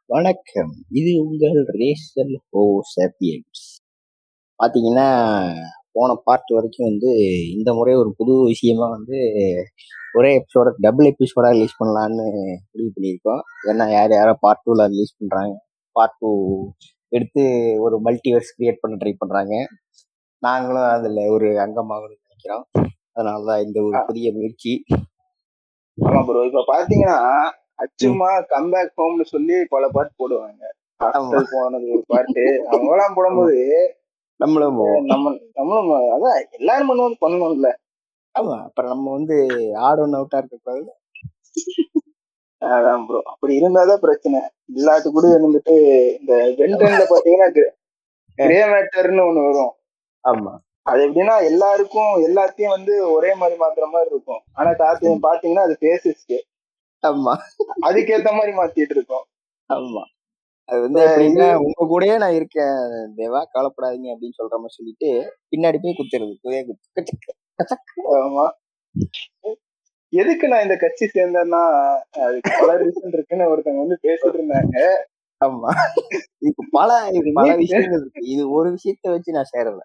வணக்கம் இது உங்கள் ரேசல் ஹோ சேப்பியன்ஸ் பார்த்தீங்கன்னா போன பார்ட் வரைக்கும் வந்து இந்த முறை ஒரு புது விஷயமா வந்து ஒரே எபிசோட டபுள் எபிசோடா ரிலீஸ் பண்ணலான்னு முடிவு பண்ணியிருக்கோம் ஏன்னா யார் யாரோ பார்ட் டூல ரிலீஸ் பண்றாங்க பார்ட் டூ எடுத்து ஒரு மல்டிவர்ஸ் கிரியேட் பண்ண ட்ரை பண்றாங்க நாங்களும் அதுல ஒரு அங்கமாகணும்னு நினைக்கிறோம் அதனாலதான் இந்த ஒரு புதிய முயற்சி ஆமா ப்ரோ இப்ப பாத்தீங்கன்னா அச்சுமா கம்பேக் ஹோம்னு சொல்லி பல பாட்டு போடுவாங்க ஹாஸ்டல் போனது ஒரு பாட்டு அவங்க எல்லாம் போடும்போது நம்மளும் நம்ம நம்மளும் அதான் எல்லாரும் பண்ணுவது பண்ணணும்ல ஆமா அப்புறம் நம்ம வந்து ஆட் ஒன் அவுட்டா இருக்கக்கூடாது அதான் ப்ரோ அப்படி இருந்தாதான் பிரச்சனை இல்லாட்டு கூட இருந்துட்டு இந்த வெண்டன்ல பாத்தீங்கன்னா கிரே மேட்டர்னு ஒண்ணு வரும் ஆமா அது எப்படின்னா எல்லாருக்கும் எல்லாத்தையும் வந்து ஒரே மாதிரி மாத்துற மாதிரி இருக்கும் ஆனா காத்து பாத்தீங்கன்னா அது பேசிஸ்க்கு ஆமா அதுக்கேத்த மாதிரி மாத்திட்டு இருக்கோம் ஆமா அது வந்து எப்படின்னா உங்க கூடயே நான் இருக்கேன் தேவா கவலைப்படாதீங்க அப்படின்னு சொல்ற மாதிரி சொல்லிட்டு பின்னாடி போய் குத்துறது குதே குத்து கச்சக்கு, கச்சக்கு. ஆமா எதுக்கு நான் இந்த கட்சி சேர்ந்தேன்னா அதுக்கு பல ரீசன் இருக்குன்னு ஒருத்தவங்க வந்து பேசிட்டு இருந்தாங்க ஆமா இதுக்கு பல இது பல விஷயங்கள் இருக்கு இது ஒரு விஷயத்த வச்சு நான் சேரல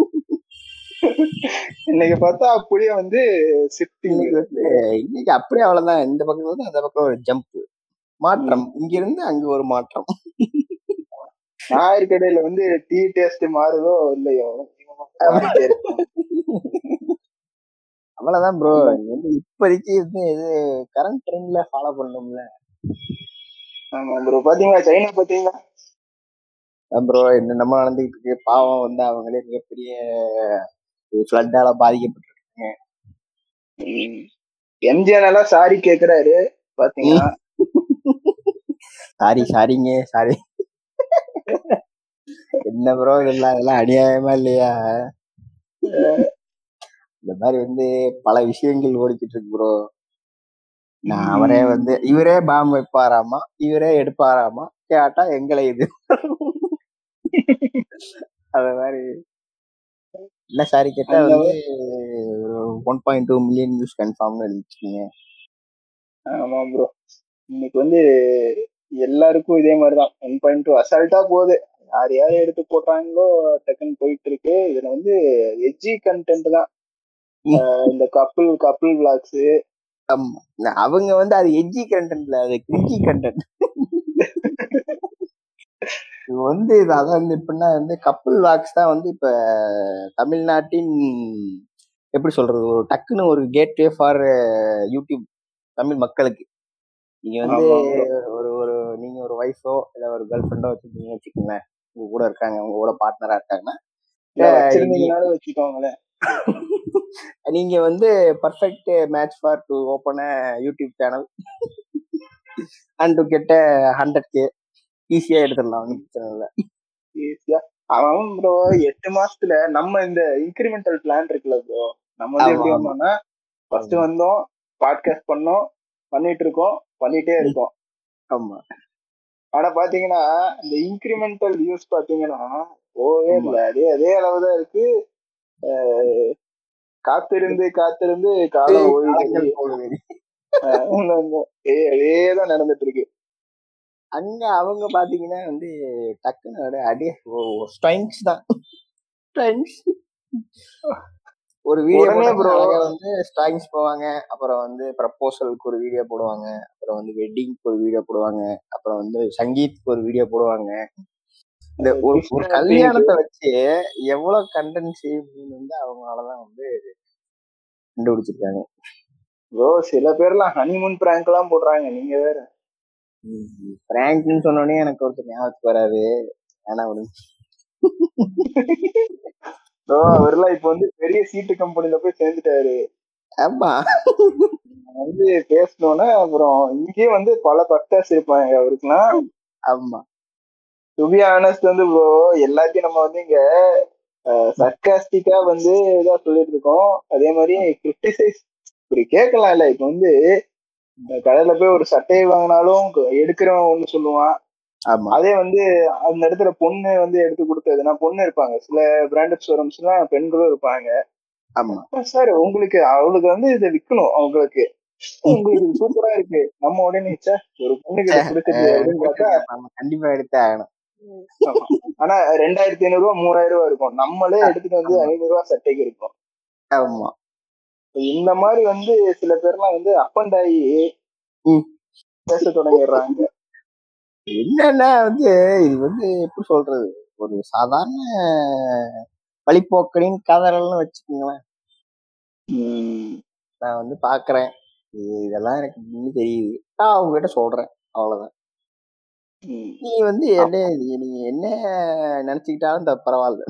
இன்னைக்கு பார்த்தா அப்படியே வந்து ஷிஃப்டிங் இன்னைக்கு வந்து இன்னைக்கு அப்படியே அவ்வளவுதான் இந்த பக்கம் வந்து அந்த பக்கம் ஒரு ஜம்ப் மாற்றம் இங்க இருந்து அங்க ஒரு மாற்றம் ஞாயிறு கடையில வந்து டீ டேஸ்ட் மாறுதோ இல்லையோ மாறிட்டே இருக்கும். அவ்வளவுதான் ப்ரோ வந்து இப்போதைக்கு வந்து இது கரண்ட் ட்ரெண்ட்ல ஃபாலோ பண்ணணும்ல ஆமா ப்ரோ பாத்தீங்களா சைனா பாத்தீங்களா ப்ரோ என்னென்னமோ நடந்துகிட்டு இருக்கு பாவம் வந்து அவங்களே மிகப்பெரிய ஃப்ளட்டால பாதிக்கப்பட்டிருக்காங்க எம்ஜிஆர் எல்லாம் சாரி கேக்குறாரு பாத்தீங்களா சாரி சாரிங்க சாரி என்ன ப்ரோ இதெல்லாம் இதெல்லாம் அநியாயமா இல்லையா இந்த மாதிரி வந்து பல விஷயங்கள் ஓடிக்கிட்டு இருக்கு ப்ரோ நான் அவரே வந்து இவரே பாம்பு வைப்பாராமா இவரே எடுப்பாராமா கேட்டா எங்களை இது அத மாதிரி இல்ல சாரி கேட்டா வந்து ஒரு one point two million news கன்ஃபார்ம்னு எழுதிச்சிருக்கீங்க ஆமா ப்ரோ இன்னைக்கு வந்து எல்லாருக்கும் இதே மாதிரிதான் ஒன் பாயிண்ட் டூ அசால்ட்டா போகுது யார் யார் எடுத்து போட்டாங்களோ டக்குன்னு போயிட்டு இருக்கு இதுல வந்து எஜ்ஜி கண்டென்ட் தான் ஆஹ் இந்த கப்பிள் கப்பிள் விளாக்ஸ் ஆமா அவங்க வந்து அது எஜ்ஜி கண்டென்ட்ல அது கிரிஞ்சி கண்டென்ட் இது வந்து இது அதான் வந்து எப்படின்னா வந்து கப்பிள் வாக்ஸ் தான் வந்து இப்ப தமிழ்நாட்டின் எப்படி சொல்றது ஒரு டக்குன்னு ஒரு கேட்வே ஃபார் யூடியூப் தமிழ் மக்களுக்கு நீங்க வந்து ஒரு ஒரு நீங்க ஒரு ஒய்ஃபோ இல்ல ஒரு கேர்ள் ஃப்ரெண்டோ வச்சுருக்கீங்க வச்சுக்கோங்களேன் உங்க கூட இருக்காங்க உங்க கூட பார்ட்னரா இருக்காங்கன்னா வச்சிருந்தீங்கனாலும் வச்சுக்கோங்களேன் நீங்க வந்து perfect match for to open YouTube channel and to get hundred K ஈஸியா எடுத்துடலாம் ஒன்றும் பிரச்சனை இல்லை ஈஸியா அவன் ப்ரோ எட்டு மாசத்துல நம்ம இந்த இன்கிரிமெண்டல் பிளான் இருக்குல்ல ப்ரோ நம்ம வந்து எப்படி வந்தோம்னா ஃபர்ஸ்ட் வந்தோம் பாட்காஸ்ட் பண்ணோம் பண்ணிட்டு இருக்கோம் பண்ணிட்டே இருக்கோம் ஆமா ஆனா பாத்தீங்கன்னா இந்த இன்கிரிமெண்டல் யூஸ் பாத்தீங்கன்னா போவே இல்லை அதே அதே அளவுதான் இருக்கு காத்திருந்து காத்திருந்து காலம் ஓய்வு அதேதான் நடந்துட்டு இருக்கு அங்க அவங்க பாத்தீங்கன்னா வந்து டக்குன்னு அடியே ஸ்டைன்ஸ் தான் ஸ்டைன்ஸ் ஒரு வீடியோ ப்ரோ வந்து ஸ்டாங்ஸ் போவாங்க அப்புறம் வந்து ப்ரப்போசலுக்கு ஒரு வீடியோ போடுவாங்க அப்புறம் வந்து வெட்டிங்க்கு ஒரு வீடியோ போடுவாங்க அப்புறம் வந்து சங்கீத்துக்கு ஒரு வீடியோ போடுவாங்க இந்த ஒரு ஒரு கல்யாணத்தை வச்சு எவ்வளவு கண்டென்ட் செய்யும் வந்து அவங்களாலதான் வந்து கண்டுபிடிச்சிருக்காங்க ப்ரோ சில பேர்லாம் ஹனிமூன் பிராங்க் எல்லாம் போடுறாங்க நீங்க வேற பிராங்க்னு சொன்னோடனே எனக்கு ஒருத்தர் ஞாபகத்துக்கு வராது ஏன்னா விடுங்க ப்ரோ அவர்லாம் இப்ப வந்து பெரிய சீட்டு கம்பெனில போய் சேர்ந்துட்டாரு ஆமா வந்து பேசணும்னா அப்புறம் இங்கேயே வந்து பல பக்தாஸ் இருப்பாங்க அவருக்குலாம் ஆமா டுபி ஆனஸ்ட் வந்து ப்ரோ எல்லாத்தையும் நம்ம வந்து இங்க சர்க்காஸ்டிக்கா வந்து இதா சொல்லிட்டு இருக்கோம் அதே மாதிரி கிரிட்டிசைஸ் இப்படி கேட்கலாம் இல்ல இப்ப வந்து கடையில போய் ஒரு சட்டையை வாங்கினாலும் எடுக்கிறவன் ஒண்ணு சொல்லுவான் அதே வந்து அந்த இடத்துல பொண்ணு வந்து எடுத்து கொடுத்ததுன்னா பொண்ணு இருப்பாங்க சில பிராண்டட் ஷோரூம்ஸ் எல்லாம் பெண்களும் இருப்பாங்க ஆமா சார் உங்களுக்கு அவளுக்கு வந்து இதை விற்கணும் அவங்களுக்கு உங்களுக்கு இது சூப்பரா இருக்கு நம்ம உடனே ச்சே, ஒரு பொண்ணுக்கு இது பிடிச்சிருக்கு அப்படின்னு பார்த்தா நம்ம கண்டிப்பா எடுத்தே ஆகணும் ஆமா. ஆனா ரெண்டாயிரத்தி ஐநூறு ரூபா மூவாயிரம் ரூபா இருக்கும் நம்மளே எடுத்துட்டு வந்து ஐநூறு ரூபா சட்டைக்கு இருக்கும் ஆமா இப்ப இந்த மாதிரி வந்து சில பேர்லாம் வந்து அப்பண்டாயி ம். பேச தொடங்கிடுறாங்க என்னன்னா வந்து இது வந்து எப்படி சொல்றது ஒரு சாதாரண வழிப்போக்கனின் கதறல்னு வச்சுக்கோங்களேன் உம் நான் வந்து பாக்குறேன் இது- இதெல்லாம் எனக்கு இன்னும் தெரியுது நான் அவங்ககிட்ட சொல்றேன் அவ்வளவுதான் உம் நீ வந்து என்ன நீ என்ன நினைச்சுக்கிட்டாலும் தப்பு பரவாயில்ல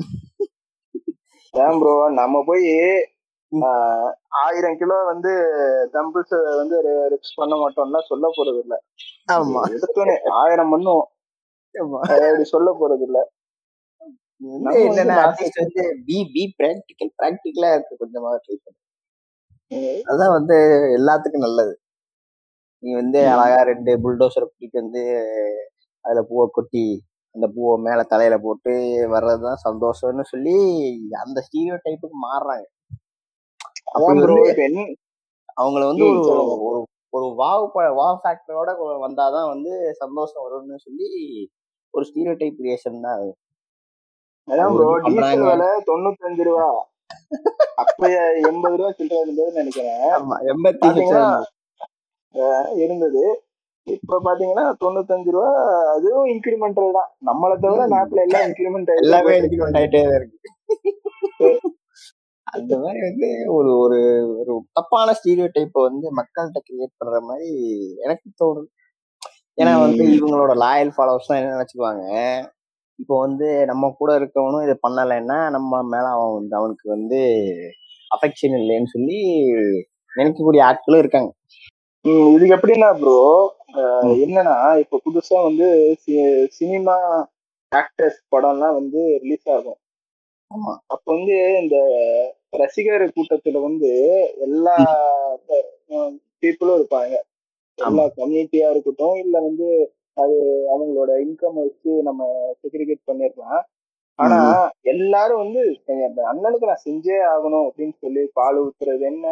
ஏன் ப்ரோ நம்ம போய் ம். ஆஹ், ஆயிரம் கிலோ வந்து தம்பிள்ஸ் வந்து ரிப்ஸ் பண்ண மாட்டோம்னா சொல்ல போறது இல்ல ஆமா எடுத்தோன்னே ஆயிரம் பண்ணுவோம் ஆமா அப்படி சொல்ல போறது இல்ல நீ வந்து நம்ம வந்து என்னன்னா நான் அட்லீஸ்ட் வந்து பி பி பிராக்டிக்கல் பிராக்டிக்கலா இருக்கு கொஞ்சமா ட்ரை பண்ணு உம் அதான் வந்து எல்லாத்துக்கும் நல்லது நீ வந்து ம். அழகா ரெண்டு புல்டோசரை கூட்டிட்டு வந்து அதுல பூவை கொட்டி அந்த பூவை மேல தலையில போட்டு வர்றதுதான் சந்தோஷம்னு சொல்லி அந்த ஸ்டீரியோ டைப்புக்கு மாறுறாங்க அப்படி அதான் ப்ரோ வந்து இப்ப என்ன அவங்கள வந்து ம், ஒரு சொல்லுங்க. ஒரு ஒரு வாவ் ப- வாவ் ஃபேக்டரோட வந்தாதான் வந்து சந்தோஷம் வரும்னு சொல்லி ஒரு ஸ்டீரியோ டைப் கிரியேஷன் தான் அது. அதான் அது ப்ரோ வந்து டீசல் பண்றாங்க விலை தொண்ணூத்தஞ்சு ரூபா அப்ப எண்பது ரூபா சில்லற இருந்ததுன்னு நினைக்கிறேன் ஆமா எண்பத்தி பாத்தீங்கன்னா லட்சம் இருந்தது இப்ப பாத்தீங்கன்னா தொண்ணூத்தஞ்சு ரூபா அதுவும் இன்கிரிமெண்டல் தான் நம்மளை தவிர ம். நாட்டுல எல்லாம் இன்கிரிமெண்ட் ஆயிட்டே எல்லாமே போயிட்டு இன்க்ரிமெண்ட் இருக்கு ஆயிட்டே தான் இருக்கு அந்த மாதிரி வந்து ஒரு ஒரு ஒரு தப்பான ஸ்டீரியோ டைப்பை வந்து மக்கள்கிட்ட கிரியேட் பண்ற மாதிரி எனக்கு தோணுது ஏன்னா வந்து உம் இவங்களோட லாயல் ஃபாலோவர்ஸ் தான் என்ன நினைச்சுக்குவாங்க இப்போ வந்து நம்ம கூட இருக்கவனும் இதை பண்ணலைன்னா நம்ம மேல அவன் வந்து அவனுக்கு வந்து அஃபெக்ஷன் இல்லைன்னு சொல்லி நினைக்கக்கூடிய ஆட்களும் இருக்காங்க உம் இதுக்கு எப்படின்னா ப்ரோ ம். என்னன்னா இப்ப புதுசா வந்து சினிமா ஆக்டர்ஸ் படம்லாம் வந்து ரிலீஸ் ஆகும் ஆமா அப்ப வந்து இந்த ரசிகர் கூட்டத்துல வந்து எல்லா பீப்புளும் இருப்பாங்க எல்லா ஆமா கம்யூனிட்டியா இருக்கட்டும் இல்ல வந்து அது அவங்களோட இன்கம் வச்சு நம்ம செக்ரிகேட் பண்ணிடலாம் ஆனா ம். எல்லாரும் வந்து "ஏய், அந்த அண்ணனுக்கு நான் செஞ்சே ஆகணும் அப்படின்னு சொல்லி பால் ஊத்துறது என்ன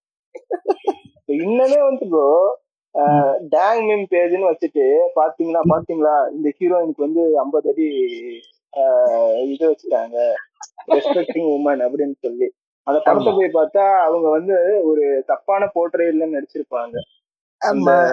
இப்ப இன்னமே வந்து ப்ரோ ம். டேங் மீம் பேஜ்னு வச்சுட்டு பாத்தீங்களா பாத்தீங்களா இந்த ஹீரோயினுக்கு வந்து ஐம்பது அடி ஆஹ், இது வச்சுட்டாங்க ரெஸ்பெக்டிங் உமன் அப்படின்னு சொல்லி அந்த படத்தை ஆமா போய் பார்த்தா அவங்க வந்து ஒரு தப்பான போர்ட்ரேட்ல நடிச்சிருப்பாங்க அந்த ஆமா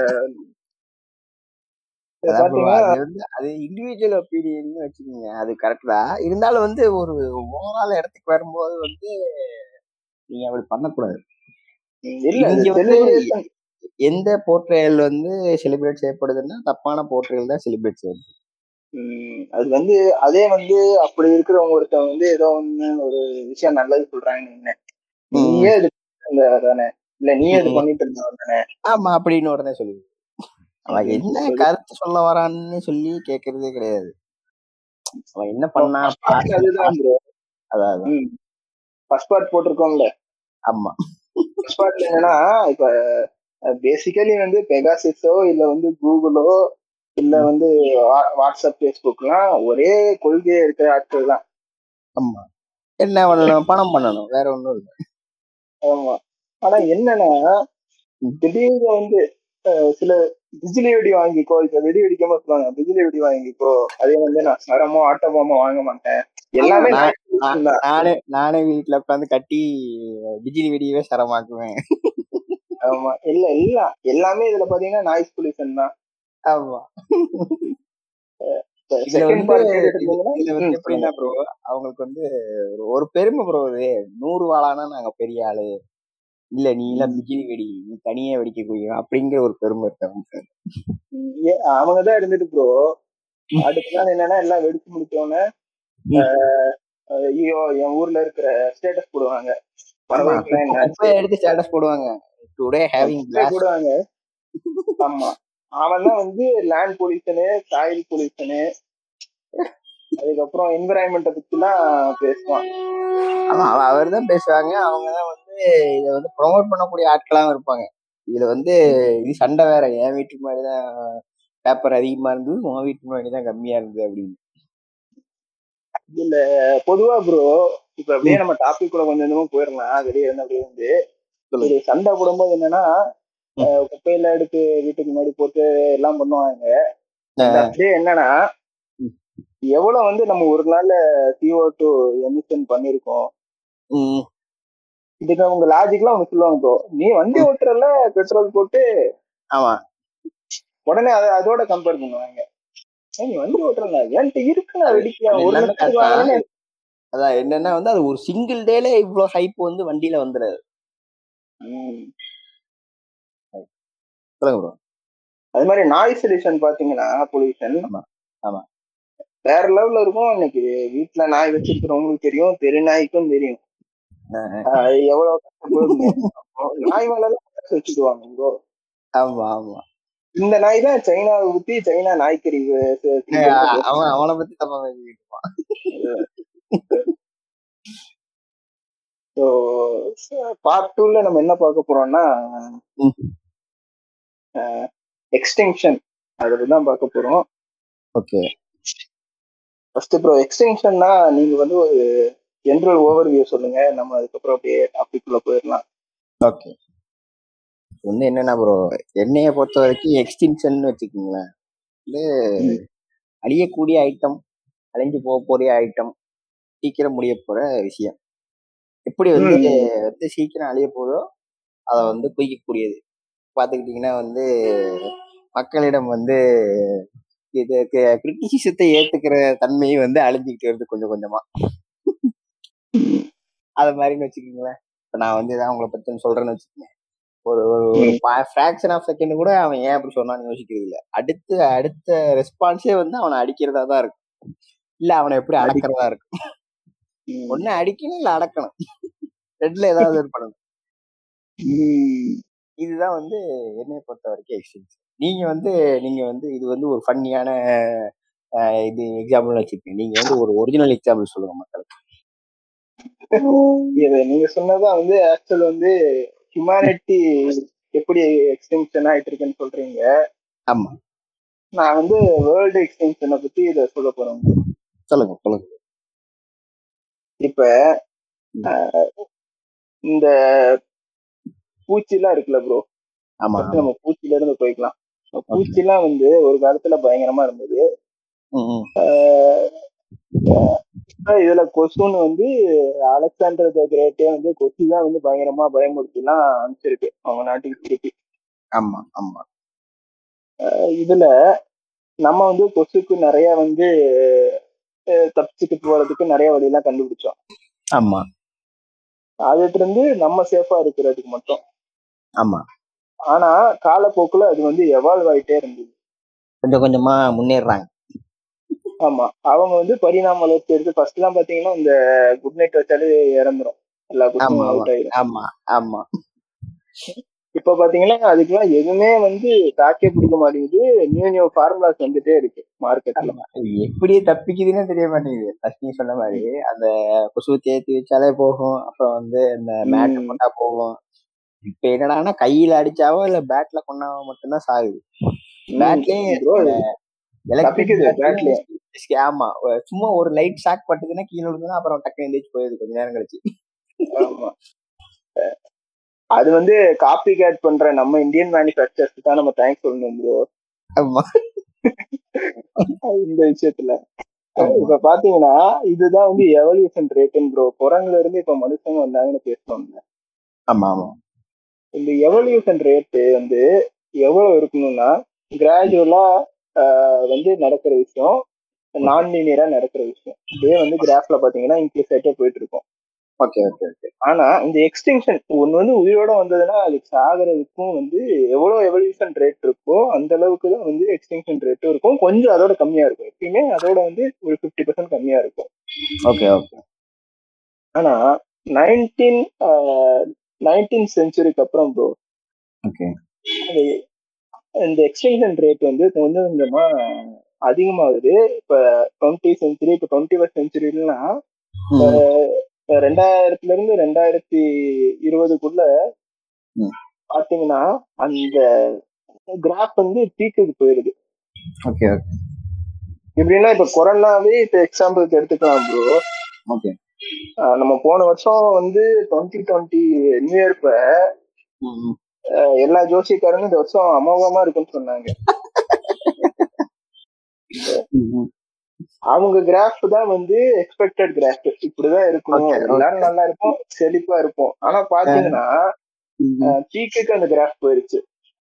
இத அதான் bro, பாத்தீங்கன்னா அது வந்து அது இண்டிவிஜுவல் ஒப்பீனியன் வச்சுக்கோங்க அது கரெக்ட் தான் இருந்தாலும் வந்து ஒரு ஓவரால் இடத்துக்கு வரும்போது வந்து நீங்க அப்படி பண்ணக்கூடாது ம், இல்ல அது இங்க வந்து செலிப்ரேஷன் எந்த போர்ட்ரேல் வந்து செலிப்ரேட் செய்யப்படுதுன்னா தப்பான போர்ட்ரேல் தான் செலிப்ரேட் செய்யப்படுது அது வந்து அதே வந்து அப்படி இருக்கிறவங்க ஒருத்தன் வந்து ஏதோ ஒண்ணு ஒரு விஷயம் நல்லது சொல்றாங்கன்னு வைங்களேன். ம். நீயே இது பண்ண தானே இல்ல நீயே இது ம். பண்ணிட்டு இருந்தவன் தானே ஆமா அப்படின்னு உடனே சொல்லுது அவன் அப்படின்னு என்ன சொல்றது கருத்து சொல்ல வரான்னு சொல்லி கேக்குறதே கிடையாது அவன் என்ன பண்ணா ஃபர்ஸ்ட் பார்ட் அதுதான் ப்ரோ அதாவது ஃபர்ஸ்ட் பார்ட் போட்டிருக்கோம்ல ஆமா ஃபர்ஸ்ட் பார்ட்ல என்னன்னா இப்ப பேசிக்கலி வந்து பெகாசிஸோ இல்ல வந்து கூகுளோ இல்ல ம். வந்து வா- வாட்ஸ்அப் ஃபேஸ்புக்லாம் ஒரே கொள்கையே இருக்கிற ஆட்கள் தான் ஆமா என்ன பண்ணணும் பணம் பண்ணணும் வேற ஒண்ணும் இல்லை ஆமா ஆனா என்னன்னா ம். திடீர்னு வந்து அஹ், சில பிஜிலி வெடி வாங்கிக்கோ இப்ப வெடி வெடிக்காம சொல்லுவாங்க பிஜிலி வெடி வாங்கிக்கோ அதே வந்து நான் சரமோ ஆட்டோமோ வாங்க மாட்டேன் எல்லாமே நான் nice solution தான் நானே நானே வீட்டுல உட்காந்து கட்டி பிஜிலி வெடியவே சரமாக்குவேன் ஆமா இல்ல இல்ல எல்லாமே இதுல பாத்தீங்கன்னா நாய்ஸ் பொல்யூஷன் தான் ஆமா இதுல செகண்ட் வந்து பார்ட் இது- எடுத்தீங்கன்னா இதுல வந்து ம், எப்படின்னா ப்ரோ அவங்களுக்கு வந்து ஒரு- ஒரு பெருமை ப்ரோ இது நூறு வாழானா நாங்க பெரிய ஆளு இல்ல நீ எல்லாம் பிஜிலி வெடி நீ தனியா வெடிக்க கூடிய அப்படிங்கிற ஒரு பெருமை இருக்கு அவங்களுக்கு ம், ஏ- அவங்கதான் இருந்துட்டு ப்ரோ அடுத்த நாள் என்னன்னா எல்லாம் வெடிச்சு முடிச்சோடனே ம். ஐயோ என் ஊர்ல இருக்கிற ஸ்டேட்டஸ் போடுவாங்க ஆமா பறவைக்கெல்லாம் குப்பை என்னாச்சு குப்பையை எடுத்து ஸ்டேட்டஸ் போடுவாங்க டுடே ஹேவிங் குப்பையை பிளாஸ்ட் போடுவாங்க ஆமா அவன் தான் வந்து லேண்ட் பொல்யூஷனு சாயில் பொல்யூஷனு அதுக்கப்புறம் என்விரான்மெண்ட்டை பத்திலாம் பேசுவான் ஆமா அவர் தான் பேசுவாங்க அவங்க தான் வந்து இதை வந்து ப்ரொமோட் பண்ணக்கூடிய ஆட்களாவும் இருப்பாங்க இதுல வந்து இது சண்டை வேற என் வீட்டு முன்னாடி தான் பேப்பர் அதிகமா இருந்தது உன் வீட்டு முன்னாடி தான் கம்மியா இருந்தது அப்படின்னு இதுல பொதுவா ப்ரோ இப்ப அப்படியே நம்ம டாபிக் கூட கொஞ்சம் கொஞ்சமா போயிடலாம் வெளியே இருந்து அப்படியே வந்து ஒரு சொல்லுங்க சண்டை போடும்போது என்னன்னா அஹ் குப்பையில எடுத்து வீட்டுக்கு முன்னாடி போட்டு எல்லாம் பண்ணுவாங்க இந்த அப்படியே என்னன்னா ம். எவ்வளவு வந்து நம்ம ஒரு நாள்ல CO2 டூ எமிஷன் பண்ணிருக்கோம் ம், இதுக்கு அவங்க லாஜிக்லாம் அவங்க சொல்லுவாங்க ப்ரோ நீ வண்டி ஓட்டுறல பெட்ரோல் போட்டு ஆமா உடனே அதை அதோட கம்பேர் பண்ணுவாங்க ஏய், நீ வண்டி ஓட்டுறல என்கிட்ட இருக்கு நான் வெடிக்கலாம் அது ஒரு எல்லாமே லட்சம் correct தான். வாங்கினேன் அதான் என்னன்னா வந்து அது ஒரு சிங்கிள் டேல இவ்வளவு ஹைப் வந்து வண்டியில வந்துடாது சொல்லுங்க ப்ரோ அது மாதிரி நாய்ஸ் எலிஷன் பாத்தீங்கன்னா பொல்யூஷன் ஆமா, ஆமா. வேற லெவல்ல இருக்கும் இன்னைக்கு வீட்டுல நாய் வச்சிருக்கிறவங்களுக்கு தெரியும் தெரு நாய்க்கும் தெரியும் அது எவ்வளவு கஷ்டப்படுதுன்னு. அப்போ நாய் மேல எல்லாம் tax வச்சுக்குவாங்க bro. ஆமா ஆமா இந்த நாய் தான் சைனாவை ஊத்தி சைனா நாய்க்கறி வ- ச- திங்கிறது. அவன் அவனை பத்தி தப்பா பேசிக்கிட்டு இருப்பான் So, part டூல நம்ம என்ன பார்க்க போறோம்னா ம். எக்ஸ்டென்ஷன் அதுல தான் பார்க்க போறோம் ஓகே ஃபர்ஸ்ட் ப்ரோ எக்ஸ்டென்ஷன்னா நீங்க வந்து ஒரு ஜென்ரல் ஓவர்வியூ சொல்லுங்க நம்ம அதுக்கப்புறம் அப்படியே டாபிக் உள்ள போயிடலாம் ஓகே வந்து என்னன்னா ப்ரோ என்னைய பொறுத்த வரைக்கும் எக்ஸ்டிங்ஷன் வச்சுக்கோங்களேன் வந்து ம். அழியக்கூடிய ஐட்டம் அழிஞ்சு போக போறிய ஐட்டம் சீக்கிரம் முடிய போற விஷயம் எப்படி வந்து ம். வந்து சீக்கிரம் அழிய போதோ அதை வந்து குய்க்கக்கூடியது பார்த்துக்கிட்டிங்கன்னா வந்து மக்களிடம் வந்து இது கிரிட்டிசிசத்தை ஏத்துக்கிற தன்மையை வந்து அழிஞ்சுக்கிட்டு வருது கொஞ்சம் கொஞ்சமா அது மாதிரின்னு வச்சுக்கோங்களேன் இப்போ நான் வந்து இதான் உங்களை பத்தி சொல்றேன்னு வச்சுக்கோங்க ஒரு ஒரு ஒரு ஃபிராக்ஷன் ஆஃப் செகண்ட் கூட அவன் ஏன் அப்படி சொன்னான்னு யோசிக்கிறது இல்ல அடுத்த அடுத்த ரெஸ்பான்ஸே வந்து அவனை அடிக்கிறதா தான் இருக்கும் இல்ல அவனை எப்படி அடி- அடக்கிறதா இருக்கும் ம். ஒண்ணு அடிக்கணும் இல்ல அடக்கணும் ரெண்டுல ஏதாவது ஒரு பண்ணணும் ம். இதுதான் வந்து என்னைய பொறுத்த வரைக்கும் எக்ஸ்பீரியன்ஸ் நீங்க வந்து நீங்க வந்து இது வந்து ஒரு ஃபன்னியான இது எக்ஸாம்பிள் வச்சிருக்கீங்க நீங்க வந்து ஒரு ஒரிஜினல் எக்ஸாம்பிள் சொல்லுங்க மக்களுக்கு இது நீங்க சொன்னதான் வந்து ஆக்சுவல் வந்து ஹியூமனிட்டி எப்படி எக்ஸ்டென்ஷன் ஆயிட்டு இருக்குன்னு சொல்றீங்க ஆமா நான் வந்து வேர்ல்டு எக்ஸ்டென்ஷனை பத்தி இதை சொல்ல போறேன் சொல்லுங்க சொல்லுங்க இப்ப அஹ், இந்த பூச்சிலாம் இருக்குல்ல ப்ரோ ஆமா ஃபர்ஸ்ட் நம்ம பூச்சில இருந்து போய்க்கலாம் பூச்சிலாம் வந்து ஒரு காலத்துல பயங்கரமா இருந்தது ம், ம். ஆஹ் ஆஹ் இதுல கொசுன்னு வந்து அலெக்சாண்டர் த கிரேட்டே வந்து கொசு தான் வந்து பயங்கரமா பயமுறுத்திலாம் அனுப்பிச்சிருக்கு அவங்க நாட்டுக்கு திருப்பி ஆமா ஆமா ஆஹ் இதுல நம்ம வந்து கொசுக்கு நிறைய வந்து ஆஹ் தப்பிச்சுட்டு போறதுக்கு நிறைய வழியெல்லாம் கண்டுபிடிச்சோம் ஆமா அதுல இருந்து நம்ம சேஃபா இருக்கிறதுக்கு மட்டும் ஆமா ஆனா காலப்போக்குல அது வந்து எவால்வ் ஆயிட்டே இருந்தது கொஞ்சம் கொஞ்சமா முன்னேறாங்க ஆமா அவங்க வந்து பரிணாம வளர்ச்சி எடுத்து ஃபர்ஸ்ட் எல்லாம் பாத்தீங்கன்னா இந்த குட் நைட் வச்சாலே இறந்துரும் எல்லா கொசும் ஆமா அவுட் ஆயிரும் ஆமா ஆமா இப்ப பாத்தீங்கன்னா அதுக்கெல்லாம் எதுவுமே வந்து தாக்கே பிடிக்க மாட்டேங்குது நியூ நியூ ஃபார்முலாஸ் வந்துட்டே இருக்கு மார்க்கெட்ல ஆமா. எப்படி தப்பிக்குதுன்னே தெரிய மாட்டேங்குது ஃபர்ஸ்ட் நீ சொன்ன மாதிரி அந்த கொசு தேத்தி வச்சாலே போகும் அப்புறம் வந்து இந்த மேட் ம். போட்டா போகும் இப்ப என்னடான்னா கையில அடிச்சாவோ இல்ல பேட்ல கொண்டாவோ மட்டும்தான் சாகுது பேட்லயே bro, எலக்ட்ரிக் தப்பிக்குது, batலயே. ஆமா ஒரு- சும்மா ஒரு லைட் ஷாக் பட்டுதுன்னா கீழே விழுந்துன்னா அப்புறம் டக்கு எந்திரிச்சு போயிடுது கொஞ்ச நேரம் கழிச்சு ஆமா அது வந்து காப்பி கேட் பண்ற நம்ம இந்தியன் மேனுஃபேக்சர்ஸ் தான் நம்ம தேங்க்ஸ் சொல்லணும் ப்ரோ ஆமா இந்த விஷயத்துல ஆமா. இப்ப பாத்தீங்கன்னா இதுதான் வந்து எவல்யூஷன் ரேட்டுன்னு ப்ரோ குரங்குல இருந்து இப்ப மனுஷங்க வந்தாங்கன்னு பேசுவாங்க ஆமா ஆமா இந்த எவல்யூஷன் ரேட்டு வந்து எவ்வளவு இருக்கணும்னா கிராஜுவலா வந்து நடக்கிற விஷயம் நான் லீனியரா நடக்கிற விஷயம் இதே வந்து கிராஃப்ல பாத்தீங்கன்னா இன்க்ரீஸ் ஆயிட்டே போயிட்டு இருக்கும் ஓகே ஓகே ஓகே ஆனா இந்த எக்ஸ்டென்ஷன் ஒண்ணு வந்து உயிரோட வந்ததுன்னா அதுக்கு சாகிறதுக்கும் வந்து எவ்வளவு எவல்யூஷன் ரேட் இருக்கோ அந்த அளவுக்கு தான் வந்து எக்ஸ்டென்ஷன் ரேட்டும் இருக்கும் கொஞ்சம் அதோட கம்மியா இருக்கும் எப்பயுமே அதோட வந்து ஒரு ஃபிஃப்டி பர்சன்ட் கம்மியா இருக்கும் ஓகே ஓகே ஆனா நைன்டீன் நைன்டீன் செஞ்சுரிக்கு அப்புறம் ப்ரோ ஓகே இந்த எக்ஸ்டென்ஷன் ரேட் வந்து கொஞ்சம் கொஞ்சமா அதிகமாகுது இப்ப டுவெண்ட்டி செஞ்சுரி இப்ப டுவெண்ட்டி ஃபர்ஸ்ட் செஞ்சுரிலாம் ரெண்டாயிரத்துல இருந்து ரெண்டாயிரத்தி இருபதுக்குள்ள ம். பாத்தீங்கன்னா அந்த கிராஃப் வந்து பீக்குக்கு போயிருது ஓகே ஓகே எப்படின்னா இப்ப கொரோனாவே இப்ப எக்ஸாம்பிளுக்கு எடுத்துக்கலாம் ப்ரோ ஓகே நம்ம போன வருஷம் வந்து டுவெண்ட்டி டுவெண்ட்டி நியூ இயர் இப்ப அஹ் எல்லா ஜோசியக்காரங்களும் இந்த வருஷம் அமோகமா இருக்குன்னு சொன்னாங்க ம், அவங்க கிராஃப் தான் வந்து எக்ஸ்பெக்டட் கிராஃப் இப்படிதான் இருக்கணும் Okay, okay. எல்லாரும் நல்லா இருப்போம் செழிப்பா இருப்போம் ஆனா பாத்தீங்கன்னா ம், ம். பீக்குக்கு அந்த கிராஃப் போயிருச்சு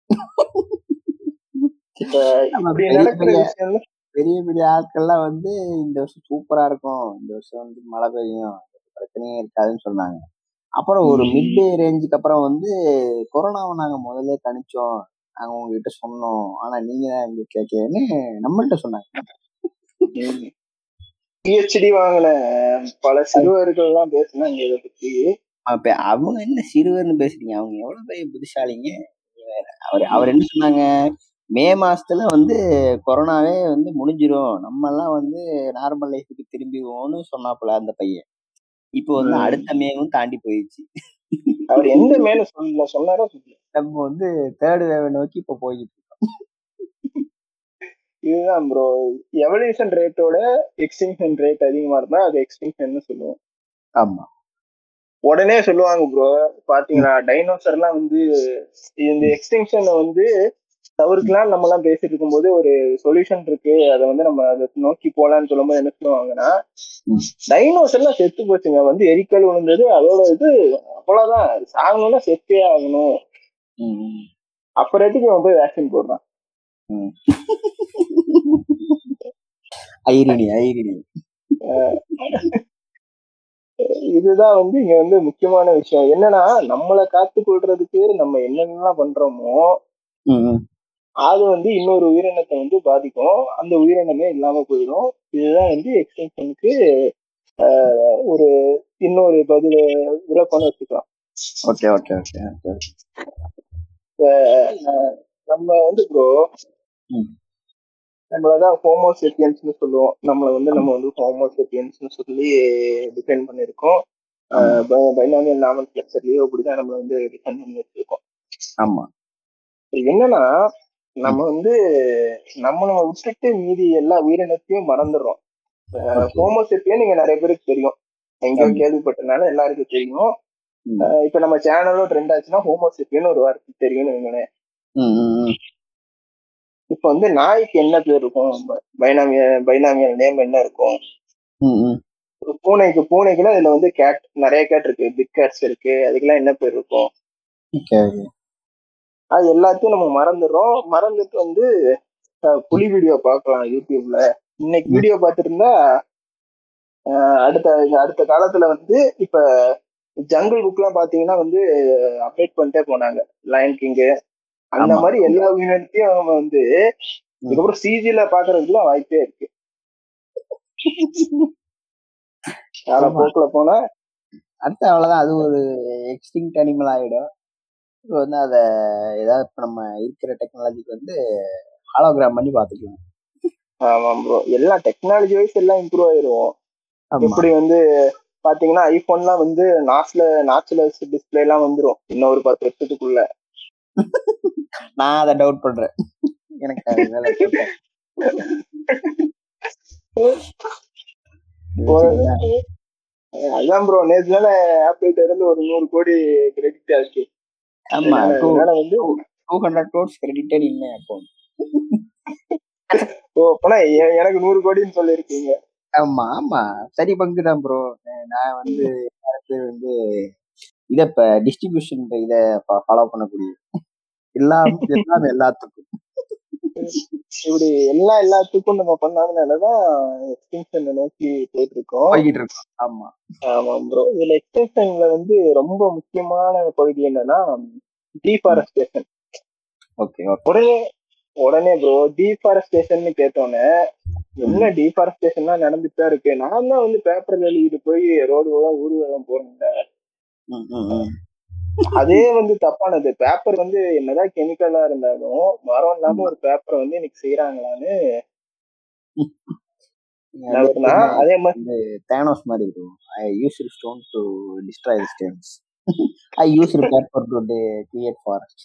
இப்ப ஆமா, இப்படி பெரிய நடக்கிற பெரிய விஷயம் பெரிய பெரிய ஆட்கள்லாம் வந்து இந்த வருஷம் சூப்பரா இருக்கும் இந்த வருஷம் வந்து மழை பெய்யும் எந்த பிரச்சனையும் இருக்காதுன்னு சொன்னாங்க அப்புறம் ஒரு மிட் டே ரேஞ்சுக்கு அப்புறம் வந்து கொரோனாவை நாங்க முதல்ல கணிச்சோம் நாங்க உங்ககிட்ட சொன்னோம் ஆனா நீங்க தான் எங்க கேட்கலன்னு நம்மள்ட்ட சொன்னாங்க பிஹெச்டி வாங்கின பல சிறுவர்கள் எல்லாம் பேசினாங்க இதை பத்தி அப்ப அவங்க என்ன சிறுவர்னு பேசுறீங்க அவங்க எவ்வளவு பெரிய புத்திசாலிங்க நீங்க வேற. அவர் அவர் என்ன சொன்னாங்க மே மாசத்துல வந்து கொரோனாவே வந்து முடிஞ்சிரும் நம்ம எல்லாம் வந்து நார்மல் லைஃபுக்கு திரும்பிடுவோம்னு சொன்னாப்புல அந்த பையன் இப்போ வந்து ம். அடுத்த மேவும் தாண்டி போயிடுச்சு அவர் எந்த மேல சொல்லல சொன்னாரோ சொல்லல நம்ம வந்து தேர்ட் வேவை நோக்கி இப்ப போயிட்டு இருக்கோம் இதுதான் ப்ரோ எவல்யூஷன் ரேட்டோட எக்ஸ்டிங்ஷன் ரேட் அதிகமா இருந்தா அது எக்ஸ்டிங்ஷன் சொல்லுவோம் ஆமா உடனே சொல்லுவாங்க ப்ரோ பாத்தீங்களா டைனோசர் எல்லாம் வந்து இந்த எக்ஸ்டென்ஷனை வந்து தவிர்க்கலாம் நம்ம எல்லாம் பேசிட்டு இருக்கும்போது ஒரு சொல்யூஷன் இருக்கு அதை வந்து நம்ம அதை நோக்கி போலான்னு சொல்லும்போது என்ன சொல்லுவாங்கன்னா ம். டைனோசர் எல்லாம் செத்து போச்சுங்க வந்து எரிக்கல் விழுந்தது அதோட இது அவ்வளவுதான் சாகணும்னா செத்தே ஆகணும் ம், ம். அப்புறத்துக்கு அவன் போய் வேக்சின் போடுறான் ஐரினி ஐரினி இதுதான் வந்து இங்க வந்து முக்கியமான விஷயம் என்னன்னா நம்மளை காத்து கொள்றதுக்கு நம்ம என்னென்னலாம் பண்றோமோ ம், ம். அது வந்து இன்னொரு உயிரினத்தை வந்து பாதிக்கும் அந்த உயிரினமே இல்லாம போயிடும் இதுதான் வந்து எக்ஸ்டென்ஷனுக்கு ஒரு இன்னொரு பதில் விளக்கம்னு வச்சுக்கலாம் okay okay okay okay ah நம்ம வந்து ப்ரோ ம். நம்மளதான் ஹோமோசெப்பியன்ஸ்னு சொல்லுவோம் நம்மள வந்து நம்ம வந்து ஹோமோசெப்பியன்ஸ்னு சொல்லி டிஃபைன் பண்ணியிருக்கோம் பைனாமியல் நாமல் கிளஸ்டர்லயோ அப்படிதான் நம்மள வந்து டிஃபைன் பண்ணி வச்சிருக்கோம் ஆமா இது என்னன்னா நம்ம வந்து நம்மளை விட்டுட்டு மீதி எல்லா உயிரினத்தையும் மறந்துடுறோம் Okay. ஹோமோசெப்பியன் நீங்க நிறைய பேருக்கு தெரியும் எங்கேயோ ஆமா. கேள்விப்பட்டனால எல்லாருக்கும் தெரியும் ம். அஹ் இப்ப நம்ம சேனலும் ட்ரெண்ட் ஆச்சுன்னா ஹோமோசெப்பியன் ஒரு வார்த்தை தெரியும்னு வைங்களேன் ம், ம், ம். இப்ப வந்து நாய்க்கு என்ன பேர் இருக்கும் பைனாமிய பைனாமியல் நேம் என்ன இருக்கும் ம், ம். ஒரு பூனைக்கு பூனைக்குலாம் இதுல வந்து கேட் நிறைய கேட் இருக்கு பிக் கேட்ஸ் இருக்கு அதுக்கெல்லாம் என்ன பேர் இருக்கும் ஓகே ஓகே அது எல்லாத்தையும் நம்ம மறந்துடுறோம் மறந்துட்டு வந்து அஹ், புலி வீடியோ பார்க்கலாம் யூடியூப்ல இன்னைக்கு வீடியோ பார்த்துட்டு இருந்தா அஹ், அடுத்த அடுத்த காலத்துல வந்து இப்ப ஜங்கிள் புக்லாம் பாத்தீங்கன்னா வந்து அப்டேட் பண்ணிட்டே போனாங்க லயன் கிங்கு அந்த ஆமா. மாதிரி எல்லா உயிரினத்தையும் அவங்க வந்து இதுக்கப்புறம் சிஜில பாக்குறதுக்குலாம் வாய்ப்பே இருக்கு கால ஆமா. போக்குல போனா அடுத்து அவ்வளவுதான் அது ஒரு எக்ஸ்டிங்க்ட் அனிமல் ஆயிடும் இப்போ வந்து அதை ஏதாவது இப்ப நம்ம இருக்கிற டெக்னாலஜிக்கு வந்து ஹாலோகிராம் பண்ணி பாத்துக்கலாம் ஆமா ப்ரோ எல்லாம் டெக்னாலஜி வைஸ் எல்லாம் இம்ப்ரூவ் ஆயிரும் ஆமா எப்படி வந்து பாத்தீங்கன்னா ஐபோன்லாம் வந்து நாச்ல நாச்சுலஸ் டிஸ்பிளே எல்லாம் வந்துரும் இன்னும் ஒரு பத்து வருஷத்துக்குள்ள நான் அதை டவுட் பண்றேன் எனக்கு அது மேல doubt. ஒரு- அதான் ப்ரோ நேற்று தானே ஆப்பிள்கிட்ட இருந்து ஒரு நூறு கோடி கிரெடிட் ஆச்சு ஆமா டூ அதனால வந்து டூ ஹண்ட்ரட் க்ரோட்ஸ் கிரெடிட்டட் இல்லை அப்போ ஓ அப்பனா எ- எனக்கு நூறு கோடின்னு சொல்லியிருக்கீங்க ஆமா ஆமா சரி பங்கு தான் ப்ரோ நான் வந்து நிறைய பேர் வந்து இத இப்ப டிஸ்ட்ரிபியூஷன் இத ஃபாலோ பண்ணக்கூடிய எல்லாம் எல்லாம் எல்லாத்துக்கும் இப்படி எல்லா எல்லாத்துக்கும் நம்ம பண்ணாதனாலதான் எக்ஸ்டென்ஷனை நோக்கி போயிட்டு இருக்கோம் போய்கிட்டு இருக்கோம் ஆமா ஆமா ப்ரோ இதுல எக்ஸ்டென்ஷன்ல வந்து ரொம்ப முக்கியமான பகுதி என்னன்னா டீஃபாரஸ்டேஷன் ஓகே ஓகே உடனே உடனே ப்ரோ டீஃபாரஸ்டேஷன் கேட்டோன்னே என்ன டீஃபாரஸ்டேஷன் தான் நடந்துட்டு தான் இருக்கு நான் தான் வந்து பேப்பர்ல எழுதிட்டு போய் ரோடு ஊர்வலம் போறேன் ம், ம், ம். அதே வந்து தப்பானது பேப்பர் வந்து என்னதான் கெமிக்கலா இருந்தாலும் மரம் இல்லாம ஒரு பேப்பரை வந்து இன்னைக்கு செய்யறாங்களான்னு நகர்னா அதே மாதிரி வந்து தேனோஸ் மாதிரி இருக்கும் I use stone to destroy the stones I use paper to create forest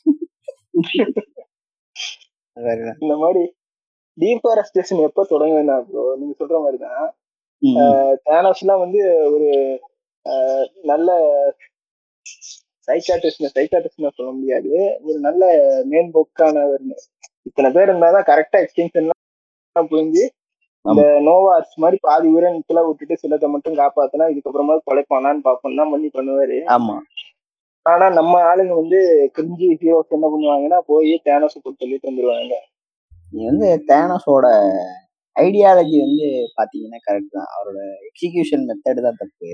இந்த மாதிரி டீஃபாரஸ்டேஷன் எப்ப தொடங்குதுன்னா ப்ரோ நீங்க சொல்ற மாதிரிதான் தேனோஸ் எல்லாம் வந்து ஒரு அஹ், நல்ல சைக்காட்டிஸ்ட் சைக்காட்டிஸ்ட் சொல்ல முடியாது ஒரு நல்ல மேம்போக்கான ஒரு இத்தனை பேர் இருந்தாதான் கரெக்டா எக்ஸ்டென்ஷன் புரிஞ்சு இந்த நோவாஸ் மாதிரி பாதி உயிரினத்துல விட்டுட்டு சிலத்தை மட்டும் காப்பாத்தினா இதுக்கப்புறமா கொலைப்பானான்னு பாப்போம் தான் பண்ணி பண்ணுவாரு ஆமா ஆனா நம்ம ஆளுங்க வந்து கிரிஞ்சி ஹீரோஸ் என்ன பண்ணுவாங்கன்னா போய் தேனோஸ் போட்டு சொல்லிட்டு வந்துருவாங்க நீ வந்து தேனஸோட ஐடியாலஜி வந்து பாத்தீங்கன்னா கரெக்ட் தான் அவரோட எக்ஸிகியூஷன் மெத்தட் தான் தப்பு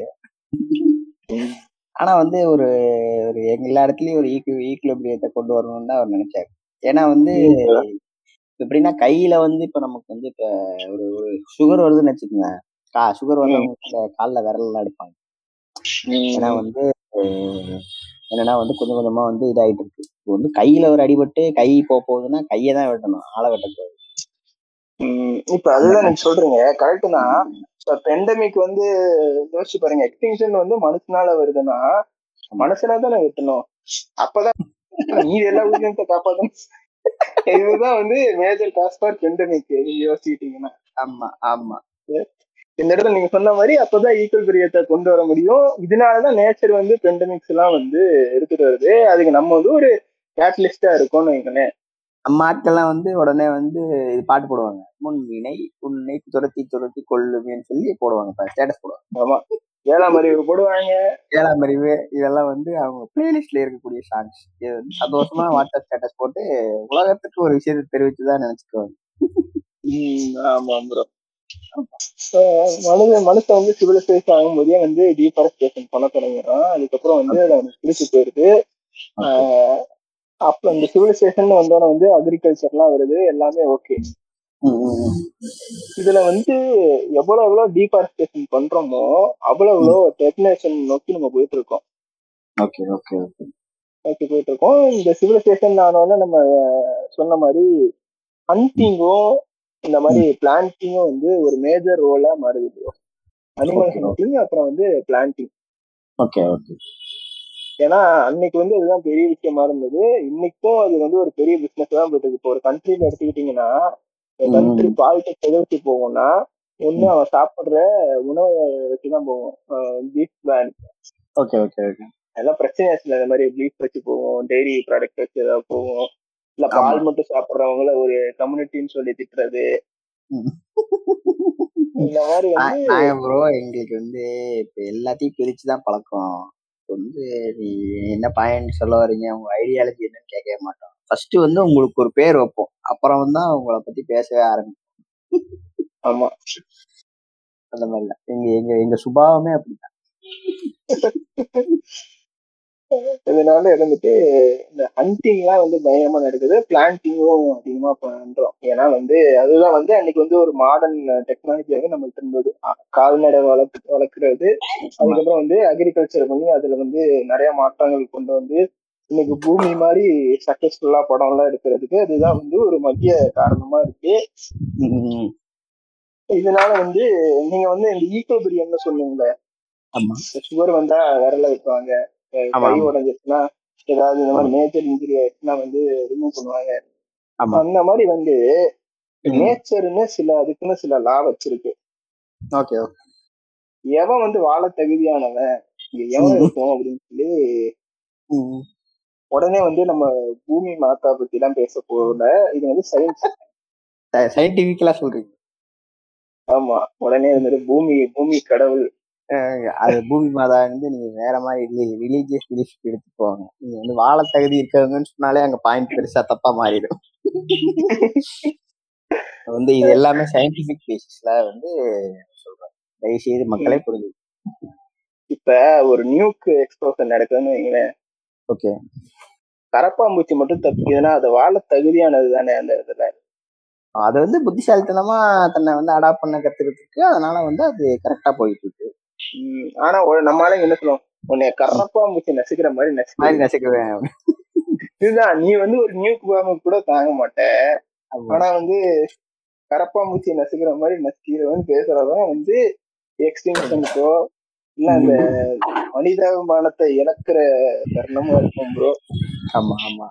ஆனா வந்து ஒரு ஒரு எல்லா இடத்துலயும் ஒரு ஈக்கு ஈக்குலபிரியத்தை கொண்டு வரணும்னு தான் அவர் நினைச்சாரு ஏன்னா வந்து எப்படின்னா கையில வந்து இப்ப நமக்கு வந்து இப்ப ஒரு ஒரு சுகர் வருதுன்னு வச்சுக்கோங்க கா சுகர் வந்தவங்க காலில் விரல்லாம் எடுப்பாங்க ஏன்னா வந்து அஹ், என்னன்னா வந்து கொஞ்சம் கொஞ்சமா வந்து இதாயிட்டு இருக்கு இப்போ வந்து கையில ஒரு அடிபட்டு கை போக போகுதுன்னா கையை தான் வெட்டணும் ஆளை வெட்டக்கூடாது உம் இப்ப அதுதான் நீங்க சொல்றீங்க கரெக்ட் தான் பெண்டமிக் வந்து யோசிச்சு பாருங்க எக்ஸ்டிங்ஷன் வந்து மனுஷனால வருதுன்னா மனுஷனா தானே வெட்டணும் அப்பதான் நீ எல்லா உயிரினத்தை காப்பாத்தணும் இதுதான் வந்து மேஜர் காஸ் ஃபார் பெண்டமிக் நீங்க யோசிக்கிட்டீங்கன்னா ஆமா ஆமா இந்த இடத்துல நீங்க சொன்ன மாதிரி அப்பதான் ஈக்குவல் பிரியத்தை கொண்டு வர முடியும் இதனாலதான் நேச்சர் வந்து பெண்டமிக்ஸ் எல்லாம் வந்து எடுத்துட்டு வருது அதுக்கு நம்ம வந்து ஒரு கேட்டலிஸ்டா இருக்கோம்னு வைங்களேன் நம்ம ஆட்கள்லாம் வந்து உடனே வந்து இது பாட்டு போடுவாங்க முன்வினை உன்னை துரத்தி துரத்தி கொள்ளுமேன்னு சொல்லி போடுவாங்க இப்ப ஸ்டேட்டஸ் போடுவாங்க ஆமா ஏழாம் அறிவு போடுவாங்க ஏழாம் அறிவு இதெல்லாம் வந்து அவங்க பிளேலிஸ்ட்ல இருக்கக்கூடிய சாங்ஸ் இது வந்து சந்தோஷமா வாட்ஸ்அப் ஸ்டேட்டஸ் போட்டு உலகத்துக்கு ஒரு விஷயத்தை தெரிவிச்சுதான் நினைச்சுக்குவாங்க உம் ஆமா ப்ரோ மனுஷன் மனுஷன் வந்து சிவிலைசேஷன் ஆகும்போதே வந்து டீஃபாரஸ்டேஷன் பண்ண தொடங்குறான் அதுக்கப்புறம் வந்து அது அவனுக்கு பிடிச்சு போயிருது ஆஹ் அப்ப இந்த சிவிலைசேஷன் வந்தோடனே வந்து அக்ரிகல்ச்சர்லாம் வருது எல்லாமே ஓகே இதுல வந்து எவ்வளவு எவ்வளவு டீஃபாரஸ்டேஷன் பண்றோமோ அவ்வளவு எவ்வளவு டெக்னேஷன் நோக்கி நம்ம போயிட்டு இருக்கோம் ஓகே ஓகே ஓகே நோக்கி போயிட்டு இருக்கோம் இந்த சிவிலைசேஷன் ஆனோடனே நம்ம சொன்ன மாதிரி ஹண்டிங்கும் இந்த மாதிரி பிளான்டிங்கும் வந்து ஒரு மேஜர் ரோலா மாறுது அனிமல் Okay. ஹண்டிங் அப்புறம் வந்து பிளான்டிங் ஓகே ஓகே ஏன்னா அன்னைக்கு வந்து அதுதான் பெரிய விஷயமா இருந்தது இன்னைக்கும் அது வந்து ஒரு பெரிய பிசினஸ் தான் போயிட்டு இருக்கு இப்போ ஒரு கண்ட்ரில எடுத்துக்கிட்டீங்கன்னா ம். கண்ட்ரி பாலிடிக்ஸ் எதை வச்சு போகும்னா ஒண்ணு அவன் சாப்பிடுற உணவை வச்சுதான் போவோம் beef plan okay okay okay அதெல்லாம் பிரச்சனை இல்லை இந்த மாதிரி பீஃப் வச்சு போவோம் டெய்ரி ப்ராடக்ட் வச்சு ஏதாவது போவோம் இல்ல ஆமா. பால் மட்டும் சாப்பிடுறவங்கள ஒரு கம்யூனிட்டின்னு சொல்லி திட்டுறது ம். இந்த மாதிரி வந்து நாங்க ப்ரோ எங்களுக்கு வந்து இப்ப எல்லாத்தையும் பிரிச்சு தான் பழக்கம் இப்ப வந்து நீ என்ன பாயிண்ட் சொல்ல வரீங்க உங்க ஐடியாலஜி என்னன்னு கேட்கவே மாட்டோம் ஃபர்ஸ்ட் வந்து உங்களுக்கு ஒரு பேர் வைப்போம் அப்புறம் வந்து உங்களை பத்தி பேசவே ஆரம்பிப்போம் ஆமா அந்த மாதிரி தான் எங்க எங்க எங்க சுபாவமே அப்படிதான் இதனால இருந்துட்டு இந்த ஹண்டிங் எல்லாம் வந்து பயங்கரமா நடக்குது பிளான்டிங்கும் அதிகமா பண்றோம் ஏன்னா வந்து அதுதான் வந்து அன்னைக்கு வந்து ஒரு மாடர்ன் டெக்னாலஜியாவே நம்மள்ட்ட இருந்தது அ- கால்நடை வளர்த்து வளர்க்குறது அதுக்கப்புறம் வந்து அக்ரிகல்ச்சர் பண்ணி அதுல வந்து நிறைய மாற்றங்கள் கொண்டு வந்து இன்னைக்கு பூமி மாதிரி சக்சஸ்ஃபுல்லா படம் எல்லாம் எடுக்கிறதுக்கு அதுதான் வந்து ஒரு மத்திய காரணமா இருக்கு ம், இதனால வந்து நீங்க வந்து இந்த ஈக்கோபிரியம்னு சொன்னீங்களே ஆமா சுகர் வந்தா விரல வைப்பாங்க அஹ் ஆமா, கை ஆமா. உடைஞ்சிருச்சுன்னா ஏதாவது இந்த மாதிரி மேஜர் இன்ஜுரி ஆயிடுச்சுன்னா வந்து ரிமூவ் பண்ணுவாங்க ஆமா. அந்த மாதிரி வந்து ம். நேச்சர்னு சில அதுக்குன்னு சில லா வச்சிருக்கு ஓகே ஓகே எவன் வந்து வாழ தகுதியானவன் இங்க எவன் ம். இருக்கும் அப்படின்னு சொல்லி ம், உடனே வந்து நம்ம பூமி மாதா பத்தி எல்லாம் பேச போகல இது வந்து சயின்ஸ் ச- சயின்டிபிக்கலா சொல்றீங்க ஆமா உடனே வந்துட்டு பூமி பூமி கடவுள் அஹ் அது பூமி மாதா வந்து நீங்க வேற மாதிரி ரிலீஜியஸ் பிலீஃப் எடுத்து போவாங்க நீங்க வந்து வாழ தகுதி இருக்கவங்கன்னு சொன்னாலே அங்க பாயிண்ட் பெருசா தப்பா மாறிடும் வந்து இது எல்லாமே சயின்டிபிக் பேசிஸ்ல வந்து சொல்றேன் தயவு செய்து மக்களே புரிஞ்சு இப்ப ஒரு நியூக்கு எக்ஸ்ப்ளோஷன் நடக்குதுன்னு வைங்களேன் ஓகே கரப்பாம்பூச்சி மட்டும் தப்பிக்குதுன்னா அது வாழ தகுதியானது தானே அந்த இடத்துல அது வந்து புத்திசாலித்தனமா தன்னை வந்து அடாப்ட் பண்ண கத்துக்கிறதுக்கு அதனால வந்து அது கரெக்டா போயிட்டு இருக்கு உம் ஆனா ஒரு- நம்ம ஆளுங்க என்ன சொல்லுவோம் உன்னை கரப்பாம்பூச்சி நசுக்கிற மாதிரி மாதிரி நசுக்கிறேன் நசுக்குவேன் இதுதான் நீ வந்து ஒரு நியூக்கு பாம்பு கூட தாங்க மாட்ட ஆமா. ஆனா வந்து கரப்பாம்பூச்சி நசுக்கிற மாதிரி நசுக்கிறவன் பேசுறதான் வந்து எக்ஸ்டிங்ஷனுக்கோ இல்ல அந்த மனிதாபிமானத்தை இழக்கிற தருணமா இருக்கும் ப்ரோ ஆமா ஆமா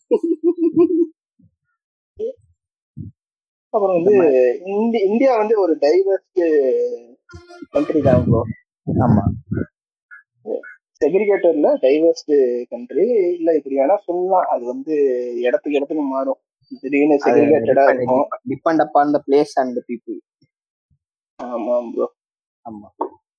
அப்புறம் வந்து இந்தி இந்தியா வந்து ஒரு டைவர்ஸ் கண்ட்ரி தான் ப்ரோ ஆமா செக்ரிகேட்டர்ல டைவர்ஸ்டு கண்ட்ரி இல்ல இப்படி வேணா சொல்லலாம் அது வந்து இடத்துக்கு இடத்துக்கு மாறும் திடீர்னு செக்ரிகேட்டடா இருக்கும் depend upon the place and people ஆமா ப்ரோ ஆமா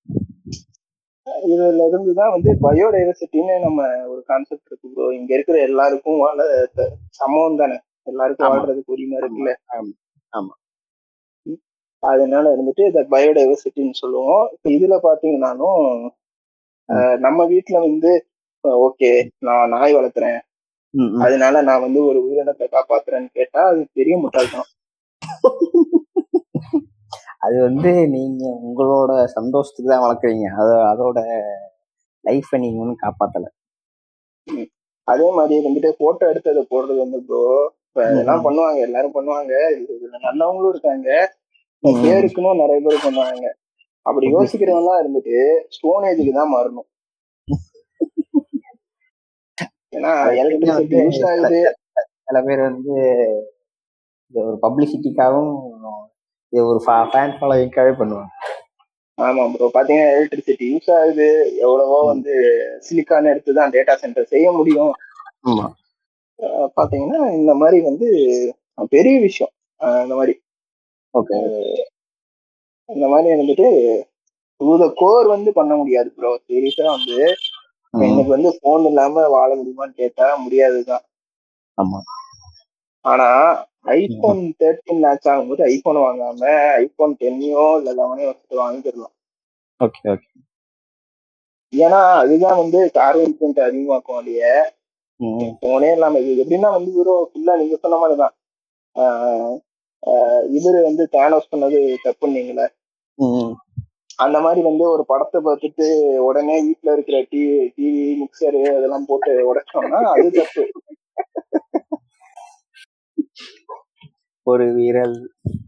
இதுல இருந்து தான் வந்து பயோடைவர்சிட்டின்னு நம்ம ஒரு கான்செப்ட் இருக்கு ப்ரோ இங்க இருக்கிற எல்லாருக்கும் வாழ த- சமம் தானே எல்லாருக்கும் ஆமா. வாழ்றதுக்கு உரிமை இருக்குல்ல ஆமா. ஆமா. அதனால இருந்துட்டு இத பயோடைவர்சிட்டின்னு சொல்லுவோம் இப்ப இதுல பாத்தீங்கன்னாலும் அஹ், நம்ம வீட்ல வந்து ஓகே நான் நாய் வளர்த்துறேன் ம், ம். அதனால நான் வந்து ஒரு உயிரினத்தை காப்பாத்துறேன்னு கேட்டா அது பெரிய முட்டாள்தான் அது வந்து நீங்க உங்களோட சந்தோஷத்துக்கு தான் வளர்க்குறீங்க அது அதோட லைஃப்பை நீங்க ஒன்றும் காப்பாத்தல அதே மாதிரி வந்துட்டு போட்டோ எடுத்து அதை போடுறது வந்து ப்ரோ இப்ப இதெல்லாம் ம். பண்ணுவாங்க எல்லாரும் பண்ணுவாங்க இது- இதுல நல்லவங்களும் இருக்காங்க ம். பேருக்குன்னு நிறைய பேர் பண்ணுவாங்க அப்படி Okay. யோசிக்கிறவங்க இருந்துட்டு ஸ்டோன் ஏஜுக்கு தான் மாறணும் ஏன்னா அது எலக்ட்ரிசிட்டி வந்து யூஸ் ஆகுது சில பேர் வந்து இது ஒரு பப்ளிசிட்டிக்காகவும் இது ஒரு ஃபேன் ஃபாலோவிங்காகவே பண்ணுவாங்க ஆமா ப்ரோ பாத்தீங்கன்னா எலக்ட்ரிசிட்டி யூஸ் ஆகுது எவ்வளவோ ம். வந்து சிலிக்கான் எடுத்து தான் டேட்டா சென்டர் செய்ய முடியும் ஆமா அஹ் பாத்தீங்கன்னா இந்த மாதிரி வந்து பெரிய விஷயம் அஹ் இந்த மாதிரி ஓகே இந்த மாதிரி இருந்துட்டு த கோர் வந்து பண்ண முடியாது ப்ரோ சீரியஸா வந்து எனக்கு வந்து போன் இல்லாம வாழ முடியுமான்னு கேட்டா முடியாதுதான் ஆமா ஆனா ஐபோன் தேர்ட்டின் லான்ச் ஆகும்போது ஐபோன் வாங்காம ஐபோன் டென்னையோ இல்ல லெவனையோ வச்சுட்டு வாங்கிடலாம் ஓகே ஓகே ஏன்னா அதுதான் வந்து கார்பன் பிரிண்ட் அதிகமாக்கும் இல்லையே ம் போனே இல்லாம இது எப்படின்னா வந்து வெறும் ஃபுல்லா நீங்க சொன்ன மாதிரிதான் ஆஹ் ஆஹ் இவரு வந்து தேனோஸ் பண்ணது தப்புன்னீங்களே ம் அந்த மாதிரி வந்து ஒரு படத்தை பார்த்துட்டு உடனே வீட்ல இருக்கிற டிவி டிவி மிக்சரு அதெல்லாம் போட்டு உடைச்சோம்னா அது தப்பு ஒரு வீரல்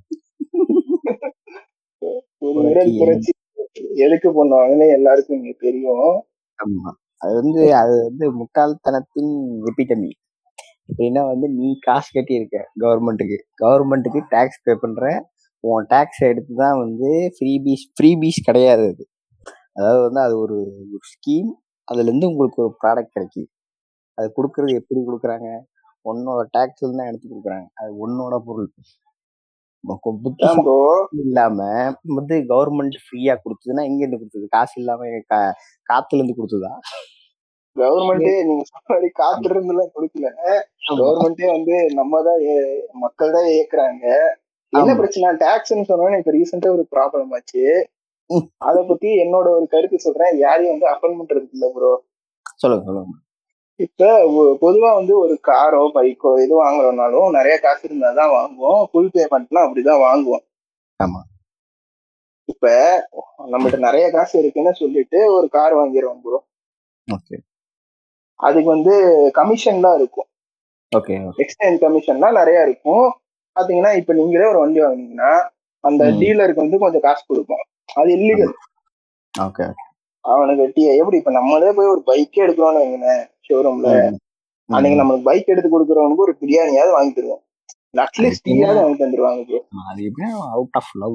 ஒரு புரட்சி விரல் புரட்சி எதுக்கு பண்ணுவாங்கன்னு எல்லாருக்கும் இங்க தெரியும் ஆமா அது வந்து அது வந்து முட்டாள்தனத்தின் எபிட்டமி எப்படின்னா வந்து நீ காசு கட்டியிருக்க கவர்மெண்ட்டுக்கு கவர்மெண்ட்டுக்கு டேக்ஸ் பே பண்ற உன் டேக்ஸ் எடுத்து தான் வந்து ஃப்ரீ பீஸ் ஃப்ரீ பீஸ் கிடையாது அது அதாவது வந்து அது ஒரு ஸ்கீம் அதுல இருந்து உங்களுக்கு ஒரு ப்ராடக்ட் கிடைக்குது அது கொடுக்கறது எப்படி கொடுக்குறாங்க உன்னோட டேக்ஸ்ல தான் எடுத்து கொடுக்குறாங்க அது உன்னோட பொருள் உனக்கு புத்திசாலி ப்ரோ இல்லாம வந்து கவர்மெண்ட் ஃப்ரீயா கொடுத்ததுன்னா எங்க இருந்து கொடுத்தது காசு இல்லாம கா- காத்துல இருந்து கொடுத்ததா கவர்மெண்டே நீங்க சொன்ன மாதிரி காத்துல இருந்து எல்லாம் கொடுக்கல கவர்மெண்டே வந்து நம்ம தான் மக்கள் தான் இயக்குறாங்க என்ன ஆமா. பிரச்சனை டாக்ஸ்னு சொன்னோன்னே இப்ப ரீசெண்டா ஒரு ப்ராப்ளம் ஆச்சு ம். அத பத்தி என்னோட ஒரு கருத்து சொல்றேன் யாரையும் வந்து அப்பன் பண்றது இல்ல ப்ரோ சொல்லுங்க சொல்லுங்க இப்ப ஒ- பொதுவா வந்து ஒரு காரோ பைக்கோ எது வாங்குறோம்னாலும் நிறைய காசு இருந்தா தான் வாங்குவோம் ஃபுல் பேமெண்ட்லாம் அப்படிதான் வாங்குவோம் ஆமா. இப்ப நம்மகிட்ட நிறைய காசு இருக்குன்னு சொல்லிட்டு ஒரு கார் வாங்கிடுவோம் ப்ரோ ஓகே அதுக்கு வந்து கமிஷன்லாம் இருக்கும் ஓகே எக்ஸ்சேஞ்ச் கமிஷன்லாம் நிறைய இருக்கும் பாத்தீங்கன்னா இப்ப நீங்களே ஒரு வண்டி வாங்குனீங்கன்னா அந்த ம். டீலருக்கு வந்து கொஞ்சம் காசு கொடுக்கும் அது இல்லீகல் ஓகே அவனுக்கு டீ எப்படி இப்ப நம்மளே போய் ஒரு பைக்கே எடுக்கிறோம்னு வைங்களேன் ஷோரூம்ல அன்னைக்கு நம்மளுக்கு பைக் எடுத்து கொடுக்குறவனுக்கு ஒரு பிரியாணியாவது வாங்கி தருவோம் அட்லீஸ்ட் அது என்ன? டீயாவது வாங்கி தந்துருவாங்க ப்ரோ அது எப்படின்னா out of love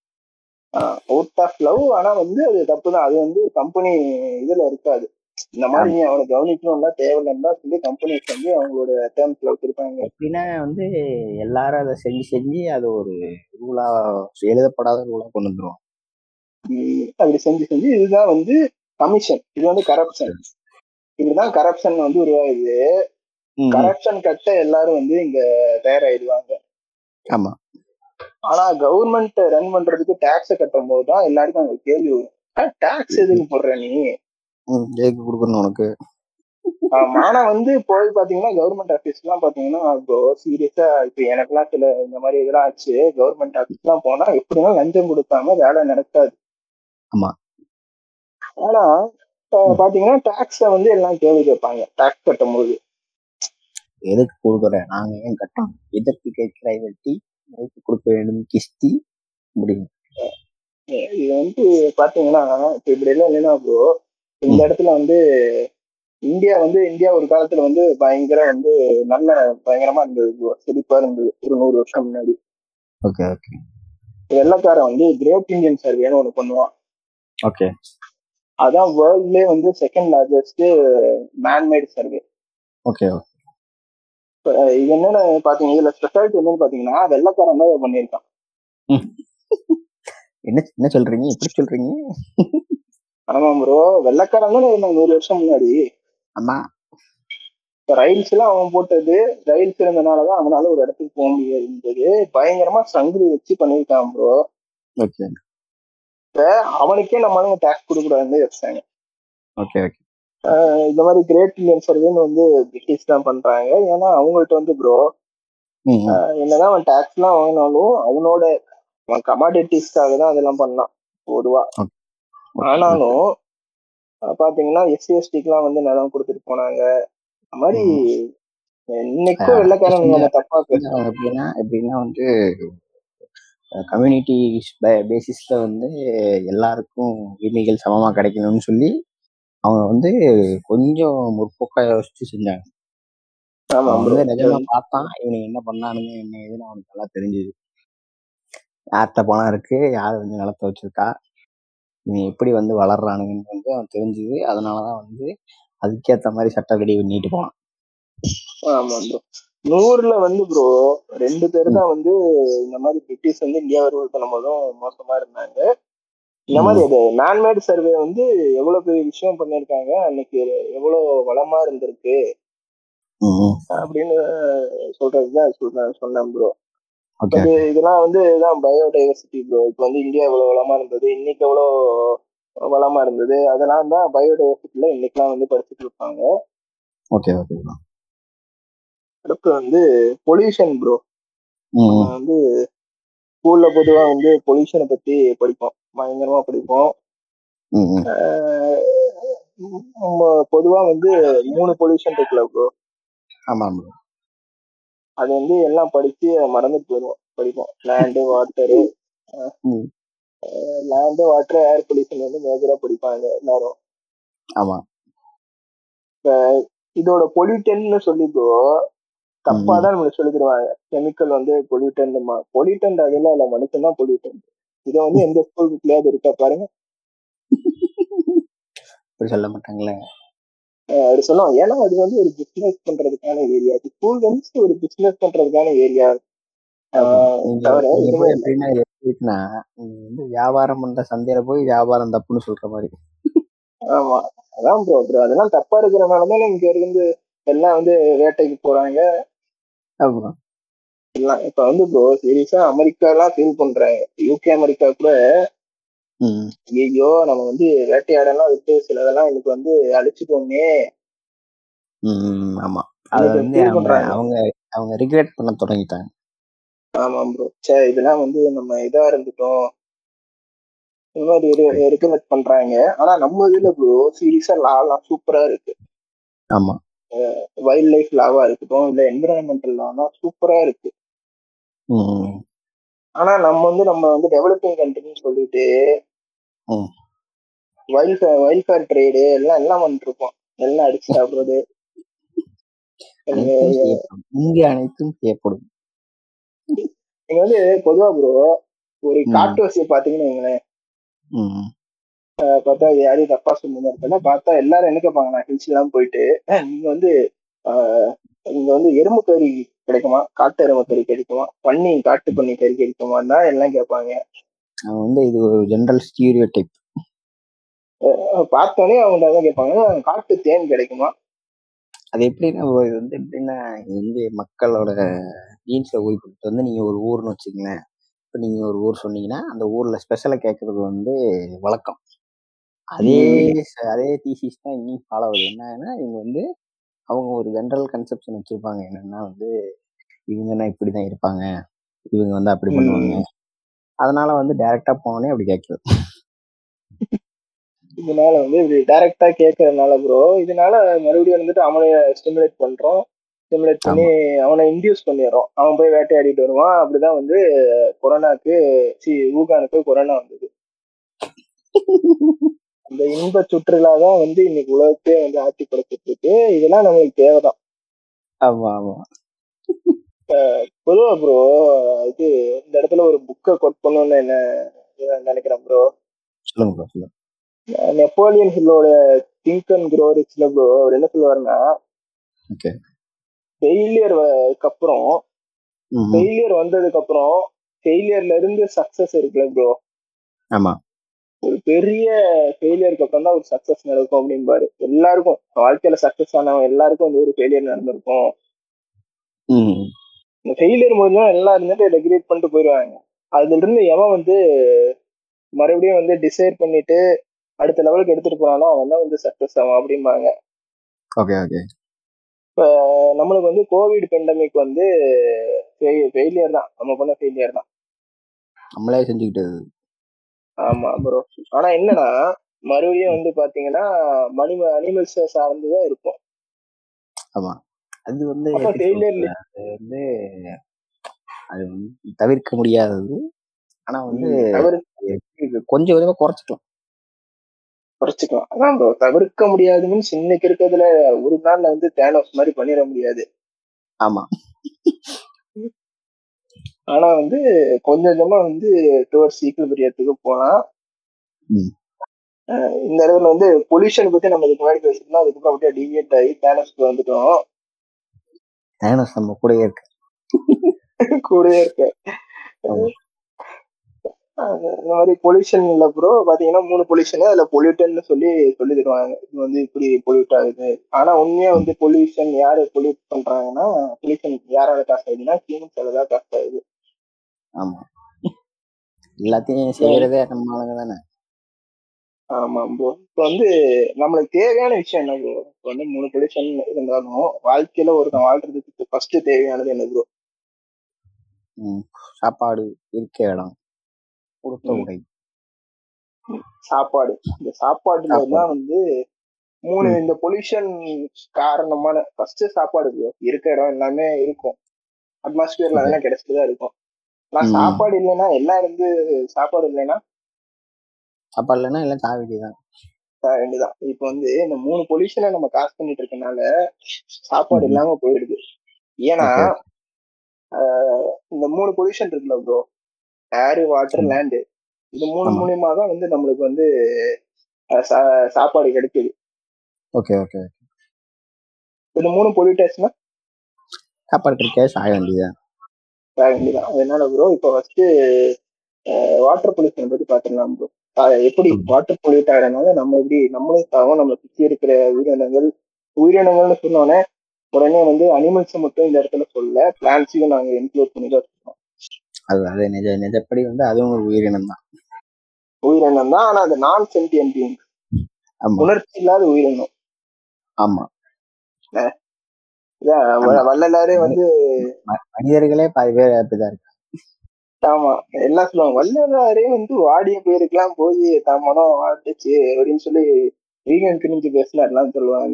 out of love ஆனா வந்து அது தப்பு தான் அது வந்து கம்பெனி இதுல இருக்காது இந்த மாதிரி நீ அவனை கவனிக்கணும்ல தேவையில்லைன்னா சொல்லி கம்பெனிஸ் வந்து அவங்களோட டேர்ம்ஸ்ல வச்சிருப்பாங்க எப்படின்னா வந்து எல்லாரும் அதை செஞ்சு செஞ்சு அது ஒரு ரூலா எழுதப்படாத ரூலா கொண்டு வந்துருவோம் உம் அப்படி செஞ்சு செஞ்சு இதுதான் வந்து கமிஷன் இது வந்து கரப்ஷன் இப்படிதான் கரப்ஷன் வந்து உருவாகுது கரப்ஷன் கட்ட எல்லாரும் வந்து இங்க தயாராயிடுவாங்க ஆமா ஆனா கவர்மெண்ட் ரன் பண்றதுக்கு டாக்ஸ கட்டும் போது தான் எல்லாருக்கும் அங்க கேள்வி வரும் டாக்ஸ் எதுக்கு போடுற நீ ம், எதுக்கு கொடுக்கணும் உனக்கு ஆமா, ஆனா வந்து போய் பாத்தீங்கன்னா கவர்மெண்ட் ஆபீஸ் எல்லாம் பாத்தீங்கன்னா இப்போ சீரியஸா இப்ப எனக்கெல்லாம் சில இந்த மாதிரி இதெல்லாம் ஆச்சு கவர்மெண்ட் ஆபீஸ் எல்லாம் போனா எப்படின்னா லஞ்சம் கொடுக்காம வேலை நடக்காது ஆமா. ஆனா அஹ், பாத்தீங்கன்னா டாக்ஸ வந்து எல்லாம் கேள்வி கேட்பாங்க டாக்ஸ் கட்டும் போது எதுக்கு கொடுக்குறேன் நாங்க ஏன் கட்டணும் எதற்கு கேட்கிறாய் வெட்டி எதுக்கு கொடுக்க வேண்டும் கிஸ்தி முடியும் இது வந்து பாத்தீங்கன்னா இப்ப இப்படி எல்லாம் இல்லைன்னா ப்ரோ இந்த இடத்துல வந்து இந்தியா வந்து இந்தியா ஒரு காலத்துல வந்து பயங்கர வந்து நல்ல பயங்கரமா இருந்தது bro. செழிப்பா இருந்தது ஒரு நூறு வருஷம் முன்னாடி ஓகே ஓகே வெள்ளக்காரன் வந்து கிரேட் இந்தியன் சர்வேன்னு ஒண்ணு பண்ணுவான் ஓகே அதான் வேர்ல்ட்லயே வந்து second largest man made survey okay இது என்னன்னு பாத்தீங்க இதுல ஸ்பெஷாலிட்டி என்னன்னு பாத்தீங்கன்னா வெள்ளக்காரன் தான் இதை பண்ணியிருக்கான் என்ன என்ன சொல்றீங்க எப்படி சொல்றீங்க ஆமா ப்ரோ வெள்ளக்காரன் தானே இருந்தான் நூறு வருஷம் முன்னாடி ஆமா ரயில்ஸ் எல்லாம் அவன் போட்டது ரயில்ஸ் இருந்தனாலதான் அவனால ஒரு இடத்துக்கு போக முடியாது பயங்கரமா சங்கிலி வச்சு பண்ணியிருக்கான் ப்ரோ ஓகே அவனுக்கே நம்மளுங்க டேக்ஸ் கொடுக்கூடாதுன்னு வச்சாங்க ஓகே ஓகே இந்த மாதிரி கிரேட் இந்தியன் சர்வேன்னு வந்து பிரிட்டிஷ் தான் பண்றாங்க ஏன்னா அவங்கள்ட்ட வந்து ப்ரோ ம் ம். என்னதான் அவன் டேக்ஸ் எல்லாம் வாங்கினாலும் அவனோட அவன் கமாடிட்டிஸ்க்காக தான் அதெல்லாம் பண்ணான் பொதுவா ஆனாலும் அஹ் பாத்தீங்கன்னா எஸ்சி எஸ்டிக்கெல்லாம் வந்து நிலம் கொடுத்துட்டு போனாங்க அந்த மாதிரி இன்னைக்கும் ஆஹ் வெள்ளக்காரன் நம்ம தப்பா எப்படின்னா பேசுறோம் எப்படின்னா எப்படின்னா வந்து கம்யூனிட்டி பேசிஸ்ல வந்து எல்லாருக்கும் உரிமைகள் சமமா கிடைக்கணும்னு சொல்லி அவங்க வந்து கொஞ்சம் முற்போக்கா யோசிச்சு செஞ்சாங்க ஆமா அவன் ப்ரோ வந்து நிஜமா பார்த்தான் இவனுக்கு என்ன பண்ணானுங்க என்ன ஏதுன்னு அவனுக்கு நல்லா தெரிஞ்சுது யார்கிட்ட பணம் இருக்கு யார் வந்து நிலத்தை வச்சிருக்கா இவன் எப்படி வந்து வளர்றானுங்கன்னு வந்து அவன் தெரிஞ்சுது அதனாலதான் வந்து அதுக்கேத்த மாதிரி சட்ட ரெடி பண்ணிட்டு போனான் ஆமா ப்ரோ நூறுல வந்து ப்ரோ ரெண்டு பேர் தான் வந்து இந்த மாதிரி பிரிட்டிஷ் வந்து இந்தியாவை ரூல் பண்ணும்போதும் மோசமா இருந்தாங்க இந்த மாதிரி அது மேன்மேட் சர்வே வந்து எவ்வளவு பெரிய விஷயம் பண்ணிருக்காங்க அன்னைக்கு எவ்வளவு வளமா இருந்திருக்கு ம் அப்படின்னு சொல்றதுதான் சொல்றேன் சொன்னேன் ப்ரோ ஓகே இது இதெல்லாம் வந்து இதான் பயோடைவர்சிட்டி ப்ரோ இப்போ வந்து இந்தியா எவ்வளவு வளமா இருந்தது இன்னைக்கு எவ்வளோ வளமா இருந்தது அதெல்லாம் தான் பயோடைவர்சிட்டில இன்னைக்கெல்லாம் வந்து படிச்சுட்டு இருப்பாங்க ஓகே ஓகே அடுத்து வந்து பொல்யூஷன் ப்ரோ ம் நம்ம வந்து ஸ்கூல்ல பொதுவா வந்து பொல்யூஷனை பத்தி படிப்போம் பயங்கரமா படிப்போம் ம் ம் ஆஹ் நம்ம பொதுவா வந்து மூணு பொல்யூஷன் இருக்குல்ல ப்ரோ ஆமா ப்ரோ அது வந்து எல்லாம் படிச்சு மறந்துட்டு போயிடுவோம் படிப்போம் லேண்டு வாட்டரு ம் லேண்டு வாட்டர் ஏர் பொல்யூஷன் வந்து மேஜரா படிப்பாங்க எல்லாரும் ஆமா இதோட பொல்யூட்டன்ட்னு சொல்லி ப்ரோ தப்பா ம் தான் நம்மளுக்கு சொல்லி தருவாங்க கெமிக்கல் வந்து பொல்யூட்டன் பொல்யூட்டன் அதெல்லாம் இல்ல மனுஷன் தான் பொல்யூட்டன் இதை வந்து எந்த ஸ்கூல் புக்லயாவது இருக்கா பாருங்க அப்படி சொல்ல மாட்டாங்களே அஹ் அது சொல்லுவோம் ஏன்னா அது வந்து ஒரு பிசினஸ் பண்றதுக்கான ஏரியா ஸ்கூல் வந்து ஒரு பிசினஸ் பண்றதுக்கான ஏரியா ஆமா நீங்க தவிர நீங்க எதுவுமே போய் இல்லை எப்படின்னா இது எப்படி இருக்குன்னா நீங்க வந்து வியாபாரம் பண்ற சந்தையில போய் வியாபாரம் தப்புன்னு சொல்ற மாதிரி ஆமா அதான் ப்ரோ ப்ரோ அதெல்லாம் தப்பா இருக்கிறனாலதான் இங்க இருந்து எல்லாம் வந்து வேட்டைக்கு போறாங்க ஆமா எல்லாம் இப்ப வந்து ப்ரோ சீரியஸா அமெரிக்கா எல்லாம் ஃபீல் பண்றாங்க யூகே அமெரிக்கா கூட ம் ஐயோ நம்ம வந்து வேட்டையாடெல்லாம் விட்டு சிலதெல்லாம் எனக்கு வந்து அழிச்சிட்டோமே ம், ம், ஆமா அத இன்னைக்கு வந்து ஃபீல் அவங்க பண்றாங்க அவங்க அவங்க ரிக்ரெட் பண்ண தொடங்கிட்டாங்க ஆமா ப்ரோ சே இதெல்லாம் வந்து நம்ம இதா இருந்துட்டோம் இந்த மாதிரி ரெக்கமெண்ட் பண்றாங்க ஆனா நம்ம இதுல ப்ரோ சீரியஸா லாலாம் சூப்பரா இருக்கு ஆமா வைல்ட் லைஃப் லாவா இருக்கட்டும் இல்ல என்விரான்மெண்டல் லாலாம் சூப்பரா இருக்கு ம், ம், ஆனா நம்ம வந்து நம்ம வந்து டெவலப்பிங் கண்ட்ரின்னு சொல்லிட்டு ம். வைல்ட் வைல்ட்ஃபேர் ட்ரேடு எல்லாம் எல்லாம் பண்ணிட்டு இருக்கோம் எல்லாம் அடிச்சு சாப்பிடுறது அனைத்தும் செய்யப்படும் இங்கே அனைத்தும் செய்யப்படும் நீங்க வந்து பொதுவா ப்ரோ ஒரு ம். காட்டுவாசியை பாத்தீங்கன்னு வைங்களேன் ம், ம். அஹ் பார்த்தா அது யாரையும் தப்பா சொல்லுங்க இருக்கலாம் பார்த்தா எல்லாரும் என்ன கேட்பாங்க நான் ஹில்ஸ் எல்லாம் போயிட்டு "அஹ், நீங்க வந்து ஆஹ், இங்க வந்து எறும்பு கறி கிடைக்குமா காட்டு எறும்பு கறி கிடைக்குமா பன்னி காட்டு பன்னி கறி கிடைக்குமா தான் எல்லாம் கேட்பாங்க அவன் வந்து இது ஒரு ஜெனரல் ஸ்டீரியோ டைப் அஹ் பார்த்தோன்னே அவங்க தான் கேட்பாங்க காட்டு தேன் கிடைக்குமா அது எப்படின்னா bro, இது வந்து எப்படின்னா இது வந்து மக்களோட ஜீன்ஸ்ல போய் வந்து நீங்க ஒரு ஊர்னு வச்சுக்கங்களேன் இப்போ நீங்க ஒரு ஊர் சொன்னீங்கன்னா அந்த ஊர்ல ஸ்பெஷலா கேட்கறது வந்து வழக்கம் அதே ச- அதே தீசிஸ் தான் இன்னும் ஃபாலோ ஆகுது என்னன்னா இவங்க வந்து அவங்க ஒரு ஜென்ரல் கன்செப்ஷன் வச்சிருப்பாங்க என்னன்னா வந்து இவங்கன்னா இப்படிதான் இருப்பாங்க இவங்க வந்து அப்படி பண்ணுவாங்க அதனால வந்து டைரக்டா போனோடனே அப்படி கேட்கறது இதனால வந்து இப்படி டைரக்டா கேட்கறதுனால ப்ரோ இதனால மறுபடியும் வந்துட்டு அவனை ஸ்டிமுலேட் பண்றோம் ஸ்டிமுலேட் பண்ணி அவனை இன்டியூஸ் பண்ணிடுறோம் அவன் போய் வேட்டையாடிட்டு வருவான் அப்படிதான் வந்து கொரோனாக்கு சி ஊகானுக்கு கொரோனா வந்தது அந்த இன்ப சுற்றுலா தான் வந்து இன்னைக்கு உலகத்தையே வந்து ஆட்டி படைச்சிட்டு இருக்கு இதெல்லாம் நம்மளுக்கு தேவைதான் ஆமா ஆமா பொதுவா ப்ரோ இது இந்த இடத்துல ஒரு புக்கை கொட் பண்ணணும்னு என்ன நினைக்கிறேன் ப்ரோ சொல்லுங்க bro, சொல்லுங்க நெப்போலியன் ஹில்லோட திங்க் அண்ட் க்ரோ ரிச்ல ப்ரோ அவர் என்ன சொல்லுவாருன்னா ஓகே ஃபெயிலியர் அப்புறம் ஃபெயிலியர் வந்ததுக்கு அப்புறம் ஃபெயிலியர்ல இருந்து சக்சஸ் இருக்குல்ல ப்ரோ ஆமா ஒரு பெரிய ஃபெயிலியருக்கு அப்புறம் தான் ஒரு சக்சஸ் நடக்கும் அப்படிம்பாரு எல்லாருக்கும் வாழ்க்கையில சக்சஸ் ஆனவங்க எல்லாருக்கும் வந்து ஒரு ஃபெயிலியர் நடந்திருக்கும் இந்த ஃபெயிலியர் முடிஞ்சா எல்லாம் இருந்துட்டு ரெகுலேட் பண்ணிட்டு போயிடுவாங்க அதுல இருந்து எவன் வந்து மறுபடியும் வந்து டிசைட் பண்ணிட்டு அடுத்த லெவலுக்கு எடுத்துட்டு போனாலும் அவன் தான் வந்து சக்சஸ் ஆகும் அப்படிம்பாங்க ஓகே ஓகே இப்போ நம்மளுக்கு வந்து கோவிட் பெண்டமிக் வந்து ஃபெயிலியர் தான் நம்ம பண்ண ஃபெயிலியர் தான் நம்மளே செஞ்சுக்கிட்டது ஆமா ப்ரோ ஆனா என்னன்னா மறுபடியும் வந்து பாத்தீங்கன்னா மணி அனிமல்ஸ் சார்ந்துதான் இருக்கும் ஆமா அது வந்து அப்ப எப்படி failure சொல்றது? அது வந்து அது வந்து தவிர்க்க முடியாதது ஆனா வந்து தவிர எப்படி கொஞ்சம் கொஞ்சமா குறைச்சிக்கலாம் குறைச்சிக்கலாம் அதான் ப்ரோ தவிர்க்க முடியாது மீன்ஸ் இன்னைக்கு இருக்கிறதுல ஒரு நாள்ல வந்து தேனோஸ் மாதிரி பண்ணிட முடியாது ஆமா ஆனா வந்து கொஞ்சம் கொஞ்சமா வந்து டுவர்ட்ஸ் ஈக்குவல் போலாம் ம். அஹ் இந்த இடத்துல வந்து பொல்யூஷன் பத்தி நம்ம இதுக்கு முன்னாடி பேசிருந்தோம் அதுக்கப்புறம் அப்படியே டிவியேட் ஆகி தேனோஸ்க்கு வந்துட்டோம் தேனஸ் நம்ம கூடயே இருக்கு கூடயே இருக்க ஆமா. அஹ் இந்த மாதிரி பொல்யூஷன் இல்ல ப்ரோ பாத்தீங்கன்னா மூணு பொல்யூஷன் அதுல பொல்யூட்டன்னு சொல்லி சொல்லி தருவாங்க இது வந்து இப்படி பொல்யூட் ஆகுது ஆனா உண்மையா வந்து பொல்யூஷன் யாரு பொல்யூட் பண்றாங்கன்னா பொல்யூஷன் யாரால காசு ஆகுதுன்னா ஹியூமன்ஸால தான் காசு ஆகுது ஆமா எல்லாத்தையும் செய்யறதே நம்ம ஆளுங்க தானே ஆமா ப்ரோ இப்போ வந்து நம்மளுக்கு தேவையான விஷயம் என்ன ப்ரோ இப்போ வந்து மூணு பொல்யூஷன் இருந்தாலும் வாழ்க்கையில ஒருத்தன் வாழ்றதுக்கு ஃபர்ஸ்ட் தேவையானது என்ன ப்ரோ ம். சாப்பாடு இருக்க இடம் கொடுத்த ம். உடை சாப்பாடு இந்த சாப்பாடுல சாப்பாடு. தான் வந்து மூணு ம். இந்த பொல்யூஷன் காரணமான ஃபர்ஸ்ட் சாப்பாடு ப்ரோ இருக்க இடம் எல்லாமே இருக்கும் அட்மாஸ்பியர்ல Okay. அதெல்லாம் கிடைச்சிட்டு தான் இருக்கும் நான் ம். சாப்பாடு இல்லைன்னா எல்லாம் இருந்து சாப்பாடு இல்லைன்னா சாப்பாடு இல்லைன்னா எல்லாம் சாக வேண்டியதுதான் வேண்டியதான் இப்போ வந்து இந்த மூணு பொல்யூஷனை நம்ம காசு பண்ணிட்டு இருக்கனால சாப்பாடு ம். இல்லாம போயிடுது ஏன்னா Okay. ஆஹ் இந்த மூணு பொல்யூஷன் இருக்குல்ல ப்ரோ ஏர் வாட்டர் ம். லேண்டு இது மூணு ஆமா. மூலியமா தான் வந்து நம்மளுக்கு வந்து ஆஹ் சா- சாப்பாடு கிடைக்குது ஓகே ஓகே இந்த மூணு பொல்யூட்டர்ஸ்னா சாப்பாடு கிடைக்காது சாக வேண்டியதுதான் வேண்டியதான் அதனால ப்ரோ இப்போ ஃபர்ஸ்ட் வாட்டர் பொல்யூஷன் பத்தி பாத்துக்கலாம் ப்ரோ எப்படி ம். வாட்டர் பொல்யூட் ஆகிறதுனால நம்ம எப்படி நம்மளும் சாகும் நம்ம சுத்தி இருக்கிற உயிரினங்கள் உயிரினங்கள்னு சொன்னோன்னே உடனே வந்து அனிமல்ஸ் மட்டும் இந்த இடத்துல சொல்ல பிளான்ஸையும் நாங்க இன்க்ளூட் பண்ணி தான் சொல்றோம் அது அது நிஜ நிஜப்படி வந்து அதுவும் ஒரு உயிரினம் தான் உயிரினம் தான் ஆனா அது நான் சென்டியன் பீயிங் ஆமா உணர்ச்சி இல்லாத உயிரினம் ஆமா இதான் வ- ஆமா. வள்ளலாரே வந்து ம- மனிதர்களே பாதி பேர் அப்படிதான் இருக்கு ஆமா எல்லாம் சொல்லுவாங்க வள்ளலாரே வந்து வாடிய பேருக்கெல்லாம் போய் தான் மனம் வாட்டுச்சு அப்படின்னு சொல்லி வீகன் கிணிஞ்சு பேசினார்லாம் சொல்லுவாங்க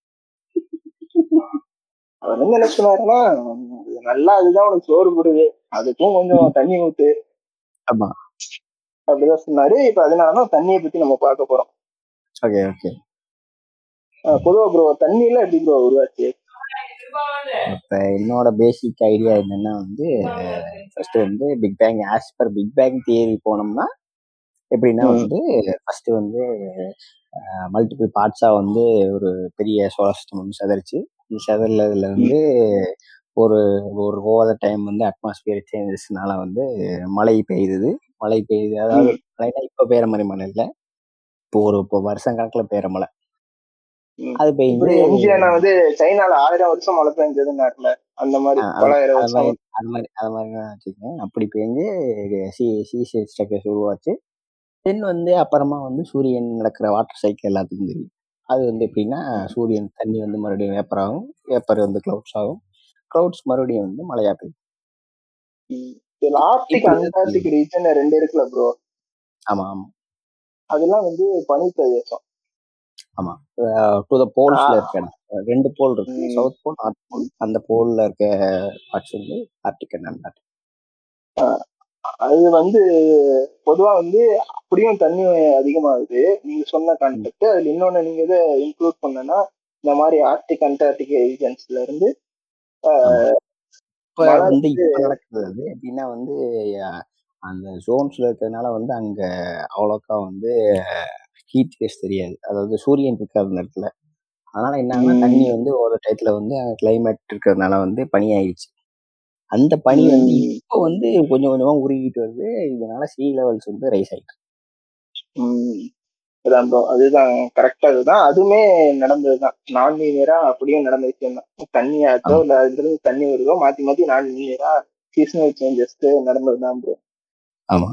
அவர் வந்து என்ன சொன்னாருன்னா இது நல்லா அதுதான் உனக்கு சோறு போடுது அதுக்கும் கொஞ்சம் தண்ணி ஊத்து ஆமா அப்படிதான் சொன்னாரு இப்ப அதனாலதான் தண்ணியை பத்தி நம்ம பார்க்க போறோம் ஓகே ஓகே அஹ் பொதுவா ப்ரோ தண்ணியெல்லாம் எப்படி ப்ரோ உருவாச்சு இப்ப என்னோட பேசிக் ஐடியா என்னன்னா வந்து ஃபர்ஸ்ட் வந்து big bang as per big bang theory போனோம்னா எப்படின்னா ம். வந்து ஃபர்ஸ்ட் வந்து மல்டிபிள் பார்ட்ஸா வந்து ஒரு பெரிய சோலார் சிஸ்டம் வந்து செதறிச்சு இந்த செதறதுல வந்து ஒரு ஒரு ஓவர் டைம் வந்து அட்மாஸ்பியர் சேஞ்சஸ்னால வந்து மழை பெய்யுது மழை பெய்யுது அதாவது மழைனா இப்ப பெய்யற மாதிரி மழை இல்ல இப்போ ஒரு இப்போ வருஷம் கணக்குல பெய்யற மழை ம். அது இப்படி பெய்யுது எம்ஜிஆர் வந்து சைனால ஆயிரம் வருஷம் மழை பெஞ்சதுன்னாருல அந்த மாதிரி ஆ, அது பலாயிரம் அது வருஷம் மாதிரி அது மாதிரி அது மாதிரி தான் வச்சுக்கோங்க அப்படி பெஞ்சு சி சி ஸ்ட்ரக்சர்ஸ் உருவாச்சு தென் வந்து அப்புறமா வந்து சூரியன் நடக்கிற வாட்டர் சைக்கிள் எல்லாத்துக்கும் தெரியும் அது வந்து எப்படின்னா சூரியன் தண்ணி வந்து மறுபடியும் வேப்பர் ஆகும் வேப்பர் வந்து க்ளவுட்ஸ் ஆகும் க்ளவுட்ஸ் மறுபடியும் வந்து மழையா பெய்யும் ம். இதுல ஆர்டிக் இப்படி அண்டார்டிக் ரீஜன் ரெண்டு இருக்குல்ல ப்ரோ ஆமா ஆமா அதெல்லாம் வந்து பனி பிரதேசம் ஆமா டு த போல்ஸ்ல ஆ. இருக்க இடம் ரெண்டு போல் இருக்கு ம். சவுத் போல் நார்த் போல் அந்த போல்ல இருக்க பார்ட்ஸ் வந்து ஆர்டிக் அண்ட் அண்டார்டிக் அது வந்து பொதுவா வந்து அப்படியும் தண்ணி அதிகமாகுது நீங்க சொன்ன கான்செப்ட் அதுல இன்னொன்னு நீங்க இதை இன்க்ளூட் பண்ணனா இந்த மாதிரி ஆர்டிக் அண்டார்டிக் ரீஜன்ஸ்ல இருந்து இப்ப மழை வந்து இப்ப நடக்குது அது எப்படின்னா வந்து அஹ், அந்த ஜோன்ஸ்ல இருக்கிறதுனால வந்து அங்க அவ்வளோக்கா வந்து ஹீட் வேஸ் தெரியாது அதாவது சூரியன் இருக்காது அந்த இடத்துல அதனால என்ன ஆகுனா ம். தண்ணி வந்து ஒரு டயத்துல வந்து கிளைமேட் இருக்கிறதுனால வந்து பனி ஆயிடுச்சு அந்த பனி வந்து ம். இப்போ வந்து கொஞ்சம் கொஞ்சமா உருகிட்டு வருது இதனால சீ லெவல்ஸ் வந்து ரைஸ் ஆயிட்டு ம். அதான் ப்ரோ அதுதான் கரெக்டா அதுதான் அதுவுமே நடந்ததுதான் நான் லீனியரா அப்படியே நடந்த விஷயம் தான் தண்ணி ஆச்சோ ஆமா. இல்ல அதுல இருந்து தண்ணி வருதோ மாத்தி மாத்தி நான் லீனியரா சீசனல் சேஞ்சஸ் நடந்ததுதான் ப்ரோ ஆமா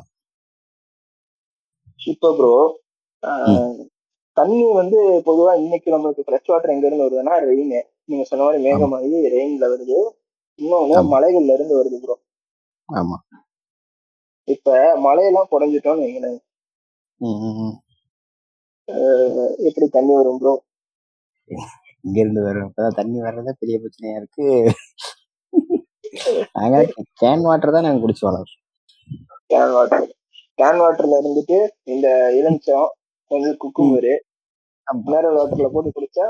இப்போ ப்ரோ ம். தண்ணி வந்து பொதுவா இன்னைக்கு நம்மளுக்கு ஃப்ரெஷ் வாட்டர் எங்க இருந்து வருதுன்னா ரெயின் நீங்க சொன்ன மாதிரி ஆமா மேகமாகி ரெயின்ல வருது இன்னொன்னு ஆமா மலைகள்ல இருந்து வருது ப்ரோ ஆமா இப்ப மலையெல்லாம் குறைஞ்சிட்டோம்னு வைங்களேன் ம், ம், ம். அஹ் எப்படி தண்ணி வரும் ப்ரோ இங்க இருந்து வரும் இப்பதான் தண்ணி வர்றதே பெரிய பிரச்சனையா இருக்கு நாங்க கேன் வாட்டர் தான் நாங்க குடிச்சு வளர்றோம் கேன் வாட்டர் கேன் வாட்டர்ல இருந்துட்டு இந்த இளஞ்சம் கொஞ்சம் ம். குக்கும்பரு ஆமா மினரல் வாட்டர்ல போட்டு குடிச்சா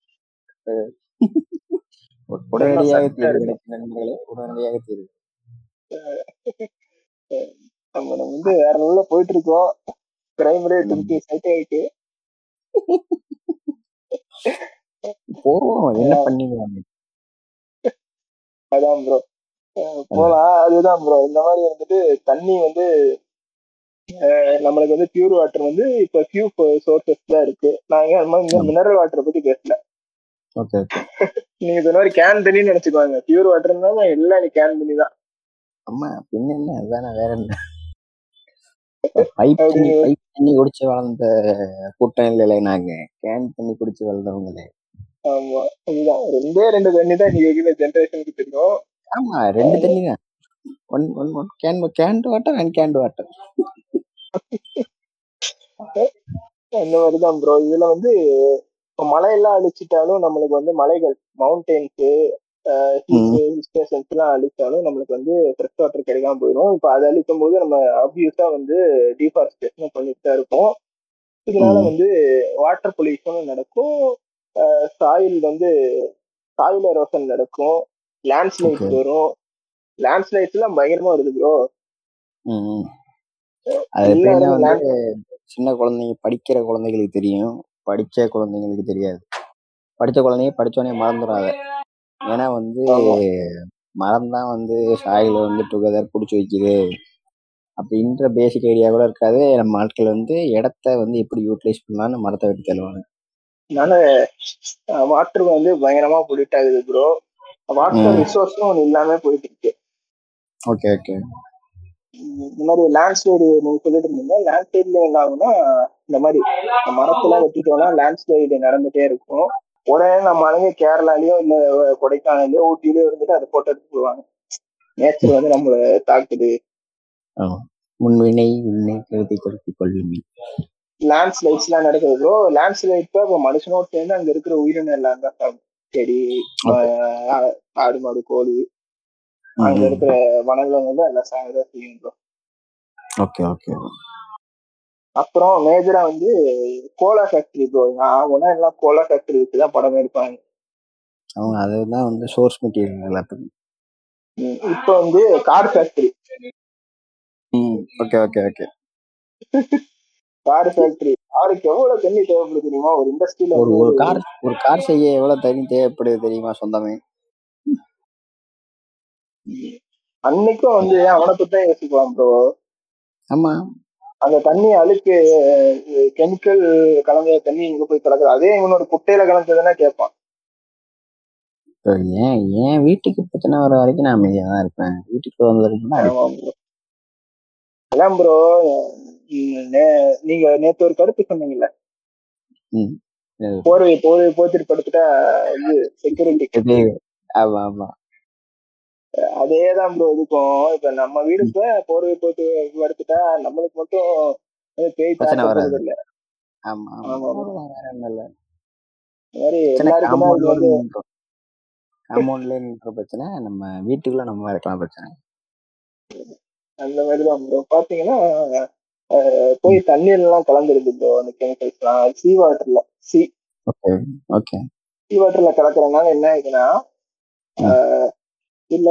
உ- செம்ம உடனடியாக சத்தா தீர்வு இருக்கும் கிடைக்கும் நண்பர்களே உடனடியாக தீர்வு நம்ம நம்ம வந்து வேற லெவல்ல போயிட்டு இருக்கோம் கிரைம் ரேட் ம். இன்க்ரீஸ் ஆயிட்டே இருக்கு போவோம் என்ன பண்ணிடுவாங்க அதான் ப்ரோ போலாம் அதுதான் ப்ரோ இந்த மாதிரி வந்துட்டு தண்ணி வந்து அஹ், நம்மளுக்கு வந்து பியூர் வாட்டர் வந்து இப்ப ஃபியூ சோர்சஸ் தான் இருக்கு நாங்க அது மாதிரி இந்த ஆமா மினரல் வாட்டரை பத்தி பேசல ஓகே ஓகே நீங்க சொன்ன மாதிரி கேன் தண்ணின்னு நினைச்சுக்கோங்க பியூர் வாட்டர்னா எல்லாம் நீ கேன் தண்ணி தான் அம்மா பின்ன என்ன அதுதானே வேற என்ன பைப் அப்படி தண்ணி பைப் தண்ணி குடிச்சு வளர்ந்த கூட்டம் இல்லைல்ல நாங்க கேன் தண்ணி குடிச்சு வளர்ந்தவங்களே ஆமா இதுதான் ரெண்டே ரெண்டு தண்ணி தான் நீங்க இருக்கிற ஜென்ரேஷனுக்கு தெரியும் ஆமா ரெண்டு தண்ணி தான் one one one can can water and can water அந்த மாதிரிதான் ப்ரோ இதுல வந்து இப்ப மலையெல்லாம் அழிச்சிட்டாலும் நம்மளுக்கு வந்து மலைகள் மவுண்டெயின்ஸ் ஸ்டேஷன்ஸ் எல்லாம் அழிச்சாலும் நம்மளுக்கு வந்து ஃப்ரெஷ் வாட்டர் கிடைக்காம போயிடும் இப்ப அதை அழிக்கும் போது நம்ம அப்யூஸா வந்து டீஃபாரஸ்டேஷன் பண்ணிட்டு தான் இருக்கோம் இதனால ம். வந்து வாட்டர் பொல்யூஷனும் நடக்கும் சாயில் வந்து சாயில் எரோசன் நடக்கும் லேண்ட்ஸ்லைட்ஸ் Okay. வரும் லேண்ட்ஸ்லைட்ஸ் எல்லாம் பயங்கரமா வருது ப்ரோ ம், ம். அது எப்படின்னா எல்லாரும் வந்து சின்ன குழந்தைங்க படிக்கிற குழந்தைகளுக்கு தெரியும் படிச்ச குழந்தைங்களுக்கு தெரியாது படிச்ச குழந்தைங்க படிச்சோடனே மறந்துடும் அதை ஏன்னா வந்து ஆமா மரம் தான் வந்து சாயில வந்து டுகெதர் பிடிச்சி வைக்குது அப்படின்ற பேசிக் ஐடியா கூட இருக்காது நம்ம ஆட்கள் வந்து இடத்த வந்து எப்படி யூட்டிலைஸ் பண்ணலாம்னு மரத்தை வெட்டி தள்ளுவாங்க அதனால வாட்டர் வந்து பயங்கரமா பொல்யூட் ஆகுது ப்ரோ வாட்டர் ம். ரிசோர்ஸும் ஒன்று இல்லாம போயிட்டு இருக்கு ஓகே ஓகே உம் இந்த மாதிரி லேண்ட்ஸ்லைடு நீங்க சொல்லிட்டு இருந்தீங்க லேண்ட்ஸ்லைட்ல என்ன ஆகும்னா இந்த மாதிரி மரத்தெல்லாம் வெட்டிட்டோம்னா லேண்ட்ஸ்லைடு நடந்துட்டே இருக்கும் உடனே நம்ம ஆளுங்க கேரளாலயோ இல்ல கொடைக்கானலையோ ஊட்டிலயோ இருந்துட்டு அதை போட்டோ எடுத்து போடுவாங்க நேச்சர் வந்து நம்மள தாக்குது ஆமா முன்வினை வினை கருதி கருத்தி கொள்ளுமே லேண்ட்ஸ்லைட்ஸ் எல்லாம் நடக்குது ப்ரோ லேண்ட்ஸ்லைட் இப்போ மனுஷனோட சேர்ந்து அங்க இருக்கிற உயிரினம் எல்லாம் தான் சாப்பிடும் செடி ஓகே ஆஹ் ஆடு மாடு கோழி அங்க இருக்கிற வனவிலங்குகள் தான் எல்லாம் சாகதான் செய்யும் ப்ரோ ஓகே ஓகே அப்புறம் மேஜரா வந்து கோலா ஃபேக்டரி ப்ரோ நான் ஒன்னா எல்லாம் கோலா ஃபேக்டரி வச்சு தான் படம் எடுப்பாங்க அவங்க அதுதான் வந்து சோர்ஸ் மெட்டீரியல் எல்லாத்துக்கும் உம் இப்போ வந்து கார் ஃபேக்டரி ம் okay okay okay car factory காருக்கு எவ்வளவு தண்ணி தேவைப்படுது தெரியுமா ஒரு இண்டஸ்ட்ரியில ஒரு வந்து ஒரு கார் ஒரு கார் செய்ய எவ்வளவு தண்ணி தேவைப்படுது தெரியுமா சொந்தமே அன்னைக்கும் வந்து அவனை பத்தி தான் யோசிக்கலாம் ப்ரோ ஆமா அந்த தண்ணி அழுக்கு கெமிக்கல் கலந்த தண்ணி இங்க போய் கலக்குது அதே இவனோட குட்டையில கலந்ததுன்னா கேட்பான் இப்போ ஏன் ஏன் வீட்டுக்கு பிரச்சனை வர வரைக்கும் நான் அமைதியா தான் இருப்பேன் வீட்டுக்கு வந்த வரைக்கும் தான் ஆமா அடிப்பேன் bro. அதான் ப்ரோ நீங்க நேத்து ஒரு கருத்து சொன்னீங்கல்ல ம் இது- போர்வை போர்வை போத்திட்டு படுத்துட்டா இது செக்யூரிட்டி இது ஆமா ஆமா அதேதான் ப்ரோ இதுக்கும் இப்ப நம்ம வீடு இப்ப போர்வை போட்டு படுத்துட்டா நம்மளுக்கு மட்டும் வந்து பேய் பிரச்சனை தாக்க வராது போறது இல்ல ஆமா ஆமா ஆமா bro. அவ்வளவுதான், வேற ஒண்ணும் இல்ல இந்த மாதிரி பிரச்சனை எல்லாருக்கும் தான் இது காம்பவுண்ட்ல வந்து நின்றோம் காம்பவுண்ட்ல நின்ற பிரச்சனை நம்ம வீட்டுக்குள்ள நம்ம இருக்கலாம் பிரச்சனை அந்த மாதிரிதான் ப்ரோ பாத்தீங்கன்னா அஹ், போய் தண்ணீர் எல்லாம் கலந்துருது ப்ரோ அந்த கெமிக்கல்ஸ் எல்லாம் சீ வாட்டர்ல சி ஓகே ஓகே சீ வாட்டர்ல கலக்குறதுனால என்ன ஆகுதுன்னா ம். அஹ், இல்ல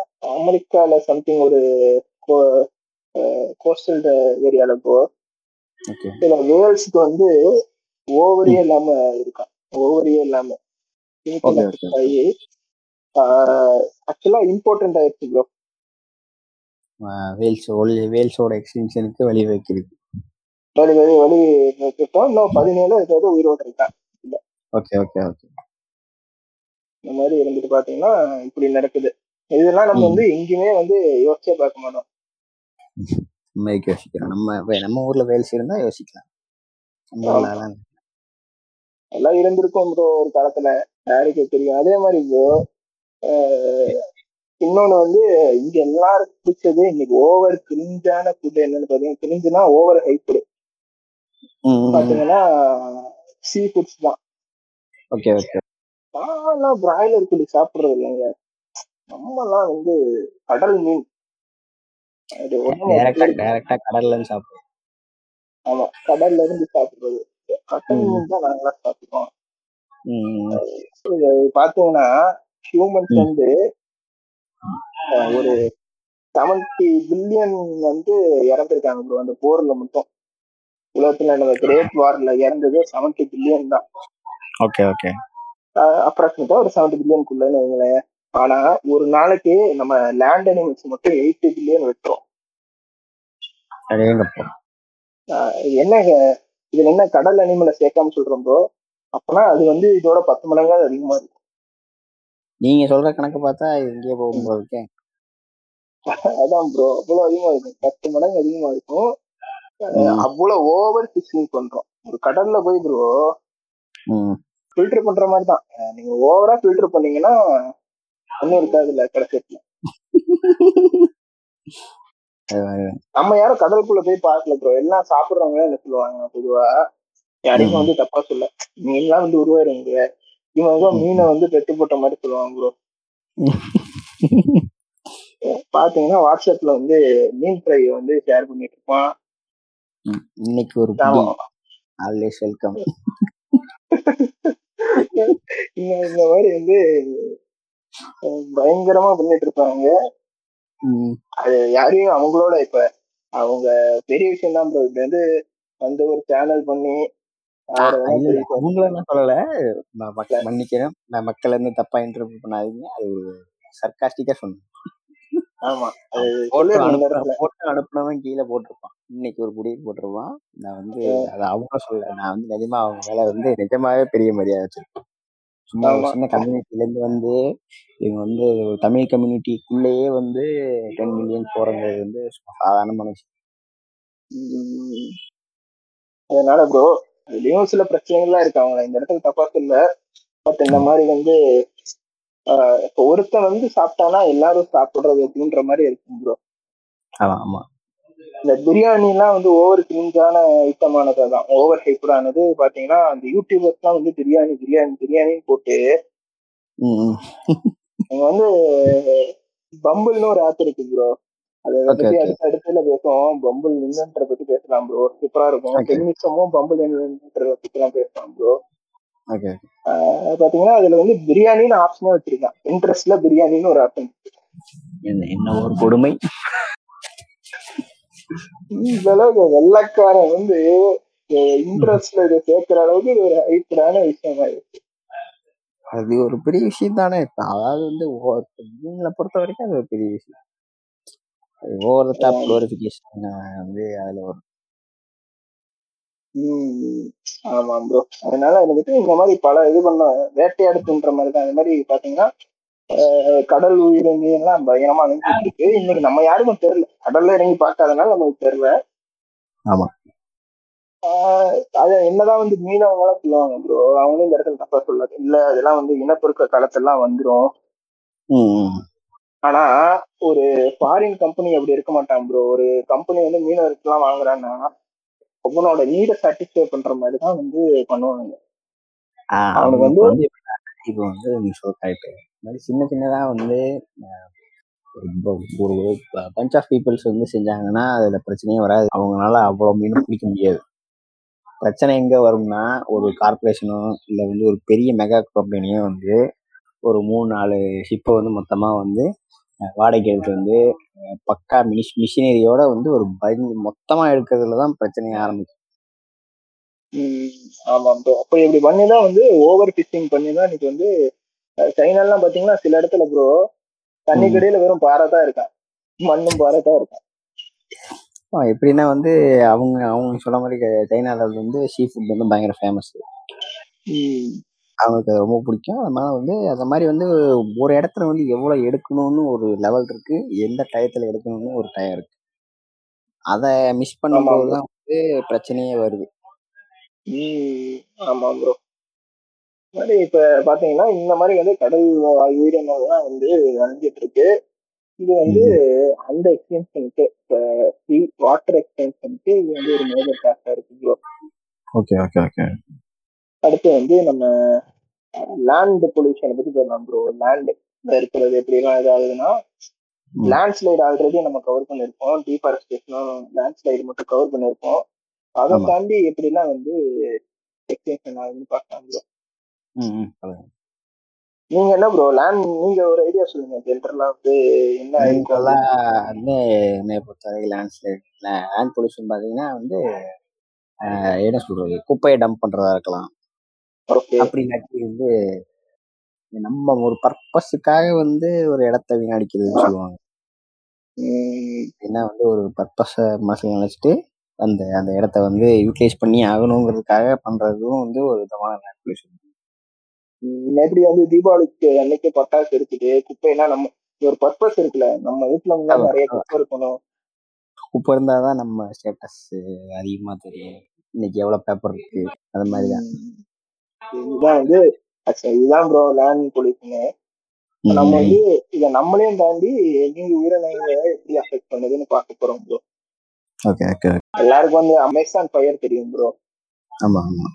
அமெரிக்கால சம்திங் ஒரு கோஸ்டல் ஏரியால இப்போ ஓகே சில வேல்ஸ்க்கு வந்து ஓவரியே இல்லாம இருக்கான் ஓவரியே இல்லாம ஓகே ஓகே ஆகி ஆக்சுவலா இம்பார்ட்டன்ட் ஆயிடுச்சு ப்ரோ வேல்ஸ் ஒளி வேல்ஸோட எக்ஸ்டென்ஷனுக்கு வழி வைக்கிறது வழி வழி வழி வைக்கிட்டோம் இன்னும் பதினேழு ஏதாவது உயிரோட இருக்கான் ஓகே ஓகே ஓகே இந்த மாதிரி இருந்துட்டு பாத்தீங்கன்னா இப்படி நடக்குது இதெல்லாம் நம்ம ம். வந்து எங்கேயுமே வந்து யோசிச்சே பார்க்க மாட்டோம் நம்ம எதுக்கு யோசிக்கிறோம் நம்ம வே- நம்ம ஊர்ல வேல்ஸ் இருந்தா யோசிக்கலாம் நம்ம ஊர்ல ஆமா. அதெல்லாம் எல்லாம் இருந்திருக்கும் ப்ரோ ஒரு காலத்துல யாருக்கு தெரியும் அதே மாதிரி ப்ரோ இன்னொன்னு வந்து இங்க எல்லாருக்கும் பிடிச்சது இன்னைக்கு ஓவர் கிரிஞ்சான ஃபுட் என்னன்னு பாத்தீங்கன்னா கிரிஞ்சுனா ஓவர் ஹைப்டு ம், ம், ம். பாத்தீங்கன்னா சீ ஃபுட்ஸ் தான் ஓகே ஓகே நான்லாம் பிராய்லர் கோழி சாப்பிடுறது இல்லைங்க நம்மலாம் வந்து கடல் மீன் அது ஒண்ணும் டைரக்டா டைரக்டா கடல்ல இருந்து சாப்பிடுவோம் ஆமா கடல்ல இருந்து சாப்பிடுறது கடல் ம். மீன் தான் நாங்களாம் சாப்பிடுவோம் ம், ம், ம். இது பாத்தீங்கன்னா ஹியூமன்ஸ் ம். வந்து அஹ், ஒரு செவன்டி பில்லியன் வந்து இறந்துருக்காங்க ப்ரோ அந்த போர்ல மட்டும் உலகத்துல நடந்த கிரேட் வார்ல இறந்தது செவன்டி பில்லியன் தான் ஓகே ஓகே அப்ராக்சிமேட்டா ஒரு செவன்டி பில்லியனுக்குள்ளன்னு வைங்களேன் ஆனா ஒரு நாளைக்கு நம்ம லேண்ட் அனிமல்ஸ் மட்டும் எயிட்டி பில்லியன் வெட்டுறோம் அடேங்கப்பா ஆஹ் இது என்ன இதுல என்ன கடல் அனிமலை சேர்க்காம சொல்றோம் ப்ரோ அப்பனா அது வந்து இதோட பத்து மடங்காவது அதிகமா இருக்கும் நீங்க சொல்ற கணக்கு பார்த்தா இது எங்கேயோ போகும்போது இருக்கேன் அதான் ப்ரோ அவ்வளவு அதிகமா இருக்கும் பத்து மடங்கு அதிகமா இருக்கும் ம். அஹ் அவ்வளவு ஓவர் ஃபிஷிங் பண்றோம் ஒரு கடல்ல போய் ப்ரோ ம். ஃபில்டர் பண்ற மாதிரி தான் அஹ் நீங்க ஓவரா ஃபில்டர் பண்ணீங்கன்னா ஒன்றும் இருக்காது இல்ல கடைசியில அது நம்ம யாரும் கடலுக்குள்ள போய் பார்க்கல ப்ரோ எல்லாம் சாப்பிடுறவங்க என்ன சொல்லுவாங்க பொதுவா யாரையும் ம். வந்து தப்பா சொல்ல மீன்லாம் வந்து உருவாயிருங்க இவன் ஏதோ மீனை வந்து பெட்டு போட்ட மாதிரி சொல்லுவாங்க ப்ரோ பாத்தீங்கன்னா வாட்ஸ்அப்ல வந்து மீன் ஃப்ரை வந்து ஷேர் பண்ணிட்டு இருப்பான் ம். இன்னைக்கு ஒரு பிடி ஆமா. ஆல்வேஸ் வெல்கம் இந்த இந்த மாதிரி வந்து அஹ், பயங்கரமா பண்ணிட்டு இருப்பாங்க அது யாரையும் அவங்களோட இப்ப அவங்க பெரிய விஷயம் தான் ப்ரோ இப்ப வந்து வந்து ஒரு சேனல் பண்ணி அவரை வந்து பெரிய விஷயம். அவங்கள நான் சொல்லல நான் மக்க- மன்னிக்கிறேன் நான் மக்கள் இருந்து தப்பா இன்டர்வியூ பண்ணாதீங்க அது ஒரு சர்க்காஸ்டிக்கா சொன்னேன் ஆமா அது போட்டோ சொல்லிடுறேன் இந்த அனுப்புற இடத்துல. போட்டோ அனுப்புனவன் கீழே போட்டிருப்பான் இன்னைக்கு ஒரு குடியில் போட்டிருப்பான் நான் வந்து அது அவங்க சொல்ல நான் வந்து நிஜமா அவங்க மேல வந்து நிஜமாவே பெரிய மரியாதை வச்சிருக்கேன் சும்மா ஒரு ஆமா. சின்ன கம்யூனிட்டில இருந்து வந்து இவங்க வந்து ஒரு தமிழ் கம்யூனிட்டிக்குள்ளேயே வந்து டென் மில்லியன் போறது வந்து சும்மா சாதாரணமான விஷயம் உம் அதனால ப்ரோ அதுலயும் சில பிரச்சனைகள்லாம் இருக்கு அவங்க இந்த இடத்துல தப்பா சொல்ல பட் இந்த மாதிரி வந்து ஆஹ் இப்ப ஒருத்தன் வந்து சாப்பிட்டானா எல்லாரும் சாப்பிடுறது அப்படின்ற மாதிரி இருக்கும் ப்ரோ ஆமா ஆமா இந்த பிரியாணி எல்லாம் வந்து ஓவர் கிரிஞ்சான ஐட்டமானது தான் ஓவர் ஹைப்படானது பாத்தீங்கன்னா அந்த யூடியூபர்ஸ் எல்லாம் வந்து பிரியாணி பிரியாணி பிரியாணின்னு போட்டு ம், ம். இங்க வந்து பம்பிள்னு ஒரு ஆப் இருக்கு ப்ரோ அதை Okay, பத்தி okay. அடுத்த அடுத்துல பேசுவோம் பம்பிள் இன்வென்டரை பத்தி பேசலாம் ப்ரோ சூப்பரா இருக்கும் Okay. டெக்னிக்ஸமும் பம்பிள் இன்வென்டரை பத்தி எல்லாம் பேசலாம் ப்ரோ ஓகே பாத்தீங்கன்னா அதுல வந்து பிரியாணின்னு ஆப்ஷனே வச்சிருக்கான் இன்ட்ரெஸ்ட்ல பிரியாணின்னு ஒரு ஆப்ஷன் என்ன என்ன ஒரு கொடுமை இந்த அளவுக்கு வெள்ளக்காரன் வந்து இன்ட்ரெஸ்ட்ல இதை சேர்க்கிற அளவுக்கு இது ஒரு ஹைப்படான விஷயமா இருக்கு அது ஒரு பெரிய விஷயம் தானே இப்ப அதாவது வந்து ஓ- இவங்களை பொறுத்த வரைக்கும் அது ஒரு பெரிய விஷயம் ஓவர் டாப் குளோரிபிகேஷன் வந்து அதுல ஒரு உம் ஆமா ப்ரோ அதனால வந்துட்டு இந்த மாதிரி பல இது பண்ண வேட்டையாடுதுன்ற மாதிரி தான் இந்த மாதிரி பாத்தீங்கன்னா அஹ், கடல் உயிரினங்கள் எல்லாம் பயங்கரமா அழிஞ்சிட்டு இருக்கு இன்னைக்கு நம்ம யாருக்கும் தெரியல கடல்ல இறங்கி பார்க்காதனால நமக்கு தெரியல ஆமா. ஆஹ் அது என்னதான் வந்து மீனவங்களாம் சொல்லுவாங்க ப்ரோ அவங்களும் இந்த இடத்துல தப்பா சொல்லாது இல்ல அதெல்லாம் வந்து இனப்பெருக்க காலத்தெல்லாம் வந்துரும் ம், ம். ஆனா ஒரு ஃபாரின் கம்பெனி அப்படி இருக்க மாட்டாங்க ப்ரோ ஒரு கம்பெனி வந்து மீனவருக்குலாம் வாங்குறான்னா அவனோட நீட சாட்டிஸ்ஃபை பண்ற மாதிரி தான் வந்து பண்ணுவாங்க ஆ, அவனுக்கு அவனுக்கு வந்து- வந்து இப்போ வந்து நீ சொல்ற கரெக்ட் இந்த மாதிரி சின்ன சின்னதா வந்து அஹ், இப்போ ஒரு பஞ்ச் ஆஃப் பீப்புள்ஸ் வந்து செஞ்சாங்கன்னா அதுல பிரச்சனையே வராது அவங்களால அவ்வளவு மீன் பிடிக்க முடியாது பிரச்சனை எங்க வரும்னா ஒரு கார்பரேஷனோ இல்ல வந்து ஒரு பெரிய மெகா கம்பெனியோ வந்து ஒரு மூணு நாலு ஷிப்பை வந்து மொத்தமா வந்து அஹ், வாடகைக்கு எடுத்து வந்து அஹ், பக்கா மிஷ் மிஷினரியோட வந்து ஒரு பயந்து மொத்தமா எடுக்கிறதுல தான் பிரச்சனையே ஆரம்பிக்கும் ம் ஆமா ப்ரோ அப்போ இப்படி பண்ணி தான் வந்து ஓவர் ஃபிஷிங் பண்ணி தான் இன்னைக்கு வந்து அஹ், சைனாலாம் பாத்தீங்கன்னா சில இடத்துல ப்ரோ தண்ணி ம். கடையில வெறும் பாறை தான் இருக்கான் மண்ணும் பாறை தான் இருக்கான் ஆ, எப்படின்னா வந்து அவங்க அவங்க சொன்ன மாதிரி க- சைனால வந்து சீ ஃபுட் வந்து பயங்கர ஃபேமஸ் ம் அவங்களுக்கு அது ரொம்ப பிடிக்கும் அதனால வந்து அந்த மாதிரி வந்து ஒரு இடத்துல வந்து எவ்வளவு எடுக்கணும்னு ஒரு லெவல் இருக்கு எந்த டயத்துல எடுக்கணும்னு ஒரு டயம் இருக்கு அதை மிஸ் ஆமா பண்ணும்போது ப்ரோ தான் வந்து பிரச்சனையே வருது ம் ஆமா ப்ரோ மாதிரி இப்ப பாத்தீங்கன்னா இந்த மாதிரி வந்து கடல் வாழ் உயிரினங்கள்லாம் வந்து அழிஞ்சிட்டு இருக்கு இது வந்து ம். அந்த எக்ஸ்டென்ஷனுக்கு வாட்டர் எக்ஸ்டென்ஷனுக்கு இது வந்து ஒரு மேஜர் காஸ்டா இருக்கு ப்ரோ ஓகே ஓகே ஓகே அடுத்து வந்து நம்ம லேண்ட் பொல்யூஷனை பத்தி பேசலாம் ப்ரோ லேண்ட் இருக்கிறது எப்படிலாம் இதாகுதுன்னா ம். லேண்ட் ஸ்லைடு ஆல்ரெடி நம்ம கவர் பண்ணியிருக்கோம் டீஃபாரஸ்டேஷனும் லேண்ட் ஸ்லைடு மட்டும் கவர் பண்ணியிருக்கோம் அதை ஆமா தாண்டி எப்படிலாம் வந்து எக்ஸ்டென்ஷன் ஆகுதுன்னு பார்க்கலாம் ப்ரோ ம் ம் சொல்லுங்க. நீங்க என்ன ப்ரோ லேண்ட் நீங்க ஒரு ஐடியா சொல்லுங்க ஜென்ரலா வந்து என்ன இருக்கும் ஜென்ரலா அப்படின்னு வந்து என்னை பொறுத்தவரைக்கும் லேண்ட்ஸ்லைட் லேண்ட் பொல்யூஷன் பார்த்தீங்கன்னா வந்து ஆஹ், என்ன சொல்றது குப்பையை டம்ப் பண்றதா இருக்கலாம் ஓகே அப்படி இல்லாட்டி வந்து நம்ம ஒரு பர்பஸுக்காக வந்து ஒரு இடத்த வீணடிக்கிறதுன்னு சொல்லுவாங்க ஏன்னா வந்து ஒரு பர்பஸை மனசில் நினைச்சிட்டு அந்த அந்த இடத்த வந்து யூட்டிலைஸ் பண்ணி ஆகணுங்கிறதுக்காக பண்றதும் வந்து ஒரு விதமான லேண்ட் பொல்யூஷன் எப்படி வந்து தீபாவளிக்கு அன்னைக்கு பட்டாசு இருக்குது குப்பையெல்லாம் நம்ம ஒரு பர்பஸ் இருக்குல்ல நம்ம வீட்டுல முன்னாடி நிறைய குப்பை இருக்கணும் குப்பை இருந்தாதான் நம்ம ஸ்டேட்டஸ் அதிகமா தெரியும் இன்னைக்கு எவ்வளவு பேப்பர் இருக்கு அது மாதிரிதான் உம் இதுதான் வந்து actually இதுதான் ப்ரோ லேண்ட் பொல்யூஷன் நம்ம வந்து இத நம்மளையும் தாண்டி நீங்க உயிரினங்களை எப்படி அஃபெக்ட் பண்ணுதுன்னு பார்க்க போறோம் ப்ரோ ஓகே ஓகே எல்லாருக்கும் வந்து அமேசான் ஃபயர் தெரியும் ப்ரோ ஆமா ஆமா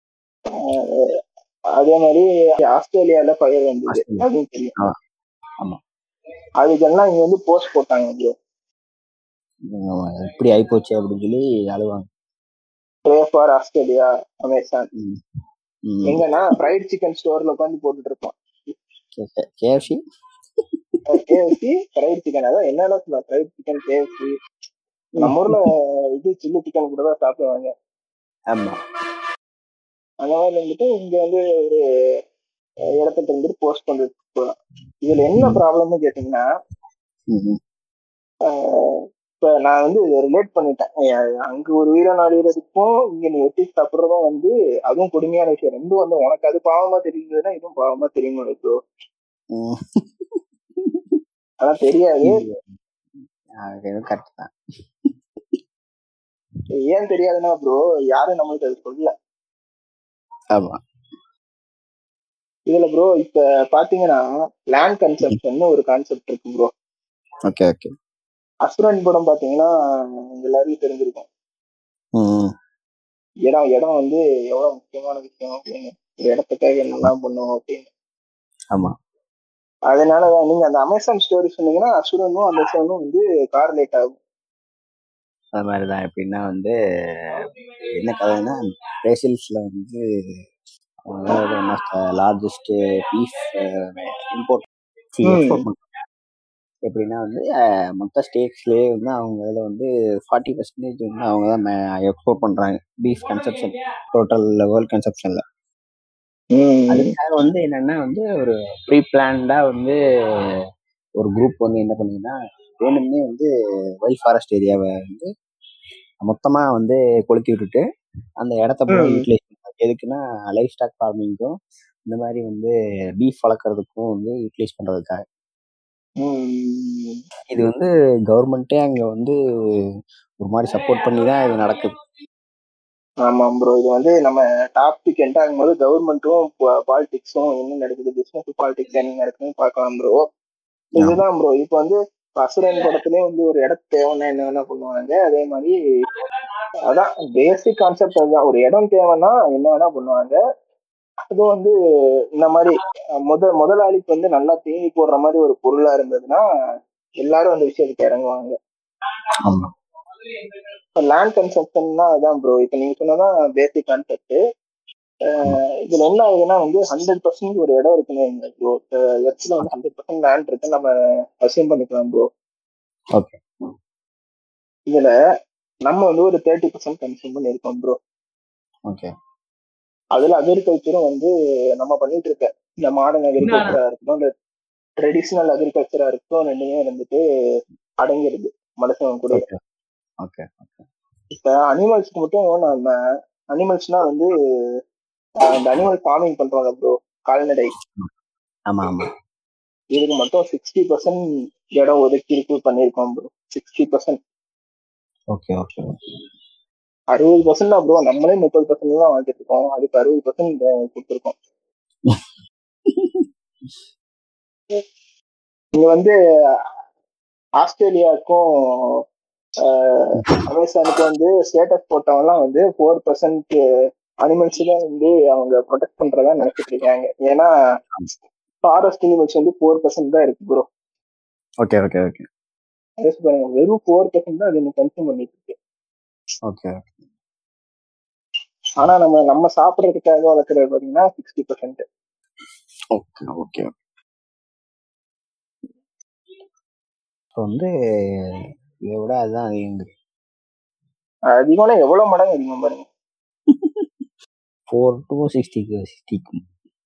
அதே மாதிரி ஆஸ்திரேலியால ஃபயர் வந்தது ஆஸ்திரேலியா. அதுவும் தெரியும் ஆமா. ஆமா. அதுக்கெல்லாம் இங்க வந்து போஸ்ட் போட்டாங்க ப்ரோ ஆமா, எப்படி ஆயிப்போச்சு அப்படின்னு சொல்லி அழுவாங்க ப்ரே ஃபார் ஆஸ்திரேலியா அமேசான் ம். ம். எங்கன்னா ஃப்ரைட் சிக்கன் ஸ்டோர்ல உட்காந்து போட்டுட்டு இருப்போம் கே- KFC கேஎஃப்சி ஃப்ரைட் சிக்கன் அதான் என்னென்ன சொல்லலாம் ஃப்ரைட் சிக்கன் கேஎஃப்சி நம்ம ஊர்ல இது சில்லி சிக்கன் கூட தான் சாப்பிடுவாங்க ஆமா அந்த மாதிரி வந்துட்டு இங்க வந்து ஒரு அஹ், இடத்துக்கு வந்துட்டு போஸ்ட் பண்ணிட்டு போகலாம் இதுல என்ன ப்ராப்ளம்னு கேட்டீங்கன்னா ம், ம். அஹ், இப்ப நான் வந்து ரிலேட் பண்ணிட்டேன் அஹ், அங்க ஒரு உயிரின அழிகிறதுக்கும் இங்க நீ வெட்டி சாப்பிடுறதும் வந்து அதுவும் கொடுமையான விஷயம் ரெண்டும் வந்து உனக்கு அது பாவமா தெரியுதுன்னா இதுவும் பாவமா தெரியும் உனக்கு ம். ஆனா தெரியாது அது எதுவும் கரெக்ட் தான் ஏன் தெரியாதுன்னா ப்ரோ யாரும் நம்மளுக்கு அது சொல்லல ஆமா இதுல ப்ரோ இப்ப பாத்தீங்கன்னா லேண்ட் கன்செப்ஷன் ஒரு கான்செப்ட் இருக்கு ப்ரோ ஓகே ஓகே அசுரன் படம் பாத்தீங்கன்னா எல்லாருக்கும் தெரிஞ்சிருக்கும் ம் இடம் இடம் வந்து எவ்வளவு முக்கியமான விஷயம் அப்படின்னு ஒரு இடத்துக்காக என்னெல்லாம் பண்ணுவோம் அப்படின்னு ஆமா அதனால நீங்க அந்த அமேசான் ஸ்டோரி சொன்னீங்கன்னா அசுரனும் அந்த அசுரனும் வந்து கார்லேட் ஆகும் அது மாதிரிதான் எப்படின்னா வந்து என்ன கதைன்னா பிரேசில்ஸ்ல வந்து அவங்க one of the largest beef import ம். எக்ஸ்போர்ட் பண்ணுறாங்க எப்படின்னா வந்து அஹ், மொத்த ஸ்டேட்ஸ்லேயே வந்து அவங்க இதில் வந்து ஃபார்ட்டி பர்சன்டேஜ் வந்து அவங்க தான் எக்ஸ்போர்ட் பண்ணுறாங்க பீஃப் கன்சப்ஷன் டோட்டல் வேர்ல்ட் கன்சப்ஷனில் அதுக்காக வந்து என்னன்னா வந்து ஒரு ப்ரீ பிளான்டா வந்து ஒரு குரூப் வந்து என்ன பண்ணுதுன்னா வேணும்னே வந்து வைல்ட் ஃபாரஸ்ட் ஏரியாவை வந்து மொத்தமா வந்து கொளுத்தி விட்டுட்டு அந்த இடத்த பூரா ம். யூட்டிலைஸ் பண்ணுறாங்க எதுக்குன்னா லைஃப் ஸ்டாக் ஃபார்மிங்க்கும் இந்த மாதிரி வந்து பீஃப் வளர்க்குறதுக்கும் வந்து யூட்டிலைஸ் பண்றதுக்காக ம். இது வந்து கவர்மெண்ட்டே அங்க வந்து ஒரு மாதிரி சப்போர்ட் பண்ணி தான் இது நடக்குது ஆமா ப்ரோ இது வந்து நம்ம டாபிக் என்ட் ஆகும்போது கவர்மெண்ட்டும் பாலிடிக்ஸும் என்ன நடக்குது பிசினஸ் பாலிடிக்ஸ் என்ன நடக்குதுன்னு பார்க்கலாம் ப்ரோ இதுதான் ப்ரோ இப்போ வந்து அசுரன் படத்துலயே வந்து ஒரு இடத்து தேவைன்னா என்ன வேணா பண்ணுவாங்க அதே மாதிரி அதான் பேசிக் கான்செப்ட் அதுதான் ஒரு இடம் தேவைன்னா என்ன வேணா பண்ணுவாங்க அது வந்து இந்த மாதிரி அஹ், முத முதலாளிக்கு வந்து நல்லா தேங்கி போடுற மாதிரி ஒரு பொருளா இருந்ததுன்னா எல்லாரும் அந்த விஷயத்துக்கு இறங்குவாங்க ஆமா இப்போ லேண்ட் கன்செப்ஷன்னா அதான் ப்ரோ இப்போ நீங்க சொன்னதான் பேசிக் கான்செப்ட் இதுல என்ன ஆகுதுன்னா வந்து ஹண்ட்ரட் பர்சன்ட் ஒரு இடம் இருக்குன்னு ப்ரோ எர்த்ல வந்து ஹண்ட்ரட் பர்சன்ட் லேண்ட் இருக்கு நம்ம அசியம் பண்ணிக்கலாம் ப்ரோ ஓகே இதுல நம்ம வந்து ஒரு தேர்ட்டி பர்சன்ட் கன்சியூம் பண்ணியிருக்கோம் ப்ரோ ஓகே அதுல அக்ரிகல்ச்சரும் வந்து நம்ம பண்ணிட்டு இருக்க இந்த மாடர்ன் அக்ரிகல்ச்சரா இருக்கட்டும் இந்த ட்ரெடிஷ்னல் அக்ரிகல்ச்சரா இருக்கட்டும் ரெண்டுமே வந்துட்டு அடங்கிடுது மனுஷன் கூட ஓகே ஓகே ஓகே இப்ப அனிமல்ஸ்க்கு மட்டும் நம்ம அனிமல்ஸ்னா வந்து அஹ், இந்த அனிமல் ஃபார்மிங் பண்றாங்க ப்ரோ கால்நடை ஆமா ஆமா இதுக்கு மட்டும் சிக்ஸ்டி பர்சன்ட் இடம் ஒதுக்கி இருக்கு பண்ணியிருக்கோம் bro sixty percent okay okay okay அறுபது பர்சன்ட் தான் ப்ரோ நம்மளே முப்பது பர்சன்ட் தான் வாங்கிட்டு இருக்கோம் அதுக்கு அறுபது பர்சன்ட் கொடுத்துருக்கோம் இங்க வந்து ஆஸ்திரேலியாவுக்கும் ஆஹ், அமேசானுக்கும் வந்து ஸ்டேட்டஸ் போட்டவங்கலாம் வந்து ஃபோர் பர்சன்ட் அனிமல்ஸ் தான் வந்து அவங்க ப்ரொடெக்ட் பண்றதா நினைச்சிட்டு இருக்காங்க ஏன்னா ஃபாரஸ்ட் அனிமல்ஸ் வந்து ஃபோர் பர்சன்ட் தான் இருக்கு ப்ரோ ஓகே ஓகே ஓகே பாருங்க வெறும் ஃபோர் பர்சன்ட் தான் அது இன்னும் கன்சியூம் பண்ணிட்டு இருக்கு ஓகே ஆனா நம்ம நம்ம சாப்பிடறதுக்காக வளர்க்குறது பாத்தீங்கன்னா சிக்ஸ்டி பர்சன்ட் ஓகே ஓகே இப்போ வந்து இதை விட அதுதான் அதிகம் அதிகம்னா எவ்வளவு மடங்கு அதிகம் பாருங்க ஃபோர் டு சிக்ஸ்டிக்கு சிக்ஸ்டிக்கு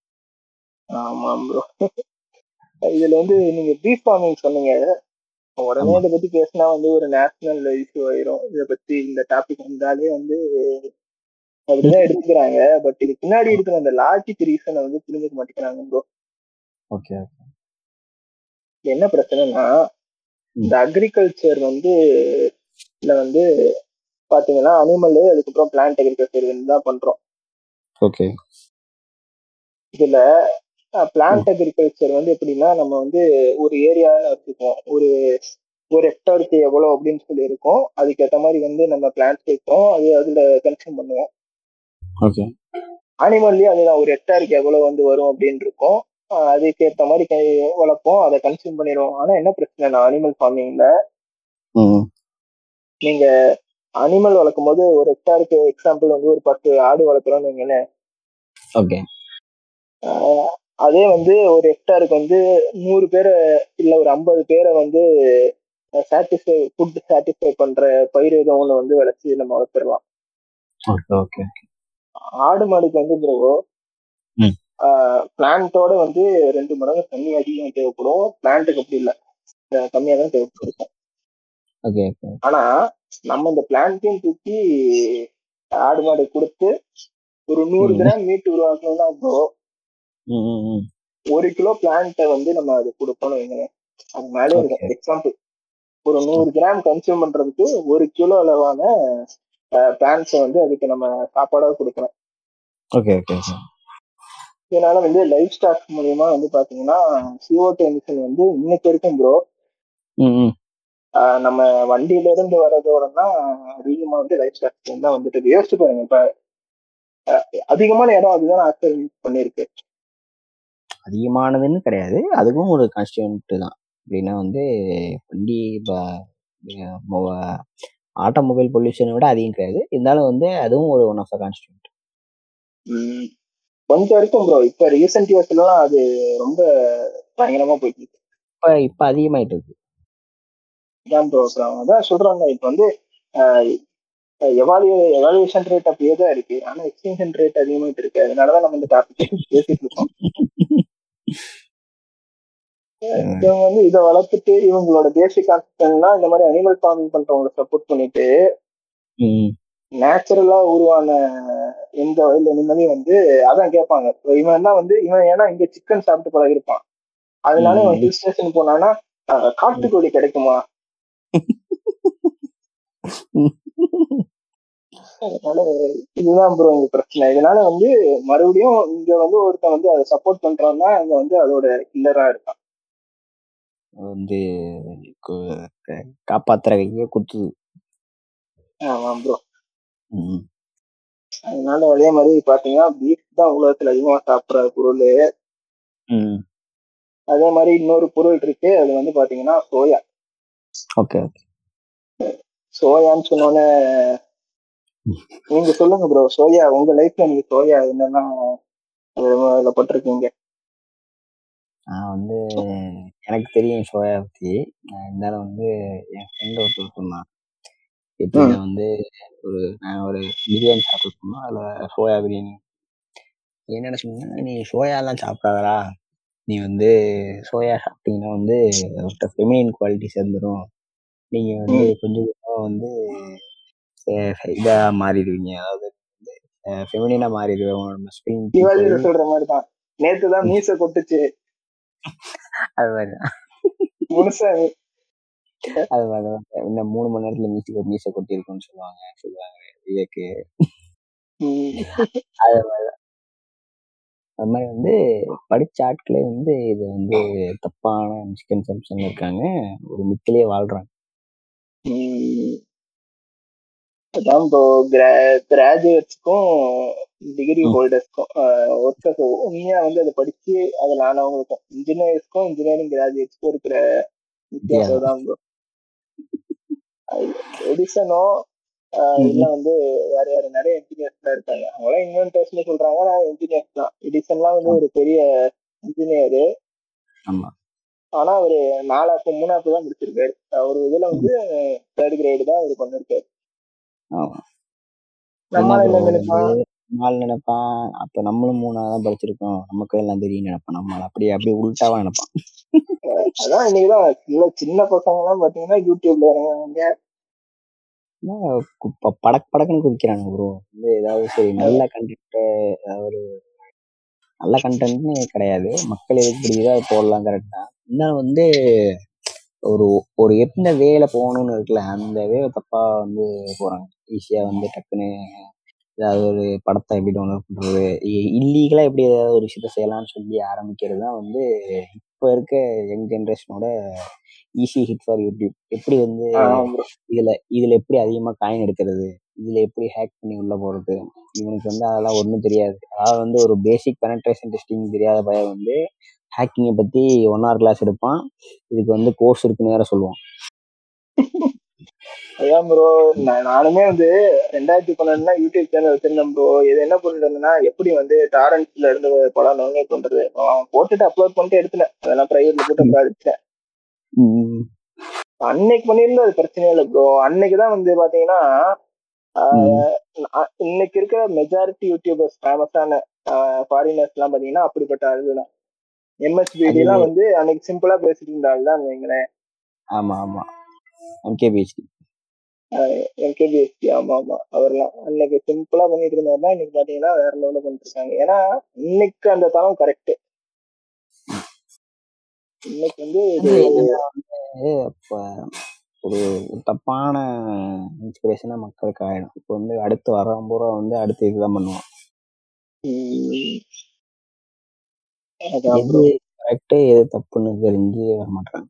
ஆமா ப்ரோ இதுல வந்து நீங்க பீஃப் ஃபார்மிங் சொன்னீங்க உடனே ஆமா. இதை பத்தி பேசினா வந்து ஒரு நேஷனல் இஷ்யூ ஆயிரும் இதை பத்தி இந்த டாபிக் வந்தாலே வந்து அப்படிதான் எடுத்துக்கிறாங்க பட் இதுக்கு பின்னாடி இருக்கிற அந்த லாஜிக் ரீசனை வந்து புரிஞ்சுக்க மாட்டேங்கிறாங்க ப்ரோ ஓகே என்ன பிரச்சனைனா இந்த அக்ரிகல்ச்சர் வந்து இதுல வந்து பாத்தீங்கன்னா அனிமல் அதுக்கப்புறம் பிளான்ட் அக்ரிகல்ச்சர் தான் பண்றோம் ஓகே இதுல பிளான்ட் அக்ரிகல்ச்சர் வந்து எப்படின்னா நம்ம வந்து ஒரு ஏரியான்னு வச்சுக்குவோம் ஒரு ஒரு ஹெக்டாருக்கு எவ்வளவு அப்படின்னு சொல்லி இருக்கோம் அதுக்கேற்ற மாதிரி வந்து நம்ம பிளான்ட் வைப்போம் அது அதுல கன்சியூம் பண்ணுவோம் ஓகே அனிமல்லயும் அதுதான் ஒரு ஹெக்டாருக்கு எவ்வளவு வந்து வரும் அப்படின்னு இருக்கும் ஆஹ் அதுக்கேற்ற மாதிரி கை- வளர்ப்போம் அதை கன்சியூம் பண்ணிடுவோம் ஆனா என்ன பிரச்சனைனா அனிமல் ஃபார்மிங்ல ம் நீங்க அனிமல் வளர்க்கும் போது ஒரு ஹெக்டாருக்கு எக்ஸாம்பிள் வந்து ஒரு பத்து ஆடு வளர்க்குறோம்னு வைங்களேன் ஓகே ஆஹ் அதே வந்து ஒரு ஹெக்டாருக்கு வந்து நூறு பேரை இல்ல ஒரு ஐம்பது பேரை வந்து சாட்டிஸ்ஃபை ஃபுட் சாட்டிஸ்ஃபை பண்ற பயிர் ஏதோ ஒண்ணு வந்து விளைச்சி நம்ம வளர்த்துடலாம் ஓகே ஓகே ஆடு மாடுக்கு வந்து ப்ரோ ம். பிளான்ட்டோட வந்து ரெண்டு மடங்கு தண்ணி அதிகம் தேவைப்படும் பிளான்ட்டுக்கு அப்படி இல்லை கம்மியா தான் தேவைப்படும் ஓகே ஓகே ஆனா நம்ம இந்த பிளான்ட்டையும் தூக்கி ஆடு மாடு கொடுத்து ஒரு நூறு ம். கிராம் மீட் உருவாக்கணும்னா ப்ரோ ம் ம் ம் ஒரு கிலோ பிளான்ட்டை வந்து நம்ம அது கொடுக்கணும் வைங்களேன் அது மேலே இருக்கும் Okay. எக்ஸாம்பிள் ஒரு நூறு கிராம் கன்சியூம் பண்றதுக்கு ஒரு கிலோ அளவான பிளான்ட்ஸை வந்து அதுக்கு நம்ம சாப்பாடாக கொடுக்கணும் ஓகே ஓகே ஓகே இதனால வந்து லைஃப் ஸ்டாக் மூலியமா வந்து பாத்தீங்கன்னா CO2 எமிஷன் வந்து இன்னைக்கு வரைக்கும் ப்ரோ ம் ம் நம்ம வண்டியில இருந்து வர்றதோட தான் அதிகமா வந்து லைஃப் ஸ்டாக் தான் வந்துட்டு இருக்கு. யோசிச்சு பாருங்க இப்ப அஹ், அதிகமான இடம் அதுதான் ஆக்கிரமிப்பு பண்ணிருக்கு அதிகமானதுன்னு கிடையாது அதுவும் ஒரு கான்ஸ்டியூன்ட் தான் அப்படின்னா வந்து வண்டி இப்போ ஆட்டோமொபைல் பொல்யூஷனை விட அதிகம் கிடையாது இருந்தாலும் வந்து அதுவும் ஒரு ஒன் ஆஃப் த கான்ஸ்டியூன்ட் உம் கொஞ்சம் இருக்கும் ப்ரோ இப்ப ரீசெண்ட் இயர்ஸ்லாம் அது ரொம்ப பயங்கரமா போயிட்டு இருக்கு இப்போ இப்போ அதிகமாயிட்டு இருக்கு அதான் ப்ரோ அதான் சொல்றாங்க இப்ப வந்து எவாலுவே எவாலுவேஷன் ரேட் அப்படியே தான் இருக்கு ஆனா எக்ஸ்டென்ஷன் ரேட் அதிகமாயிட்டு இருக்கு அதனாலதான் நம்ம இந்த டாபிக் பேசிட்டு இருக்கோம் இவங்க வந்து இதை வளர்த்துட்டு இவங்களோட பேசிக் கான்செப்ட்னா இந்த மாதிரி அனிமல் ஃபார்மிங் பண்றவங்களை சப்போர்ட் பண்ணிட்டு ம் நேச்சுரலா உருவான எந்த வயல் அனிமலையும் வந்து அதான் கேட்பாங்க இப்ப இவன் தான் வந்து இவன் ஏன்னா இங்க சிக்கன் சாப்பிட்டு பழகிருப்பான் அதனால இவன் ம். ஹில் ஸ்டேஷன் போனானா அஹ், காட்டுக்கோழி கிடைக்குமா அதனால இதுதான் ப்ரோ இங்க பிரச்சனை இதனால வந்து மறுபடியும் இங்க வந்து ஒருத்தன் வந்து அதை சப்போர்ட் பண்றான்னா அங்க வந்து அதோட கில்லரா இருக்கான் வந்து கு- க- காப்பாத்துற கையே குத்துது ஆமா ப்ரோ ம் அதனால அதே மாதிரி பாத்தீங்கன்னா பீஃப் தான் உலகத்துல அதிகமா சாப்பிடுற பொருள் ம் அதே மாதிரி இன்னொரு பொருள் இருக்கு அது வந்து பாத்தீங்கன்னா சோயா ஓகே ஓகே சோயான்னு சொன்னோன்னே நீங்க சொல்லுங்க ப்ரோ சோயா உங்க லைஃப்ல நீங்க சோயா என்னெல்லாம் அதுல பட்டிருக்கீங்க நான் வந்து எனக்கு தெரியும் சோயா பற்றி நான் இருந்தாலும் வந்து என் ஃப்ரெண்ட் ஒருத்தர் சொன்னான் எப்படின்னா வந்து ஒரு நான் ஒரு பிரியாணி சாப்பிட போனோம் அதில் சோயா பிரியாணி என்னென்ன சொன்னா நீ சோயாலாம் சாப்பிடாதடா நீ வந்து சோயா சாப்பிட்டீங்கன்னா வந்து ஃபெமினின் குவாலிட்டி சேர்ந்துடும் நீங்க வந்து கொஞ்சம் கொஞ்சமா வந்து அஹ் இதா மாறிடுவீங்க அதாவது வந்து ஃபெமினினா மாறிடுவோம் நம்ம ஸ்பின் சிவாஜியில சொல்ற மாதிரிதான் நேத்துதான் மீச கொட்டுச்சு அது மாதிரி முழுசா அது மாதிரி தான். இன்னும் மூணு மணி நேரத்துல மீசை மீசை கொட்டி இருக்கும்னு சொல்லுவாங்க சொல்லுவாங்க விவேக்கு ம், அது மாதிரி அது மாதிரி வந்து படிச்ச ஆட்களே வந்து இது வந்து தப்பான மிஸ்கன்செப்ஷன் இருக்காங்க ஒரு மித்திலேயே வாழ்றாங்க ம். அதான் இப்போ கிராஜுவேட்ஸ்க்கும் டிகிரி ம். ஹோல்டர்ஸ்க்கும் ஒர்க்கர்ஸ் உண்மையா வந்து அதை படிச்சு அதில் ஆனவங்களுக்கும் இன்ஜினியர்ஸ்க்கும் இன்ஜினியரிங் கிராஜுவேட்ஸ்க்கும் இருக்கிற வித்தியாசம் தான் ப்ரோ எடிசனோ இல்ல வந்து வேற வேற நிறைய இன்ஜினியர்ஸ் தான் இருக்காங்க அவங்களாம் இன்வென்டர்ஸ்னு சொல்றாங்க நான் இன்ஜினியர்ஸ் தான் எடிசன்லாம் வந்து ஒரு பெரிய இன்ஜினியர் ஆமா ஆனா அவரு நாலாப்பு மூணாப்பு தான் முடிச்சிருக்காரு அவர் இதுல வந்து தேர்ட் கிரேடு தான் அவர் பண்ணிருக்காரு ஆமா நம்மளால என்ன என்ன bro நினைப்பான் வந்து நாள் நினைப்பான் அப்ப நம்மளும் மூணாவது தான் படிச்சிருக்கோம் நமக்கு எல்லாம் தெரியும் நினைப்பான் நம்மள அப்படியே அப்படியே உள்டாவா நினைப்பான் அதான் இன்னைக்குதான் சின்ன சின்ன பசங்க எல்லாம் பாத்தீங்கன்னா யூடியூப்ல இறங்குறாங்க என்ன கு- ப- படக் படக்குன்னு குதிக்கிறாங்க ப்ரோ வந்து ஏதாவது சரி நல்ல கண்டென்ட் ஒரு நல்ல கண்டென்ட்னு கிடையாது மக்கள் எதுக்கு பிடிக்குதோ அது போடலாம் கரெக்ட் தான் இருந்தாலும் வந்து ஒரு ஒரு எந்த வேல போகணும்னு இருக்குல்ல அந்த வே தப்பா வந்து போறாங்க ஈஸியா வந்து டக்குன்னு ஏதாவது ஒரு படத்தை எப்படி டவுன்லோட் பண்றது இல்லீகலா எப்படி ஏதாவது ஒரு விஷயத்த செய்யலாம்னு சொல்லி ஆரம்பிக்கிறது தான் வந்து இப்ப இருக்க யங் ஜென்ரேஷனோட ஈஸி ஹிட் ஃபார் யூடியூப் எப்படி வந்து ஆமா bro. இதுல இதுல எப்படி அதிகமா காயின் எடுக்கிறது இதுல எப்படி ஹேக் பண்ணி உள்ள போறது இவனுக்கு வந்து அதெல்லாம் ஒண்ணும் தெரியாது அதாவது வந்து ஒரு பேசிக் பெனட்ரேஷன் டெஸ்டிங் தெரியாத பையன் வந்து ஹேக்கிங்கை பத்தி ஒன் ஹவர் கிளாஸ் எடுப்பான் இதுக்கு வந்து கோர்ஸ் இருக்குன்னு வேற சொல்லுவான் அதான் ப்ரோ நானுமே வந்து ரெண்டாயிரத்தி பன்னெண்டுல யூடியூப் சேனல் வச்சிருந்தேன் ப்ரோ இது என்ன பண்ணிட்டு இருந்தேன்னா எப்படி வந்து டாரண்ட்ஸ்ல இருந்து படம் டவுன்லோட் பண்றது அவன் போட்டுட்டு அப்லோட் பண்ணிட்டு எடுத்துட்டேன் அதெல்லாம் பிரைவேட்ல போட்டு அப்புறம் அடிச்சிட்டேன் உம் அன்னைக்கு பண்ணியிருந்தா அது பிரச்சனையே இல்லை ப்ரோ அன்னைக்கு தான் வந்து பாத்தீங்கன்னா உம் ஆஹ் இன்னைக்கு இருக்கிற மெஜாரிட்டி யூடியூபர்ஸ் ஃபேமஸான ஃபாரினர்ஸ் எல்லாம் பாத்தீங்கன்னா அப்படிப்பட்ட ஆளுதான் எம்எஸ்பிடி அது எல்லாம் வந்து அன்னைக்கு சிம்பிளா பேசிட்டு இருந்த ஆள் தான் வைங்களேன் ஆமா ஆமா எம்கேபிஹெச்டி எல்கேபிஎஸ்டி ஆமா ஆமா அவர்லாம் அன்னைக்கு சிம்பிளா பண்ணிட்டு இருந்தவர் தான் இன்னைக்கு பாத்தீங்கன்னா வேற லெவலில் பண்ணிட்டு இருக்காங்க ஏன்னா இன்னைக்கு அந்த தரம் கரெக்ட் இன்னைக்கு வந்து இது அது என்னன்னா வந்து அப்ப ஒரு தப்பான இன்ஸ்பிரேஷனா மக்களுக்கு ஆயிடும் இப்போ வந்து அடுத்து வரவன் பூரா வந்து அடுத்து இதுதான் பண்ணுவான் உம், அதான் எது ப்ரோ கரெக்டு எது தப்புன்னு தெரிஞ்சு வர மாட்டாங்க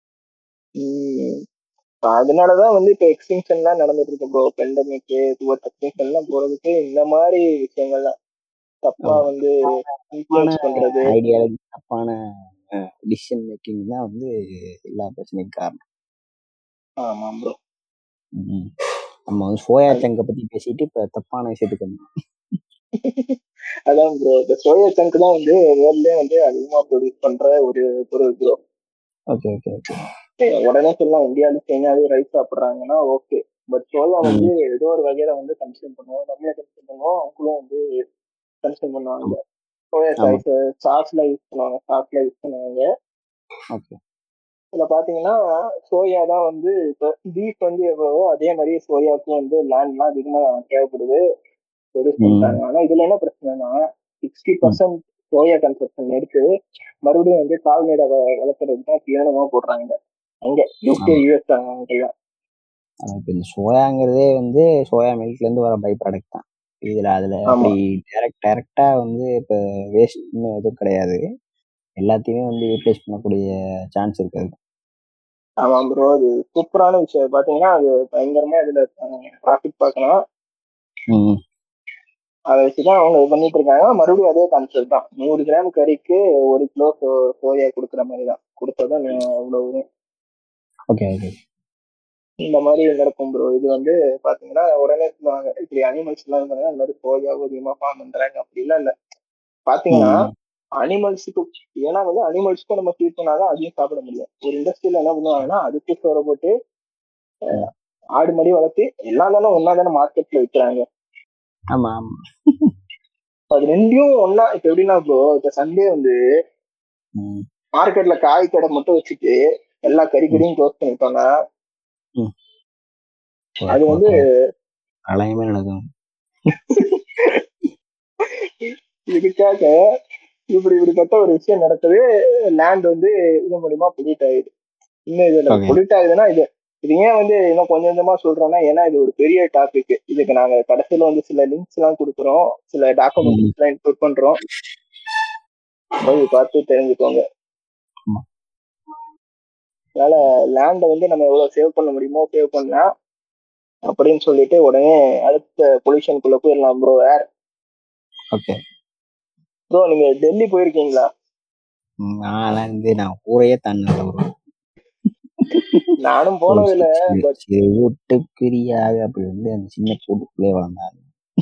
அதனாலதான் வந்து இப்ப எக்ஸ்டிங்ஷன்லாம் நடந்துட்டு இருக்கு ப்ரோ பெண்டமிக் டுவர்ட் எக்ஸ்டிங்ஷன்லாம் போறதுக்கு இந்த மாதிரி விஷயங்கள்லாம் தப்பா ஆமா வந்து தப்பான இன்ஃபுளுன்ஸ் பண்றது ஐடியாலஜி தப்பான டிசிஷன் மேக்கிங் தான் வந்து எல்லா பிரச்சனைக்கும் காரணம் ஆமா ப்ரோ ம். நம்ம வந்து சோயா சங்கை பத்தி பேசிட்டு இப்ப தப்பான விஷயத்துக்கு வந்தோம் அதான் ப்ரோ இந்த சோயா சங்க் தான் வந்து வேர்ல்ட்லயே வந்து அதிகமா ப்ரொடியூஸ் பண்ற ஒரு பொருள் ப்ரோ ஓகே ஓகே ஓகே உடனே சொல்லலாம் இந்தியாவில சைனாவே ரைஸ் சாப்பிடுறாங்கன்னா ஓகே பட் சோயா வந்து ஏதோ ஒரு வகையில வந்து கன்சியூம் பண்ணுவோம் நம்மளே கன்சியூம் பண்ணுவோம் அவங்களும் வந்து கன்சியூம் பண்ணுவாங்க சோயா ஆமா. சாஸ் சாஸ்ல யூஸ் பண்ணுவாங்க சாஸ்ல யூஸ் பண்ணுவாங்க ஓகே இதுல பாத்தீங்கன்னா சோயா தான் வந்து இப்போ பீஃப் வந்து எவ்வளவோ அதே மாதிரி சோயாவுக்கும் வந்து லேண்ட்லாம் அதிகமா தேவைப்படுது ப்ரொடியூஸ் ம். பண்றாங்க ஆனா இதுல என்ன பிரச்சனைனா சிக்ஸ்டி பர்சன்ட் சோயா கன்சப்ஷன் எடுத்து மறுபடியும் வந்து கால்நடை வ- வளர்க்கறதுக்கு தான் தீவனமா போடுறாங்க அங்க யூகே யூஎஸ் அங்கெல்லாம் ஆனா இப்ப இந்த சோயாங்கிறதே வந்து சோயா மில்க்ல இருந்து வர பை ப்ராடக்ட் தான் இதுல அதுல ஆமா. அப்படி டைரக்ட் டைரக்டா வந்து இப்ப வேஸ்ட்னு எதுவும் கிடையாது எல்லாத்தையுமே வந்து யூட்டிலைஸ் பண்ணக்கூடிய சான்ஸ் இருக்காது ஆமா ப்ரோ அது சூப்பரான விஷயம் பாத்தீங்கன்னா அது பயங்கரமா இதுல ப்ராஃபிட் பார்க்கலாம் ம் அதை வச்சுதான் அவங்க இது பண்ணிட்டு இருக்காங்க மறுபடியும் அதே கான்செப்ட் தான் நூறு கிராம் கறிக்கு ஒரு கிலோ சோ- சோயா கொடுக்குற மாதிரி தான் கொடுத்தாதான் இவ்வளவு ஓகே ஓகே இந்த மாதிரி நடக்கும் ப்ரோ இது வந்து பாத்தீங்கன்னா உடனே சொல்லுவாங்க இப்படி அனிமல்ஸ் எல்லாம் இருந்தாங்க இந்த மாதிரி சோயாவும் அதிகமா ஃபார்ம் பண்றாங்க அப்படிலாம் இல்ல பாத்தீங்கன்னா அனிமல்ஸுக்கு ஏன்னா வந்து அனிமல்ஸ்க்கும் நம்ம ஃபீட் பண்ணாதான் அதையும் சாப்பிட முடியும் ஒரு இண்டஸ்ட்ரியில என்ன பண்ணுவாங்கன்னா அதுக்கு சோற போட்டு அஹ், ஆடு மாடி வளர்த்து எல்லாம் தானே ஒன்னா தானே மார்க்கெட்ல விற்கிறாங்க ஆமா ஆமா அது ரெண்டையும் ஒன்னா இப்ப எப்படின்னா ப்ரோ இப்ப சண்டே வந்து ம், மார்க்கெட்ல காய் கடை மட்டும் வச்சுட்டு எல்லா கறி கறியும் க்ளோஸ் பண்ணிட்டோம்னா அது வந்து பிரளயமே நடக்கும் இதுக்காக இப்படி இப்படிப்பட்ட ஒரு விஷயம் நடக்குது லேண்ட் வந்து இது மூலியமா பொல்யூட் ஆகுது இன்னும் இதுல Okay. பொல்யூட் ஆகுதுன்னா இது இது ஏன் வந்து இன்னும் கொஞ்சம் கொஞ்சமா சொல்றோம்னா ஏன்னா இது ஒரு பெரிய டாபிக் இதுக்கு நாங்க கடைசியில வந்து சில லிங்க்ஸ் எல்லாம் கொடுக்குறோம் சில டாக்குமெண்ட்ஸ் எல்லாம் இன்க்ளூட் பண்றோம் போய் பார்த்து தெரிஞ்சுக்கோங்க ஆமா. அதனால லேண்டை வந்து நம்ம எவ்வளவு சேவ் பண்ண முடியுமோ சேவ் பண்ணலாம் அப்படின்னு சொல்லிட்டு உடனே அடுத்த பொல்யூஷனுக்குள்ள போயிடலாம் ப்ரோ ஏர் ஓகே ப்ரோ நீங்க டெல்லி போயிருக்கீங்களா நான் வந்து நான் ஊரையே தாண்டல ப்ரோ நானும் போனதில்ல but வீட்டுக்குரியாக அப்படி வந்து அந்த சின்ன கூட்டுக்குள்ளே வளர்ந்தாரு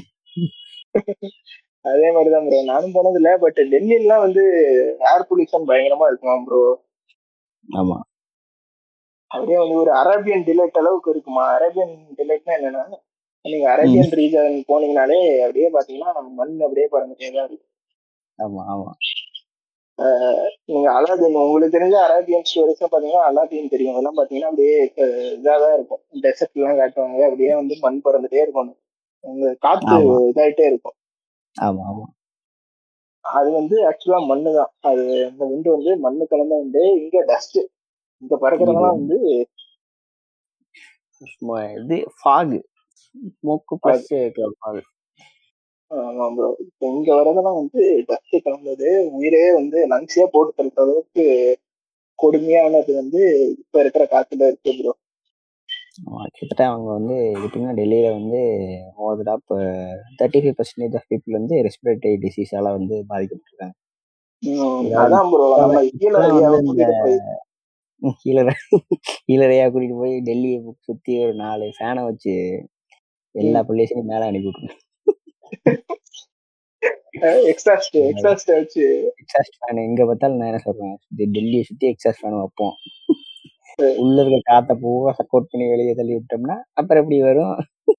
அதே மாதிரிதான் ப்ரோ நானும் போனதில்ல பட் டெல்லிலாம் வந்து ஏர் பொல்யூஷன் பயங்கரமா இருக்குமா ப்ரோ ஆமா அப்படியே வந்து ஒரு அரேபியன் டிலைட் அளவுக்கு இருக்குமா அரேபியன் டிலைட்னா என்னன்னா நீங்க அரேபியன் ரீஜன் போனீங்கனாலே அப்படியே பாத்தீங்கன்னா மண் அப்படியே பறந்துட்டே தான் இருக்கு ஆமா ஆமா நீங்க அலாதீன் உங்களுக்கு தெரிஞ்ச அரேபியன் ஸ்டோரிஸ் பாத்தீங்கன்னா அலாதீன் தெரியும் அதெல்லாம் பாத்தீங்கன்னா அப்படியே அஹ், இதாதான் இருக்கும் டெசர்ட் எல்லாம் காட்டுவாங்க அப்படியே வந்து மண் பறந்துட்டே இருக்கும் உங்க காத்து ஆமா. இதாயிட்டே இருக்கும் ஆமா ஆமா அது வந்து ஆக்சுவலா மண்ணு தான் அது அந்த விண்டு வந்து மண்ணு கலந்த விண்டு இங்க டஸ்ட் இங்க பறக்கிறதெல்லாம் வந்து சும்மா இது ஃபாகு ஸ்மோக்கு ப்ளஸ் ஃபாகு ஆமா ப்ரோ இப்போ இங்க வரதெல்லாம் வந்து டஸ்ட் கலந்தது உயிரே வந்து லங்ஸே போட்டு தள்ளுற அளவுக்கு கொடுமையானது வந்து இப்ப இருக்கிற காத்துல இருக்கு ப்ரோ ஆமா, கிட்டத்தட்ட அவங்க வந்து எப்படின்னா டெல்லியில வந்து over top thirty five percentage of people வந்து ரெஸ்பிரேட்டரி டிசீஸால வந்து பாதிக்கப்பட்டிருக்காங்க அதான் ப்ரோ நம்ம கீழே ஏரியாவை கூட்டிட்டு போய் கீழே கீழறையா கூட்டிட்டு போய் டெல்லியை சுத்தி ஒரு நாலு ஃபேனை வச்சு எல்லா பிள்ளைஸையும் மேல அனுப்பி விட்டுருங்க எக்ஸாஸ்ட் எக்ஸாஸ்ட் வச்சு எக்ஸாஸ்ட் ஃபேன் எங்க பார்த்தாலும் நான் என்ன சொல்றேன் இது டெல்லியை சுத்தி எக்ஸாஸ்ட் ஃபேன் வைப்போம் உள்ள இருக்க காத்த பூவா சப்போர்ட் பண்ணி வெளியே தள்ளி விட்டோம்னா அப்புறம் எப்படி வரும்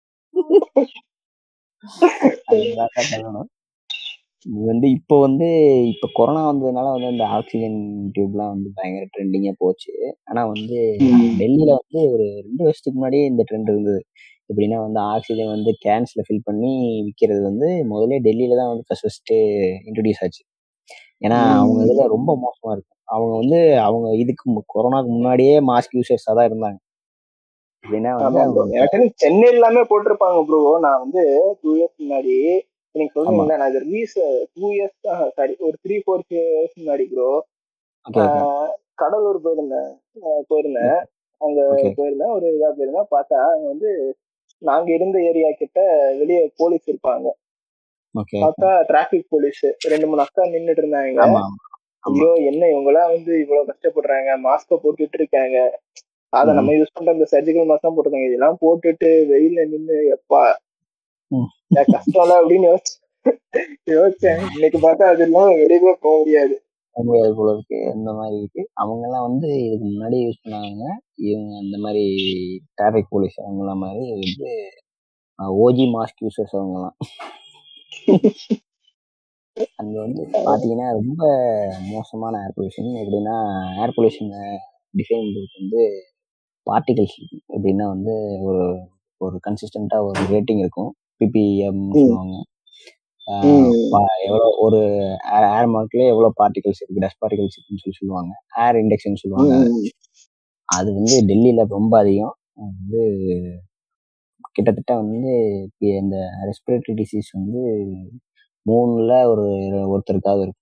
அதுதான் பண்ணணும் இது வந்து இப்போ வந்து இப்போ கொரோனா வந்ததுனால வந்து இந்த ஆக்சிஜன் டியூப்லாம் வந்து பயங்கர ட்ரெண்டிங்கா போச்சு ஆனா வந்து டெல்லியில வந்து ஒரு ரெண்டு வருஷத்துக்கு முன்னாடியே இந்த ட்ரெண்ட் இருந்தது எப்படின்னா வந்து ஆக்சிஜன் வந்து கேன்ஸ்ல ஃபில் பண்ணி விற்கிறது வந்து முதல்ல டெல்லியில தான் வந்து ஃபர்ஸ்ட் ஃபர்ஸ்ட் இன்ட்ரடியூஸ் ஆச்சு ஏன்னா அவங்க இதுல ரொம்ப மோசமா இருக்கும் அவங்க வந்து அவங்க இதுக்கு மு- கொரோனாக்கு முன்னாடியே மாஸ்க் யூசர்ஸா தான் இருந்தாங்க எப்படின்னா வந்து ஆமா bro. அவங்க எனக்கு தெரிஞ்சு சென்னை எல்லாமே போட்டிருப்பாங்க ப்ரோ நான் வந்து டூ இயர்ஸ் முன்னாடி நீங்க சொல்றீங்களா நான் இது ரீஸ் டூ இயர்ஸ் சாரி ஒரு த்ரீ ஃபோர் இயர்ஸ் முன்னாடி ப்ரோ ஓகே ஓகே கடலூர் போயிருந்தேன் அஹ் போயிருந்தேன் அங்க ஓகே போயிருந்தேன் ஒரு இதா போயிருந்தேன் பார்த்தா அங்க வந்து நாங்க இருந்த ஏரியா கிட்ட வெளியே போலீஸ் இருப்பாங்க ஓகே பார்த்தா டிராபிக் போலீஸ் ரெண்டு மூணு அக்கா நின்னுட்டு இருந்தாங்க ஆமா ஆமா ஆமா ஐயோ என்ன இவங்க எல்லாம் வந்து இவ்வளவு கஷ்டப்படுறாங்க மாஸ்க போட்டுட்டு இருக்காங்க அத ம். நம்ம யூஸ் பண்ற இந்த சர்ஜிக்கல் மாஸ்க் தான் போட்டுருக்காங்க இதெல்லாம் போட்டுட்டு வெயில்ல நின்னு எப்பா ம். ஏன் கஷ்டம்ல அப்படின்னு யோசிச்சு யோசிச்சேன் இன்னைக்கு பார்த்தா அது இல்லாம வெளியவே போக முடியாது முடியாது போல இருக்கு அந்த மாதிரி இருக்கு அவங்க எல்லாம் வந்து இதுக்கு முன்னாடி யூஸ் பண்ணாங்க இவங்க அந்த மாதிரி டிராபிக் போலீஸ் அவங்கலாம் மாதிரி வந்து ஓஜி மாஸ்க் யூசர்ஸ் அவங்கலாம் அங்க வந்து பாத்தீங்கன்னா ரொம்ப மோசமான ஏர் பொல்யூஷன் எப்படின்னா ஏர் பொல்யூஷன் டிஃபைன் வந்து பார்ட்டிகல்ஸ் எப்படின்னா வந்து ஒரு ஒரு கன்சிஸ்டண்டா ஒரு ரேட்டிங் இருக்கும் பிபிஎம் சொல்லுவாங்க ஆஹ் பா- எவ்வளவு ஒரு ஏர் மார்க்ல எவ்வளவு பார்ட்டிகல்ஸ் இருக்கு டஸ்ட் பார்ட்டிகல்ஸ் இருக்குன்னு சொல்லி சொல்லுவாங்க ஏர் இண்டெக்ஸ்னு சொல்லுவாங்க அது வந்து டெல்லியில ரொம்ப அதிகம் அது வந்து கிட்டத்தட்ட வந்து இப்ப இந்த ரெஸ்பிரேட்டரி டிசீஸ் வந்து மூணுல ஒரு ஒருத்தருக்காவது இருக்கும்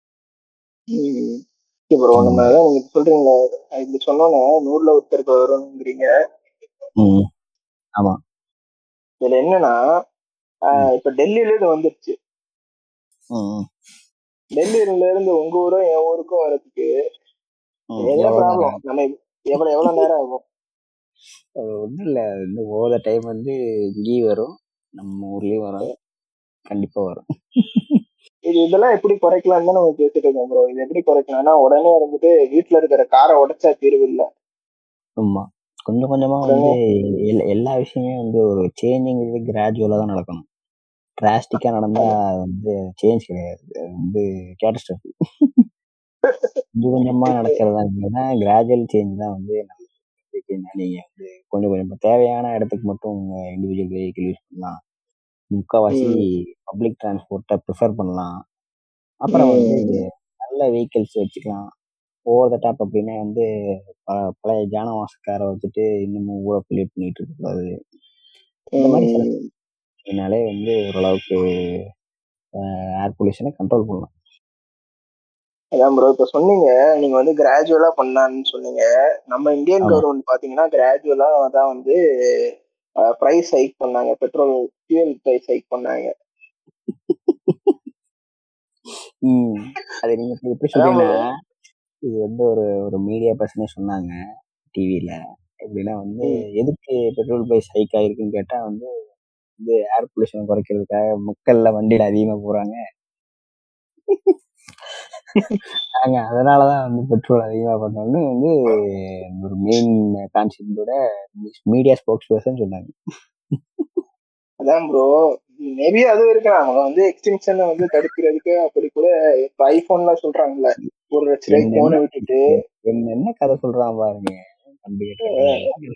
ப்ரோ நம்ம அதான் உங்களுக்கு சொல்றீங்க இப்படி சொன்னோன்னே நூறுல ஒருத்தருக்கு வரும்ங்கிறீங்க ம். ஆமா இதுல என்னன்னா ஆஹ் இப்ப டெல்லியில இது வந்துருச்சு ம், ம். டெல்லியில இருந்து உங்க ஊரும் என் ஊருக்கும் வரதுக்கு ம், என்ன எவ்வளவு ப்ராப்ளம் நேரம் நம்ம எவ்வளவு எவ்வளவு நேரம் ஆகும் அது ஒன்றும் இல்லை வந்து ஓத டைம் வந்து இங்கேயும் வரும் நம்ம ஊர்லயும் வரும் கண்டிப்பா வரும் இது இதெல்லாம் எப்படி குறைக்கலாம் தான் நம்ம பேசிட்டு இருக்கோம் ப்ரோ இது எப்படி குறைக்கலாம்னா உடனே இருந்துட்டு வீட்டுல இருக்கிற காரை உடைச்சா தீர்வு இல்ல ஆமா கொஞ்சம் கொஞ்சமா வந்து எல்- எல்லா விஷயமே வந்து ஒரு சேஞ்சுங்கிறது கிராஜுவலா தான் நடக்கணும் டிராஸ்டிக்கா நடந்தா அது வந்து சேஞ்ச் கிடையாது அது வந்து கேட்டஸ்ட்ரஃபி கொஞ்சம் கொஞ்சமா நடக்கிறதா இருந்ததுன்னா கிராஜுவல் சேஞ்ச் தான் வந்து நல்லது எப்படின்னா நீங்க வந்து கொஞ்சம் கொஞ்சம் தேவையான இடத்துக்கு மட்டும் உங்க இண்டிவிஜுவல் வெஹிக்கிள் யூஸ் பண்ணலாம் முக்கால்வாசி பப்ளிக் டிரான்ஸ்போர்ட்டை ப்ரிஃபர் பண்ணலாம் அப்புறம் வந்து நல்ல வெஹிக்கிள்ஸ் வச்சுக்கலாம் ஓவர் த டாப் அப்படின்னா வந்து ப- பழைய ஜானவாசக்காரை வச்சுட்டு இன்னமும் ஊரை பொல்யூட் பண்ணிட்டு இருக்கக்கூடாது இந்த மாதிரி சில இதனாலே வந்து ஓரளவுக்கு ஏர் பொல்யூஷனை கண்ட்ரோல் பண்ணலாம் அதான் ப்ரோ இப்ப சொன்னீங்க நீங்க வந்து கிராஜுவலா பண்ணான்னு சொன்னீங்க நம்ம இந்தியன் ஆமா. கவர்மெண்ட் பாத்தீங்கன்னா கிராஜுவலா தான் வந்து பிரைஸ் ஹைக் பண்ணாங்க பெட்ரோல் ஃபியூல் பிரைஸ் ஹைக் பண்ணாங்க ம் அது நீங்க இப்ப எப்படி சொல்றீங்கன்னா இது வந்து ஒரு ஒரு மீடியா பர்சனே சொன்னாங்க டிவியில எப்படின்னா வந்து ம். எதுக்கு பெட்ரோல் பிரைஸ் ஹைக் ஆயிருக்குன்னு கேட்டா வந்து வந்து ஏர் பொல்யூஷன் குறைக்கிறதுக்காக மக்கள்ல வண்டியில அதிகமா போறாங்க நாங்க அதனாலதான் வந்து பெட்ரோல் அதிகமா பண்ணோம்னு வந்து ஒரு மெயின் கான்செப்டோட மீடியா ஸ்போக்ஸ் பர்சன் சொன்னாங்க அதான் ப்ரோ மேபி அதுவும் இருக்கலாம் அவங்க வந்து எக்ஸ்டென்ஷன் வந்து தடுக்கிறதுக்கு அப்படி கூட இப்ப ஐபோன்லாம் சொல்றாங்கல்ல ஒரு லட்ச ரூபாய்க்கு போனை விட்டுட்டு என்ன என்ன கதை சொல்றான் பாருங்க தம்பி கேட்ட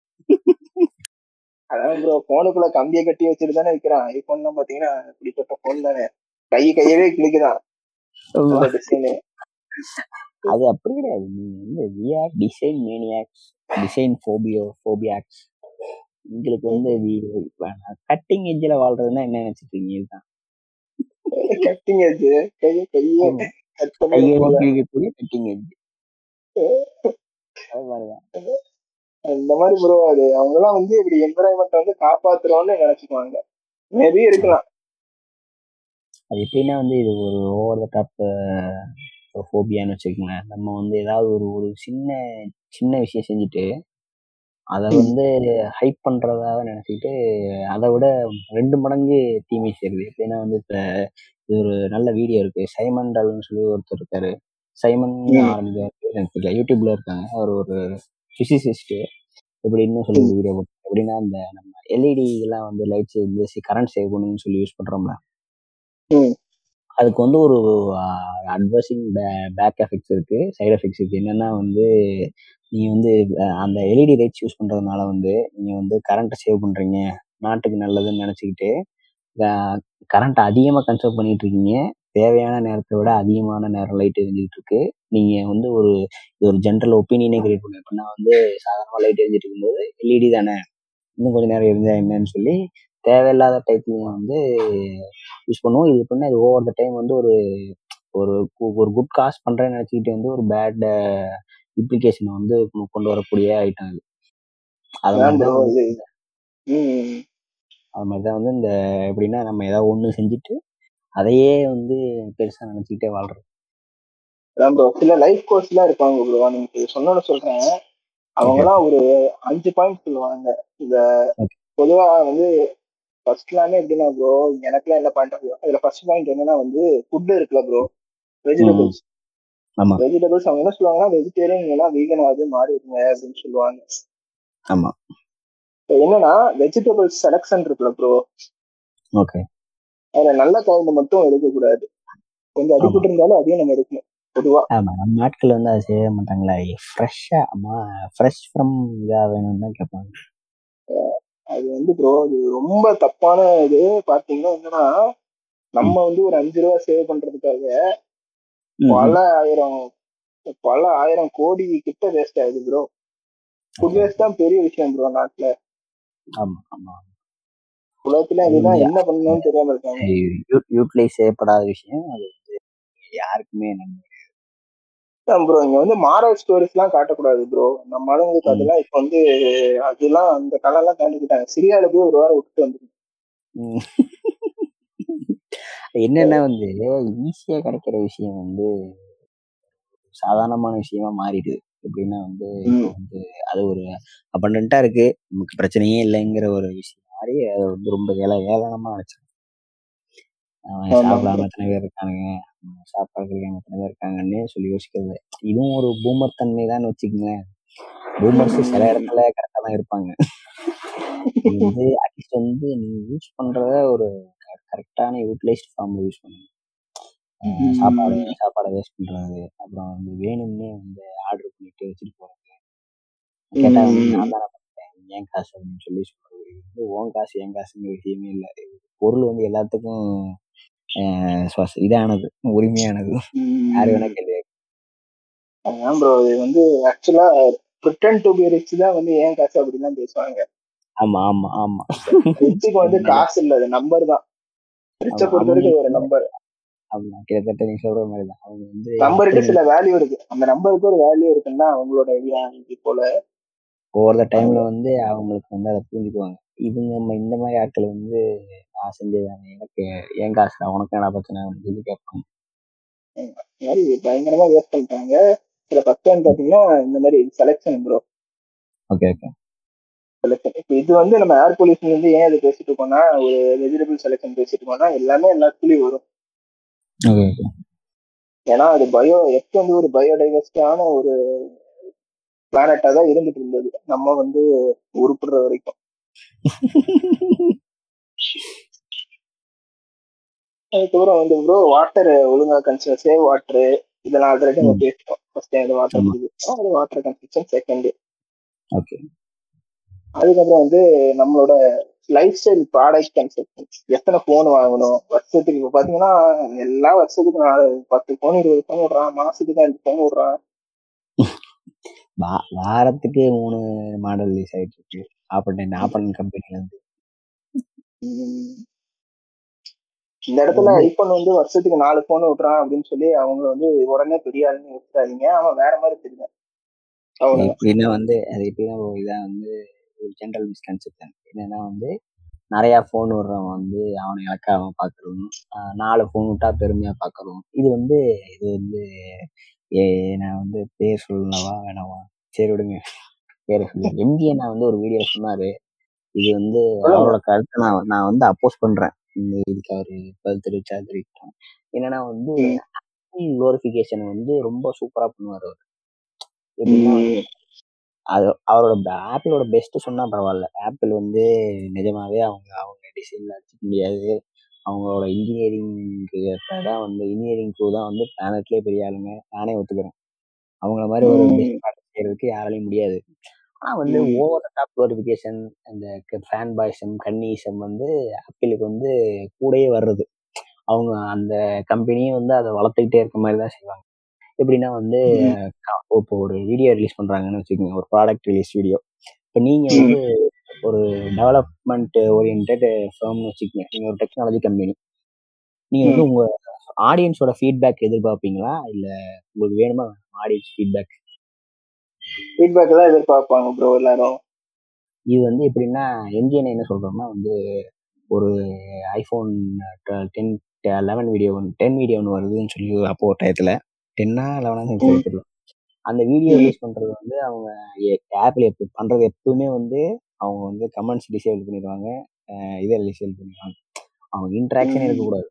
அதான் ப்ரோ போனுக்குள்ள கம்பியை கட்டி வச்சுட்டு தானே விற்கிறான் ஐபோன்லாம் பாத்தீங்கன்னா இப்படிப்பட்ட போன் தானே கை கையவே கிளிக்குதான் அந்த டிசைனு அது அப்படி கிடையாது நீங்க வந்து we are design maniacs design ஃபோபியோ ஃபோபியாக்ஸ் உங்களுக்கு வந்து கட்டிங் எட்ஜில் வாழ்றதுன்னா என்ன நினைச்சிட்டு இருக்கீங்க இதுதான் கட்டிங் ஆச்சு கைய கைய ஆமா. கட் பண்ணி கையை போல. கிழிக்கக்கூடிய கட்டிங் எட்ஜ் அது மாதிரிதான் இந்த மாதிரி ப்ரோ அது அவங்க எல்லாம் வந்து இப்படி என்வரான்மெண்ட் வந்து காப்பாத்துறோம்னு நினைச்சுக்குவாங்க மேபி இருக்கலாம் அது எப்படின்னா வந்து இது ஒரு ஓவர் த டாப் ஃபோபியான்னு வச்சுக்கோங்களேன் நம்ம வந்து ஏதாவது ஒரு ஒரு சின்ன சின்ன விஷயம் செஞ்சுட்டு அதை ம். வந்து ஹைப் பண்றதாக நினைச்சிட்டு அதை விட ரெண்டு மடங்கு தீமை செய்யுது எப்படின்னா வந்து இப்ப இது ஒரு நல்ல வீடியோ இருக்கு சைமன் டல்னு சொல்லி ஒருத்தர் இருக்காரு சைமன் ம். ஆரம்பிக்க எனக்கு தெரியல யூடியூப்ல இருக்காங்க அவர் ஒரு பிசிசிஸ்ட் எப்படின்னு சொல்லி ம். வீடியோ போட்டு எப்படின்னா இந்த நம்ம எல்இடி எல்லாம் வந்து லைட்ஸ் வந்து கரண்ட் சேவ் பண்ணணும்னு சொல்லி யூஸ் பண்றோம்ல ம். அதுக்கு வந்து ஒரு அட்வர்சிங் பேக் எஃபெக்ட்ஸ் இருக்கு சைடு எஃபெக்ட்ஸ் இருக்கு என்னன்னா வந்து நீங்க வந்து அஹ், அந்த எல்இடி லைட்ஸ் யூஸ் பண்றதுனால வந்து நீங்க வந்து கரண்ட்டை சேவ் பண்றீங்க நாட்டுக்கு நல்லதுன்னு நினைச்சுக்கிட்டு கரண்ட் அதிகமா கன்சர்வ் பண்ணிட்டு இருக்கீங்க தேவையான நேரத்தை விட அதிகமான நேரம் லைட் எரிஞ்சுட்டு இருக்கு நீங்க வந்து ஒரு இது ஒரு ஜென்ரல் ஒப்பீனியனே கிரியேட் பண்ணி எப்படின்னா வந்து சாதாரணமா லைட் எரிஞ்சிட்டு இருக்கும்போது எல்இடி தானே இன்னும் கொஞ்ச நேரம் இருந்தா என்னன்னு சொல்லி தேவையில்லாத டைப்லையும் வந்து யூஸ் பண்ணுவோம் இது எப்படின்னா இது ஓவர் த டைம் வந்து ஒரு ஒரு கு- ஒரு குட் காஸ் பண்றேன்னு நினைச்சுக்கிட்டு வந்து ஒரு பேட் இம்ப்ளிகேஷனை வந்து கொண்டு- கொண்டு வரக்கூடிய ஐட்டம் இது அது அதான் மாதிரி ப்ரோ தான் வந்து இது ம். அது மாதிரி தான் வந்து இந்த எப்படின்னா நம்ம ஏதாவது ஒண்ணு செஞ்சுட்டு அதையே வந்து பெருசா நினைச்சுக்கிட்டே வாழ்றோம் அதான் ப்ரோ சில லைஃப் கோர்ஸ் எல்லாம் இருப்பாங்க ப்ரோ நீங்க இது சொன்னோன்னு சொல்றேன் அவங்க எல்லாம் ஒரு அஞ்சு பாயிண்ட் சொல்லுவாங்க இந்த Okay. பொதுவா வந்து ஃபர்ஸ்ட் எல்லாமே எப்படின்னா ப்ரோ எனக்குலாம் என்ன பாயிண்ட் அதுல ஃபர்ஸ்ட் பாயிண்ட் என்னன்னா வந்து ஃபுட் இருக்குல்ல ப்ரோ வெஜிடபிள்ஸ் ஆமா. வெஜிடபிள்ஸ் அவங்க என்ன சொல்லுவாங்கன்னா வெஜிடேரியன் எல்லாம் வீகன் ஆகுது மாறிடுங்க அப்படின்னு சொல்லுவாங்க ஆமா இப்ப என்னன்னா வெஜிடபிள்ஸ் செலக்ஷன் இருக்குல்ல ப்ரோ ஓகே அதுல நல்ல காய்ந்த மட்டும் எடுக்கக்கூடாது கொஞ்சம் அடிபட்டு இருந்தாலும் அதையும் நம்ம எடுக்கணும் பொதுவா ஆமா நம்ம நாட்கள் வந்து அதை செய்ய மாட்டாங்களா ஃப்ரெஷ்ஷா அம்மா ஃப்ரெஷ் ஃப்ரம் இதா வேணும்னு தான் கேட்பாங்க அது வந்து ப்ரோ அது ரொம்ப தப்பான இது பாத்தீங்கன்னா என்னன்னா நம்ம வந்து ஒரு அஞ்சு ரூபா சேவ் பண்றதுக்காக ம், ம். பல ஆயிரம் பல ஆயிரம் கோடி கிட்ட வேஸ்ட் ஆகுது ப்ரோ ஃபுட் வேஸ்ட் தான் பெரிய விஷயம் ப்ரோ நாட்டுல ஆமா ஆமா உலகத்துல இதுதான் என்ன பண்ணணும்னு தெரியாம இருக்காங்க யூட்டிலைஸ் செய்யப்படாத விஷயம் அது வந்து யாருக்குமே நன்மை ப்ரோ இங்க வந்து மாரல் ஸ்டோரிஸ் எல்லாம் காட்டக்கூடாது ப்ரோ நம்ம ஆளுங்களுக்கு ம். அதெல்லாம் இப்ப வந்து அதெல்லாம் அந்த கலெல்லாம் தாண்டிக்கிட்டாங்க சிரியால போய் ஒரு வாரம் விட்டுட்டு வந்து ம். என்னன்னா வந்து ஈஸியா கிடைக்கிற விஷயம் வந்து சாதாரணமான விஷயமா மாறிடுது எப்படின்னா வந்து இப்போ வந்து அது ஒரு அபண்டன்ட்டா இருக்கு நமக்கு பிரச்சனையே இல்லைங்கிற ஒரு விஷயம் மாதிரி அதை வந்து ரொம்ப ஏல ஏளனமா நினைச்சு அவன் ஆமா. சாப்பிடாம எத்தனை பேர் இருக்கானுங்க அவன் சாப்பாடு கிடைக்காம எத்தனை பேர் இருக்காங்கன்னு சொல்லி யோசிக்கிறது இதுவும் ஒரு பூமர் தன்மை தான் வச்சுக்கோங்களேன் பூமர்ஸ் சில இடத்துல கரெக்டா தான் இருப்பாங்க நீ வந்து அட்லீஸ்ட் வந்து நீ யூஸ் பண்றத ஒரு கரெக்டான யூட்டிலைஸ்ட் ஃபார்ம்ல யூஸ் பண்ணணும் அஹ் சாப்பாடு சாப்பாடை வேஸ்ட் பண்றது அப்புறம் வந்து வேணும்னே வந்து ஆர்டர் பண்ணிட்டு வச்சுட்டு போறது கேட்டா வந்து நான் தானே பண்ணேன் ஏன் காசு அப்படின்னு சொல்லி சொல்றது இது வந்து உன் காசு என் காசுங்கிற விஷயமே இல்லை பொருள் வந்து எல்லாத்துக்கும் அஹ் சுவாச- இதானது உரிமையானது யாரு வேணா கேள்வி கேட்கலாம். அதான் ப்ரோ இது வந்து ஆக்சுவலா பிரிட்டன் டு பி ரிச் தான் வந்து ஏன் காசு அப்படிலாம் பேசுவாங்க ஆமா ஆமா ஆமா ரிச்சுக்கு வந்து காசு இல்ல அது நம்பர் தான் ரிச்சை ஆமா, பொறுத்த வரைக்கும் ஒரு அவங்களுக்கு நம்பர் ஆமா கிட்டத்தட்ட நீ சொல்ற மாதிரி தான் அவங்க வந்து நம்பருக்கு எப்படி சில வேல்யூ இருக்கு அந்த நம்பருக்கு ஒரு வேல்யூ இருக்குன்னா அவங்களோட ஐடியா இது போல ஒவ்வொரு டைம்ல வந்து அவங்களுக்கு வந்து அதை புரிஞ்சுக்குவாங்க இவங்க நம்ம இந்த மாதிரி ஆட்கள் வந்து நான் செஞ்சதானே எனக்கு என் காசு தான் உனக்கு என்ன பிரச்சனை அப்படின்னு சொல்லி கேட்பாங்க இந்த மாதிரி பயங்கரமா வேஸ்ட் பண்ணிட்டாங்க சில ஃபர்ஸ்ட் டைம் பாத்தீங்கன்னா இந்த மாதிரி selection bro okay okay selection இப்போ இது வந்து நம்ம ஏர் பொல்யூஷன் வந்து ஏன் இது பேசிட்டு இருக்கோம்னா ஒரு வெஜிடபிள் செலெக்ஷன் பேசிட்டு இருக்கோம்னா எல்லாமே எல்லாத்துலயும் வரும் ஓகே ஓகே ஏன்னா அது பயோ எர்த் வந்து ஒரு பயோடைவர்சிட்டியான ஒரு பிளானட்டா தான் இருந்துட்டு இருந்தது நம்ம வந்து உருப்படுற வரைக்கும் அதுக்கப்புறம் வந்து ப்ரோ வாட்டர் ஒழுங்கா கன்சிடர் சேவ் வாட்டர் இதெல்லாம் ஆல்ரெடி நம்ம பேசிட்டோம் ஃபர்ஸ்ட் டைம் வாட்டர் ஆமா. அது வாட்டர் கன்சப்ஷன் செகண்ட் ஓகே அதுக்கப்புறம் வந்து நம்மளோட லைஃப் ஸ்டைல் ப்ராடக்ட் கன்செப்ஷன் எத்தனை ஃபோன் வாங்கணும் வருஷத்துக்கு இப்போ பார்த்தீங்கன்னா எல்லா வருஷத்துக்கு நாலு பத்து ஃபோன் இருபது ஃபோன் விடுறான் மாசத்துக்கு அஞ்சு ஃபோன் விடுறான் வா- வாரத்துக்கு மூணு மாடல் ரிலீஸ் ஆயிட்டு இருக்கு ஆப்பன் ஆப்பன் கம்பெனில இருந்து உம் இந்த இடத்துல ஐபோன் வந்து வருஷத்துக்கு நாலு ஃபோன் விடுறான் அப்படின்னு சொல்லி அவங்க வந்து உடனே பெரிய ஆளுன்னு யோசிச்சாதீங்க அவன் வேற மாதிரி தெரியும் அவ்வளவுதான் எப்படின்னா வந்து அது எப்படின்னா ஒரு இதான் வந்து ஒரு ஜென்ரல் மிஸ்கன்செப்ஷன் என்னன்னா வந்து நிறைய ஃபோன் விடுறவன் வந்து அவனை இலக்காம பார்க்கறதும் ஆஹ் நாலு ஃபோன் விட்டா பெருமையா பார்க்கறதும் இது வந்து இது வந்து ஏ நான் வந்து பேர் சொல்லவா வேணாமா சரி விடுங்க பேர் சொல்லு எம்ஜி நான் வந்து ஒரு வீடியோ சொன்னாரு இது வந்து அவரோட கருத்தை நான் நான் வந்து அப்போஸ் பண்றேன் இந்த இதுக்கு அவரு பதில் தெரிவிச்சா தெரிவிக்கலாம் என்னன்னா வந்து குளோரிஃபிகேஷன் வந்து ரொம்ப சூப்பரா பண்ணுவார் அவர் எப்படின்னா உம் அது அவரோட ஆப்பிளோட பெஸ்ட் சொன்னா பரவாயில்ல ஆப்பிள் வந்து நிஜமாவே அவங்க அவங்க டிசைன்ல அடிச்சுக்க முடியாது அவங்களோட இன்ஜினியரிங் தான் வந்து இன்ஜினியரிங் க்ரூ தான் வந்து பிளானட்லேயே பெரிய ஆளுங்க நானே ஒத்துக்கிறேன் அவங்கள மாதிரி ஒரு உம் பெஸ்ட் ப்ராடக்ட் செய்யறதுக்கு யாராலையும் முடியாது ஆனா வந்து உம் ஓவர் டாப் குளோரிஃபிகேஷன் அந்த ஃபேன் பாய்ஸம் கன்னிசம் வந்து ஆப்பிளுக்கு வந்து கூடயே வர்றது அவங்க அந்த கம்பெனியே வந்து அதை வளர்த்துக்கிட்டே இருக்க மாதிரி தான் செய்வாங்க எப்படின்னா வந்து உம் க- இப்போ ஒரு வீடியோ ரிலீஸ் பண்றாங்கன்னு வச்சுக்கோங்க ஒரு ப்ராடக்ட் ரிலீஸ் வீடியோ இப்போ நீங்க வந்து ஒரு டெவலப்மெண்ட் ஓரியன்ட் ஃபர்ம்னு வச்சுக்கோங்க நீங்க ஒரு டெக்னாலஜி கம்பெனி நீங்க வந்து உங்க ஆடியன்ஸோட ஃபீட்பேக் எதிர்பார்ப்பீங்களா இல்ல உங்களுக்கு வேணுமா ஆடியன்ஸ் ஃபீட்பேக் ஃபீட்பேக் தான் எதிர்பார்ப்பாங்க ப்ரோ எல்லாரும் இது வந்து எப்படின்னா என்ஜிஎன் என்ன சொல்றோம்னா வந்து ஒரு ஐஃபோன் டென் லெவன் வீடியோ ஒன்று டென் வீடியோ ஒன்று வருதுன்னு சொல்லி அப்போ ஒரு டயத்தில் டென்னா லெவனாக எனக்கு தெரியல அந்த வீடியோ ம். ரிலீஸ் பண்றது வந்து அவங்க ஆப்பிள் எப்போ பண்றது எப்பவுமே வந்து அவங்க வந்து கமெண்ட்ஸ் டிசேபிள் பண்ணிடுவாங்க அஹ் இதை டிசேபிள் பண்ணிடுவாங்க அவங்க இன்ட்ராக்ஷன் ம். இருக்கக்கூடாது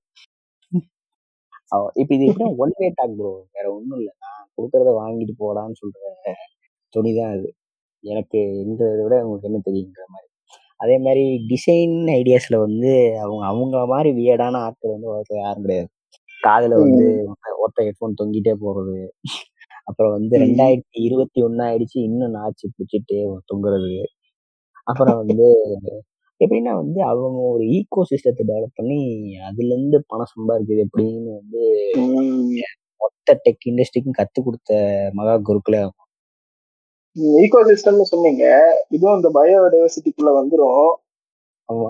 அவ- இப்ப இது எப்படி ஒன் வே டாக் ப்ரோ வேற ஒண்ணும் இல்ல நான் கொடுக்கறத வாங்கிட்டு போடான்னு சொல்ற துணிதான் அது எனக்கு எங்கிறத விட உங்களுக்கு என்ன தெரியுங்கிற மாதிரி அதே மாதிரி டிசைன் ஐடியாஸ்ல வந்து அவங்க அவங்க மாதிரி வியர்டான ஆட்கள் வந்து உலகத்துல யாரும் கிடையாது காதுல வந்து ஒத்த- ஒத்த ஹெட்ஃபோன் தொங்கிட்டே போறது அப்புறம் வந்து ம். ரெண்டாயிரத்தி இருபத்தி ஒன்னு ஆயிடுச்சு இன்னும் நாச்சு பிடிச்சிட்டு தொங்குறது அப்புறம் வந்து எப்படின்னா வந்து அவங்க ஒரு ஈகோ சிஸ்டத்தை டெவலப் பண்ணி அதுல இருந்து பணம் சம்பாதிக்குது எப்படின்னு வந்து ம். மொத்த டெக் இண்டஸ்ட்ரிக்கும் கத்து கொடுத்த மகா குருக்குல ஈகோ சிஸ்டம்னு சொன்னீங்க இதுவும் இந்த பயோடைவர்சிட்டிக்குள்ள வந்துரும் ஆமா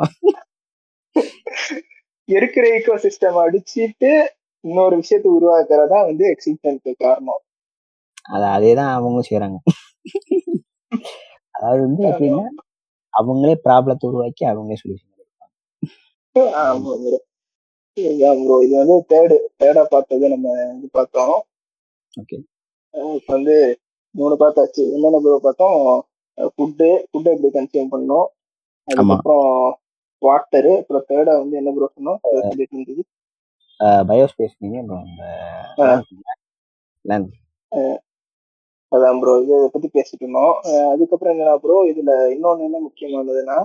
இருக்கிற ஈகோ சிஸ்டம் அடிச்சிட்டு இன்னொரு விஷயத்தை உருவாக்குறதா வந்து எக்ஸிஸ்டன்க்கு காரணம் அது அதேதான் அவங்களும் செய்யறாங்க அதாவது வந்து எப்படின்னா அவங்களே ப்ராப்ளத்தை உருவாக்கி அவங்களே சொல்யூஷன் ஆமா bro. இதுதான் ப்ரோ இது வந்து தேர்டு தேர்டா பார்த்தது நம்ம இது பார்த்தோம் ஓகே அஹ் இப்ப வந்து மூணு பார்த்தாச்சு என்னென்ன ப்ரோ பார்த்தோம் ஃபுட்டு ஃபுட்டை எப்படி கன்சியூம் பண்ணணும் அதுக்கப்புறம் வாட்டரு அப்புறம் தேர்டா வந்து என்ன ப்ரோ சொன்னோம் சொல்லிட்டு இருந்தது பயோஸ்பேஸ் நீங்க அப்புறம் அந்த ஆ. land அதான் ப்ரோ இதை பத்தி பேசிட்டு இருந்தோம் அஹ் அதுக்கப்புறம் என்னன்னா ப்ரோ இதுல இன்னொன்னு என்ன முக்கியமானதுன்னா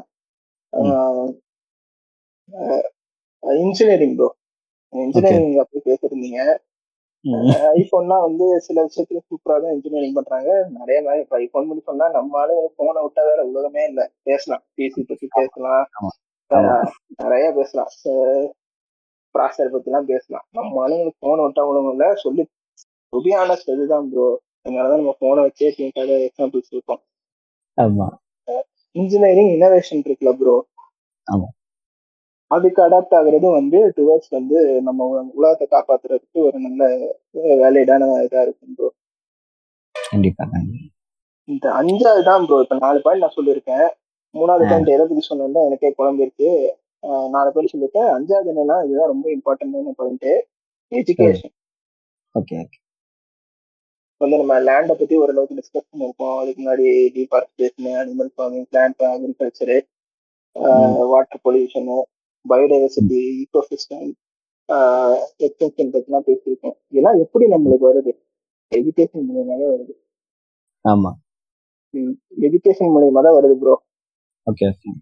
இன்ஜினியரிங் ப்ரோ இன்ஜினியரிங் அப்படி பேசிருந்தீங்க ஐபோன்லாம் வந்து சில விஷயத்துல சூப்பரா தான் இன்ஜினியரிங் பண்றாங்க நிறைய மாதிரி இப்போ ஐபோன் பண்ணி சொன்னா நம்ம ஆளு போனை விட்டா வேற உலகமே இல்லை பேசலாம் பிசி பத்தி பேசலாம் ஆமா. அஹ் நிறைய பேசலாம் ப்ராசர் பத்தி எல்லாம் பேசலாம் நம்ம ஆளுங்களுக்கு போனை விட்டா உலகம் இல்லை சொல்லி ருபி ஆனஸ்ட் இதுதான் ப்ரோ அதனாலதான் நம்ம போனை வச்சே திங்காத எக்ஸாம்பிள்ஸ் இருக்கோம் ஆமா இன்ஜினியரிங் இனோவேஷன் இருக்குல்ல ப்ரோ ஆமா. அதுக்கு அடாப்ட் ஆகுறது வந்து டுவர்ட்ஸ் வந்து நம்ம உ- உலகத்தை காப்பாத்துறதுக்கு ஒரு நல்ல வேலிடான இதா இருக்கும் ப்ரோ கண்டிப்பா கண்டிப்பா இந்த அஞ்சாவது தான் ப்ரோ இப்ப நாலு பாயிண்ட் நான் சொல்லியிருக்கேன் மூணாவது ஆ. பாயிண்ட் எதை பத்தி சொன்னேன் எனக்கே குழம்பிருக்கு ஆஹ் நாலு பாயிண்ட் சொல்லியிருக்கேன் அஞ்சாவது என்னன்னா இதுதான் ரொம்ப இம்பார்ட்டன்டான பாயிண்ட் எஜுகேஷன் ஓகே ஓகே வந்து நம்ம லேண்டை பத்தி ஓரளவுக்கு டிஸ்கஸ் பண்ணிருக்கோம் அதுக்கு முன்னாடி deforestation animal farming plant agriculture water pollution biodiversity eco system extension பத்திலாம் பேசியிருக்கோம் இதெல்லாம் எப்படி நம்மளுக்கு வருது எஜுகேஷன் மூலியமாக வருது ஆமா எஜுகேஷன் மூலியமா தான் வருது ப்ரோ ஓகே ஓகே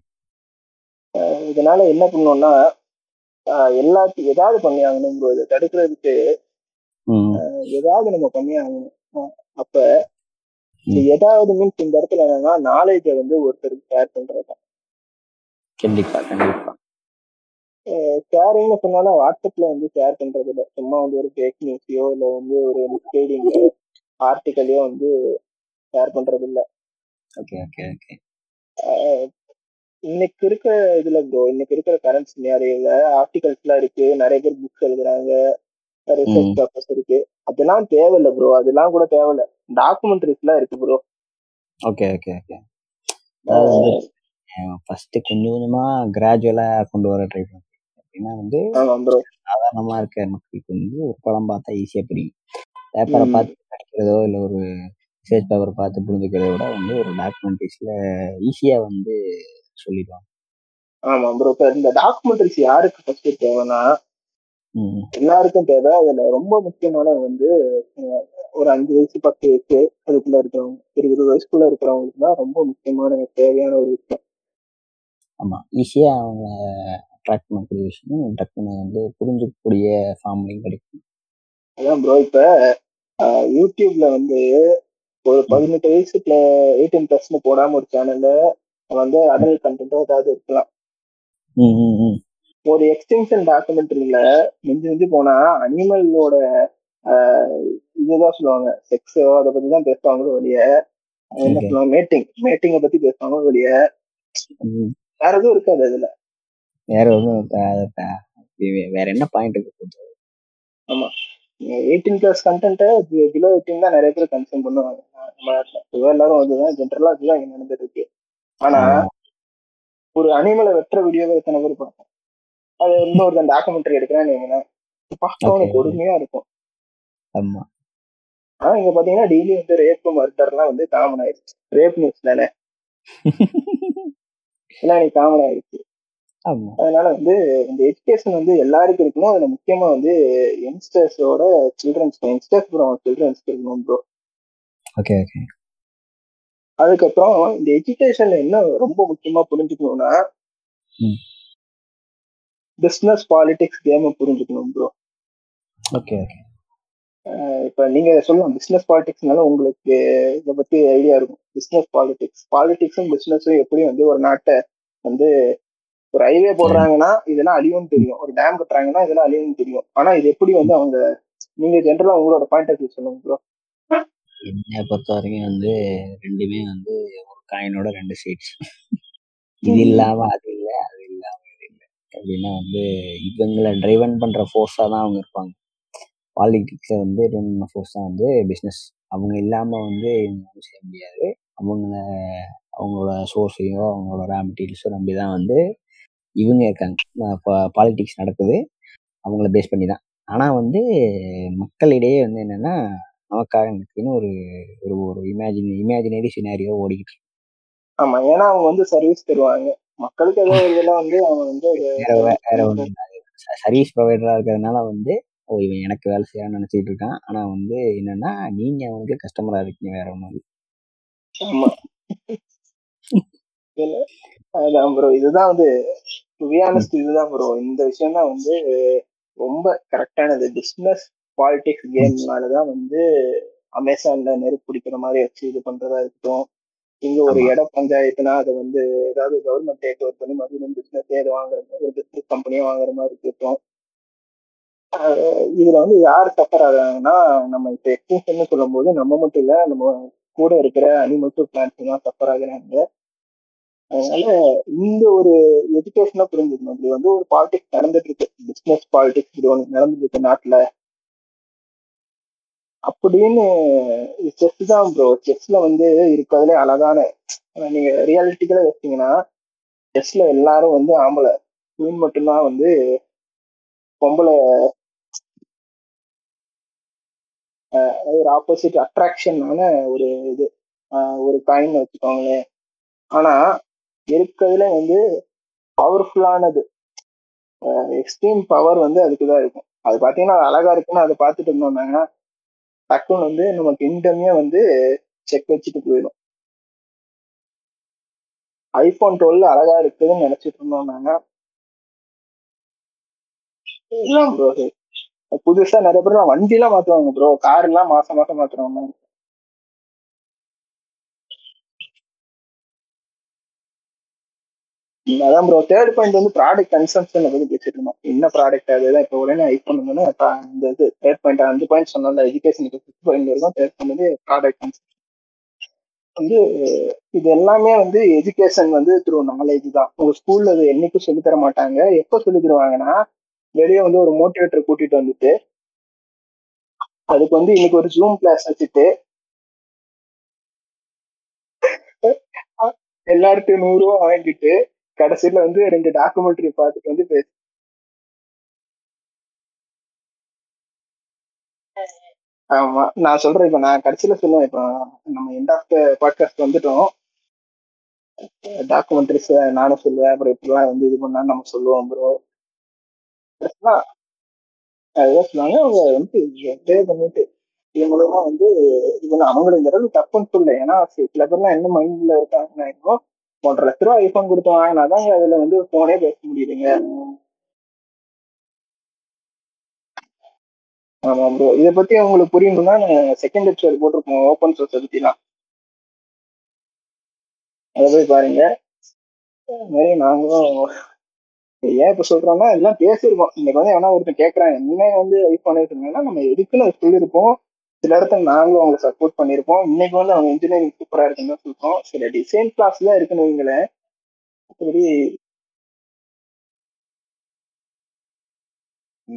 இதனால என்ன பண்ணோம்னா ஆஹ் எல்லாத்தையும் ஏதாவது பண்ணி ஆகணும் ப்ரோ இதை தடுக்கிறதுக்கு ம் ஏதாவது நம்ம பண்ணி ஆகணும் ஆஹ் அப்ப இந்த ஏதாவது மீன்ஸ் இந்த இடத்துல என்னன்னா நாலேஜை வந்து ஒருத்தருக்கு ஷேர் பண்றது கண்டிப்பா கண்டிப்பா ஷேரிங்னு சொன்னாலும் வாட்ஸ்அப்ல வந்து ஷேர் பண்றது இல்லை சும்மா வந்து ஒரு ஃபேக் நியூஸையோ இல்லை வந்து ஒரு மிஸ்கைடிங் ஆர்டிக்கலையோ வந்து ஷேர் பண்றது இல்லை ஓகே ஓகே ஓகே இன்னைக்கு இருக்கிற இதுல ப்ரோ இன்னைக்கு இருக்கிற கரண்ட் சினாரியோல ஆர்டிகல்ஸ் எல்லாம் இருக்கு நிறைய பேர் புக்ஸ் எழுதுறாங்க ரிசர்ச் ம். பேப்பர்ஸ் இருக்கு அதெல்லாம் தேவையில்ல ப்ரோ அதெல்லாம் கூட தேவையில்ல டாக்குமெண்ட்ரிஸ் எல்லாம் இருக்கு ப்ரோ ஓகே ஓகே ஓகே அதாவது வந்து ஃபர்ஸ்ட் கொஞ்சம் கொஞ்சமா கிராஜுவலா கொண்டு வர ட்ரை பண்ணுறேன் அப்படின்னா வந்து ஆமா ப்ரோ சாதாரணமா இருக்க மக்களுக்கு வந்து ஒரு படம் பார்த்தா ஈஸியா புரியும் பேப்பரை ம். பார்த்து படிக்கிறதோ இல்லை ஒரு ரிசர்ச் பேப்பர் பார்த்து புரிஞ்சுக்கிறத விட வந்து ஒரு டாக்குமெண்ட்ரிஸ்ல ஈஸியா வந்து சொல்லிடுவாங்க ஆமா ப்ரோ இப்ப இந்த டாக்குமெண்ட்ரிஸ் யாருக்கு ஃபர்ஸ்ட் தேவைன்னா ம் எல்லாருக்கும் தேவை அதுல ரொம்ப முக்கியமானது வந்து அஹ், ஒரு அஞ்சு வயசு பத்து வயசு அதுக்குள்ள இருக்கிறவங்க ஒரு இருபது வயசுக்குள்ள இருக்கிறவங்களுக்கு தான் ரொம்ப முக்கியமான தேவையான ஒரு விஷயம் ஆமா ஈஸியா அவங்க அட்ராக்ட் பண்ணக்கூடிய விஷயம் டக்குன்னு வந்து புரிஞ்சுக்கக்கூடிய ஃபார்ம்லையும் கிடைக்கும் அதான் ப்ரோ இப்ப அஹ், யூடியூப்ல வந்து ஒரு பதினெட்டு வயசுக்குள்ள எயிட்டீன் பிளஸ்னு போடாம ஒரு சேனல்ல வந்து அடல் கண்டென்ட் ஏதாவது இருக்கலாம் ம் ம் ம் ஒரு எக்ஸ்டென்ஷன் டாக்குமெண்ட்ரியில மிஞ்சி மிஞ்சி போனா அனிமலோட இதுதான் சொல்லுவாங்க செக்ஸோ அதை பத்தி தான் பேசுவாங்களோ வெளிய என்ன Okay. சொல்லுவாங்க மேட்டிங் மேட்டிங்கை பத்தி பேசுவாங்க வெளிய ம். வேற எதுவும் இருக்காது அதுல வேற ஒன்றும் வேற என்ன பாயிண்ட் இருக்கு எயிட்டீன் பிளஸ் கண்டென்ட்டை பிலோ எயிட்டீன் தான் நிறைய பேர் கன்சியூம் பண்ணுவாங்க நம்ம நாட்டுல பொதுவா எல்லாரும் அதுதான் ஜென்ரலா அதுதான் இங்க நடந்துட்டு இருக்கு ஆனா ஒரு அனிமலை வெட்டுற வீடியோவை எத்தனை பேர் பார்ப்போம் அது வந்து ஒருத்தன் டாக்குமெண்ட்ரி எடுக்கிறான்னு வைங்களேன் பார்க்கவனு Okay. கொடுமையா இருக்கும் ஆமா ஆனா இங்க பாத்தீங்கன்னா டெய்லி வந்து ரேப் மர்டர்லாம் வந்து காமன் ஆயிடுச்சு ரேப் நியூஸ் தானே எல்லாம் இன்னைக்கு காமன் ஆயிடுச்சு ஆமா அதனால வந்து இந்த எஜுகேஷன் வந்து எல்லாருக்கும் இருக்கணும் அதுல முக்கியமா வந்து யங்ஸ்டர்ஸோட சில்ட்ரன்ஸ் யங்ஸ்டர்ஸ் அப்புறம் சில்ட்ரன்ஸ்க்கு இருக்கணும் ப்ரோ ஓகே ஓகே அதுக்கப்புறம் இந்த எஜுகேஷன்ல என்ன ரொம்ப முக்கியமா புரிஞ்சுக்கணும்னா ம். பிசினஸ் பாலிடிக்ஸ் கேம் புரிஞ்சுக்கணும் ப்ரோ ஓகே ஓகே இப்ப நீங்க சொல்லலாம் பிசினஸ் பாலிடிக்ஸ்னால உங்களுக்கு இதை பத்தி ஐடியா இருக்கும் பிசினஸ் பாலிடிக்ஸ் பாலிடிக்ஸும் பிசினஸும் எப்படி வந்து ஒரு நாட்டை வந்து ஒரு ஹைவே போடுறாங்கன்னா இதெல்லாம் அழியும்னு தெரியும் ஒரு டேம் கட்டுறாங்கன்னா இதெல்லாம் அழியும்னு தெரியும் ஆனா இது எப்படி வந்து அவங்க நீங்க ஜென்ரலா உங்களோட பாயிண்ட் ஆஃப் வியூ சொல்லுங்க ப்ரோ என்னை பொறுத்த வரைக்கும் வந்து ரெண்டுமே வந்து ஒரு காயினோட ரெண்டு சைட்ஸ் இது இல்லாம அது இல்லை அது இல்லாம இது இல்லை அப்படின்னா வந்து இவங்களை டிரைவன் பண்ற ஃபோர்ஸா தான் அவங்க இருப்பாங்க பாலிடிக்ஸை வந்து டிரைவன் பண்ண ஃபோர்ஸ் தான் வந்து பிஸ்னஸ் அவங்க இல்லாம வந்து இவங்க ஒண்ணும் செய்ய முடியாது அவங்கள அவங்களோட சோர்ஸையோ அவங்களோட ரா மெட்டீரியல்ஸோ நம்பி தான் வந்து இவங்க இருக்காங்க பாலிடிக்ஸ் நடக்குது அவங்கள பேஸ் பண்ணி தான் ஆனால் வந்து மக்களிடையே வந்து என்னன்னா நமக்காக எனக்குன்னு ஒரு ஒரு ஒரு இமேஜின் இமேஜினரி சினாரியோ ஓடிக்கிட்டு இருக்கு. ஆமா ஏன்னா அவங்க வந்து சர்வீஸ் தருவாங்க மக்களுக்கு ஏதோ ஒரு இதெல்லாம் வந்து அவங்க வந்து வேற வே- வேற ஒன்று சர்வீஸ் ப்ரொவைடரா இருக்கிறதுனால வந்து ஓ இவன் எனக்கு வேலை செய்யறான்னு நினைச்சிட்டு இருக்கான் ஆனா வந்து என்னன்னா நீங்க அவனுக்கு கஸ்டமரா இருக்கீங்க வேற ஒன்றும் ஆமா அதான் ப்ரோ இதுதான் வந்து டு இதுதான் ப்ரோ இந்த விஷயம் தான் வந்து ரொம்ப கரெக்டானது பிஸ்னஸ் பாலிடிக்ஸ் கேம்னாலதான் வந்து அமேசான்ல நெருப்பு பிடிக்கிற மாதிரி வச்சு இது பண்றதா இருக்கட்டும் இங்க ஒரு இட பஞ்சாயத்துனா அதை வந்து ஏதாவது கவர்மெண்ட் டேக் ஓவர் பண்ணி மறுபடியும் பிசினஸ் ஏது வாங்குற மாதிரி பிசினஸ் கம்பெனியும் வாங்குற மாதிரி இருக்கட்டும் இதுல வந்து யார் சஃபர் ஆகுறாங்கன்னா நம்ம இப்ப எக்ஸ்டென்ஷன் சொல்லும் போது நம்ம மட்டும் இல்ல நம்ம கூட இருக்கிற அனிமல்ஸ் பிளான்ஸ் எல்லாம் சஃபர் ஆகுறாங்க அதனால இந்த ஒரு எஜுகேஷனா புரிஞ்சுக்கணும் இப்படி வந்து ஒரு பாலிடிக்ஸ் நடந்துட்டு இருக்கு பிசினஸ் பாலிடிக்ஸ் இப்படி ஒன்று நடந்துட்டு இருக்கு நாட்டுல அப்படின்னு செஸ் தான் ப்ரோ செஸ்ல வந்து இருக்கிறதுலே அழகான நீங்க ரியாலிட்டிக்கலா யோசிச்சீங்கன்னா செஸ்ல எல்லாரும் வந்து ஆம்பளை குயின் மட்டும்தான் வந்து பொம்பளை ஒரு ஆப்போசிட் அட்ராக்ஷனான ஒரு இது ஒரு காயின் வச்சுக்கோங்களேன் ஆனா இருக்கிறதுல வந்து பவர்ஃபுல்லானது எக்ஸ்ட்ரீம் பவர் வந்து அதுக்கு தான் இருக்கும் அது பார்த்தீங்கன்னா அது அழகா இருக்குன்னு அதை பார்த்துட்டு இருந்தோம்னாங்க டக்குன்னு வந்து நம்ம கிங்டமே வந்து செக் வச்சுட்டு போயிடும் ஐபோன் டுவெல் அழகா இருக்குதுன்னு நினைச்சிட்டு இருந்தோம் நாங்க ப்ரோ புதுசா நிறைய பேர் வண்டி எல்லாம் மாத்துவாங்க ப்ரோ கார் எல்லாம் மாசம் மாசம் மாத்துறவங்க அதான் ப்ரோ தேர்ட் பாயிண்ட் வந்து ப்ராடக்ட் கன்சம்ஷன் பத்தி பேசிட்டு இருந்தோம் என்ன ப்ராடக்ட் அதுதான் இப்போ உடனே ஐஃபோன் வந்து இந்த இது தேர்ட் பாயிண்ட் அஞ்சு பாயிண்ட் சொன்னால எஜுகேஷனுக்கு ஃபிஃப்த் பாயிண்ட் இருக்கும் தேர்ட் பாயிண்ட் வந்து ப்ராடக்ட் கன்சம்ஷன் வந்து இது எல்லாமே வந்து எஜுகேஷன் வந்து த்ரூ நாலேஜ் தான் உங்க ஸ்கூல்ல அது என்னைக்கும் சொல்லி தர மாட்டாங்க எப்போ சொல்லி தருவாங்கன்னா வெளியே வந்து ஒரு மோட்டிவேட்டர் கூட்டிட்டு வந்துட்டு அதுக்கு வந்து இன்னைக்கு ஒரு ஜூம் கிளாஸ் வச்சுட்டு எல்லார்ட்டையும் நூறு ரூபா வாங்கிட்டு கடைசியில வந்து ரெண்டு டாக்குமெண்ட்ரி பார்த்துட்டு வந்து பேசு ஆமா நான் சொல்றேன் இப்ப நான் கடைசியில சொல்லுவேன் இப்ப நம்ம எண்ட் ஆஃப் த பாட்காஸ்ட் வந்துட்டோம் டாக்குமெண்ட்ரிஸ் நானும் சொல்லுவேன் அப்புறம் இப்படிலாம் வந்து இது பண்ணா நம்ம சொல்லுவோம் ப்ரோ அதுதான் சொன்னாங்க அவங்க வந்து பே பண்ணிட்டு இது மூலமா வந்து இது அவங்களுங்கிறது தப்புன்னு சொல்ல ஏன்னா சில பேர்லாம் என்ன மைண்ட்ல இருக்காங்கன்னா ஒன்றரை லட்ச ரூபா ஐபோன் கொடுத்து வாங்கினாதான் அதுல வந்து போனே பேச முடியுதுங்க ஆமா ப்ரோ இதை பத்தி உங்களுக்கு புரியணும்னா செகண்ட் எபிசோட் போட்டிருக்கோம் ஓப்பன் சோர்ஸ் பத்திலாம் அதை போய் பாருங்க மாதிரி நாங்களும் ஏன் இப்ப சொல்றோம்னா எல்லாம் பேசியிருக்கோம் இன்னைக்கு வந்து எவனா ஒருத்தன் கேட்கறான் என்ன வந்து ஐபோன் சொன்னாங்கன்னா நம்ம எதுக்குன்னு சொல்லியிருப்போம் சில இடத்துல நாங்களும் அவங்களை சப்போர்ட் பண்ணியிருப்போம் இன்னைக்கு வந்து அவங்க இன்ஜினியரிங் சூப்பரா இருக்குன்னு சொல்றோம் சில டிசைன் கிளாஸ் தான் இருக்குன்னு வைங்களேன் மற்றபடி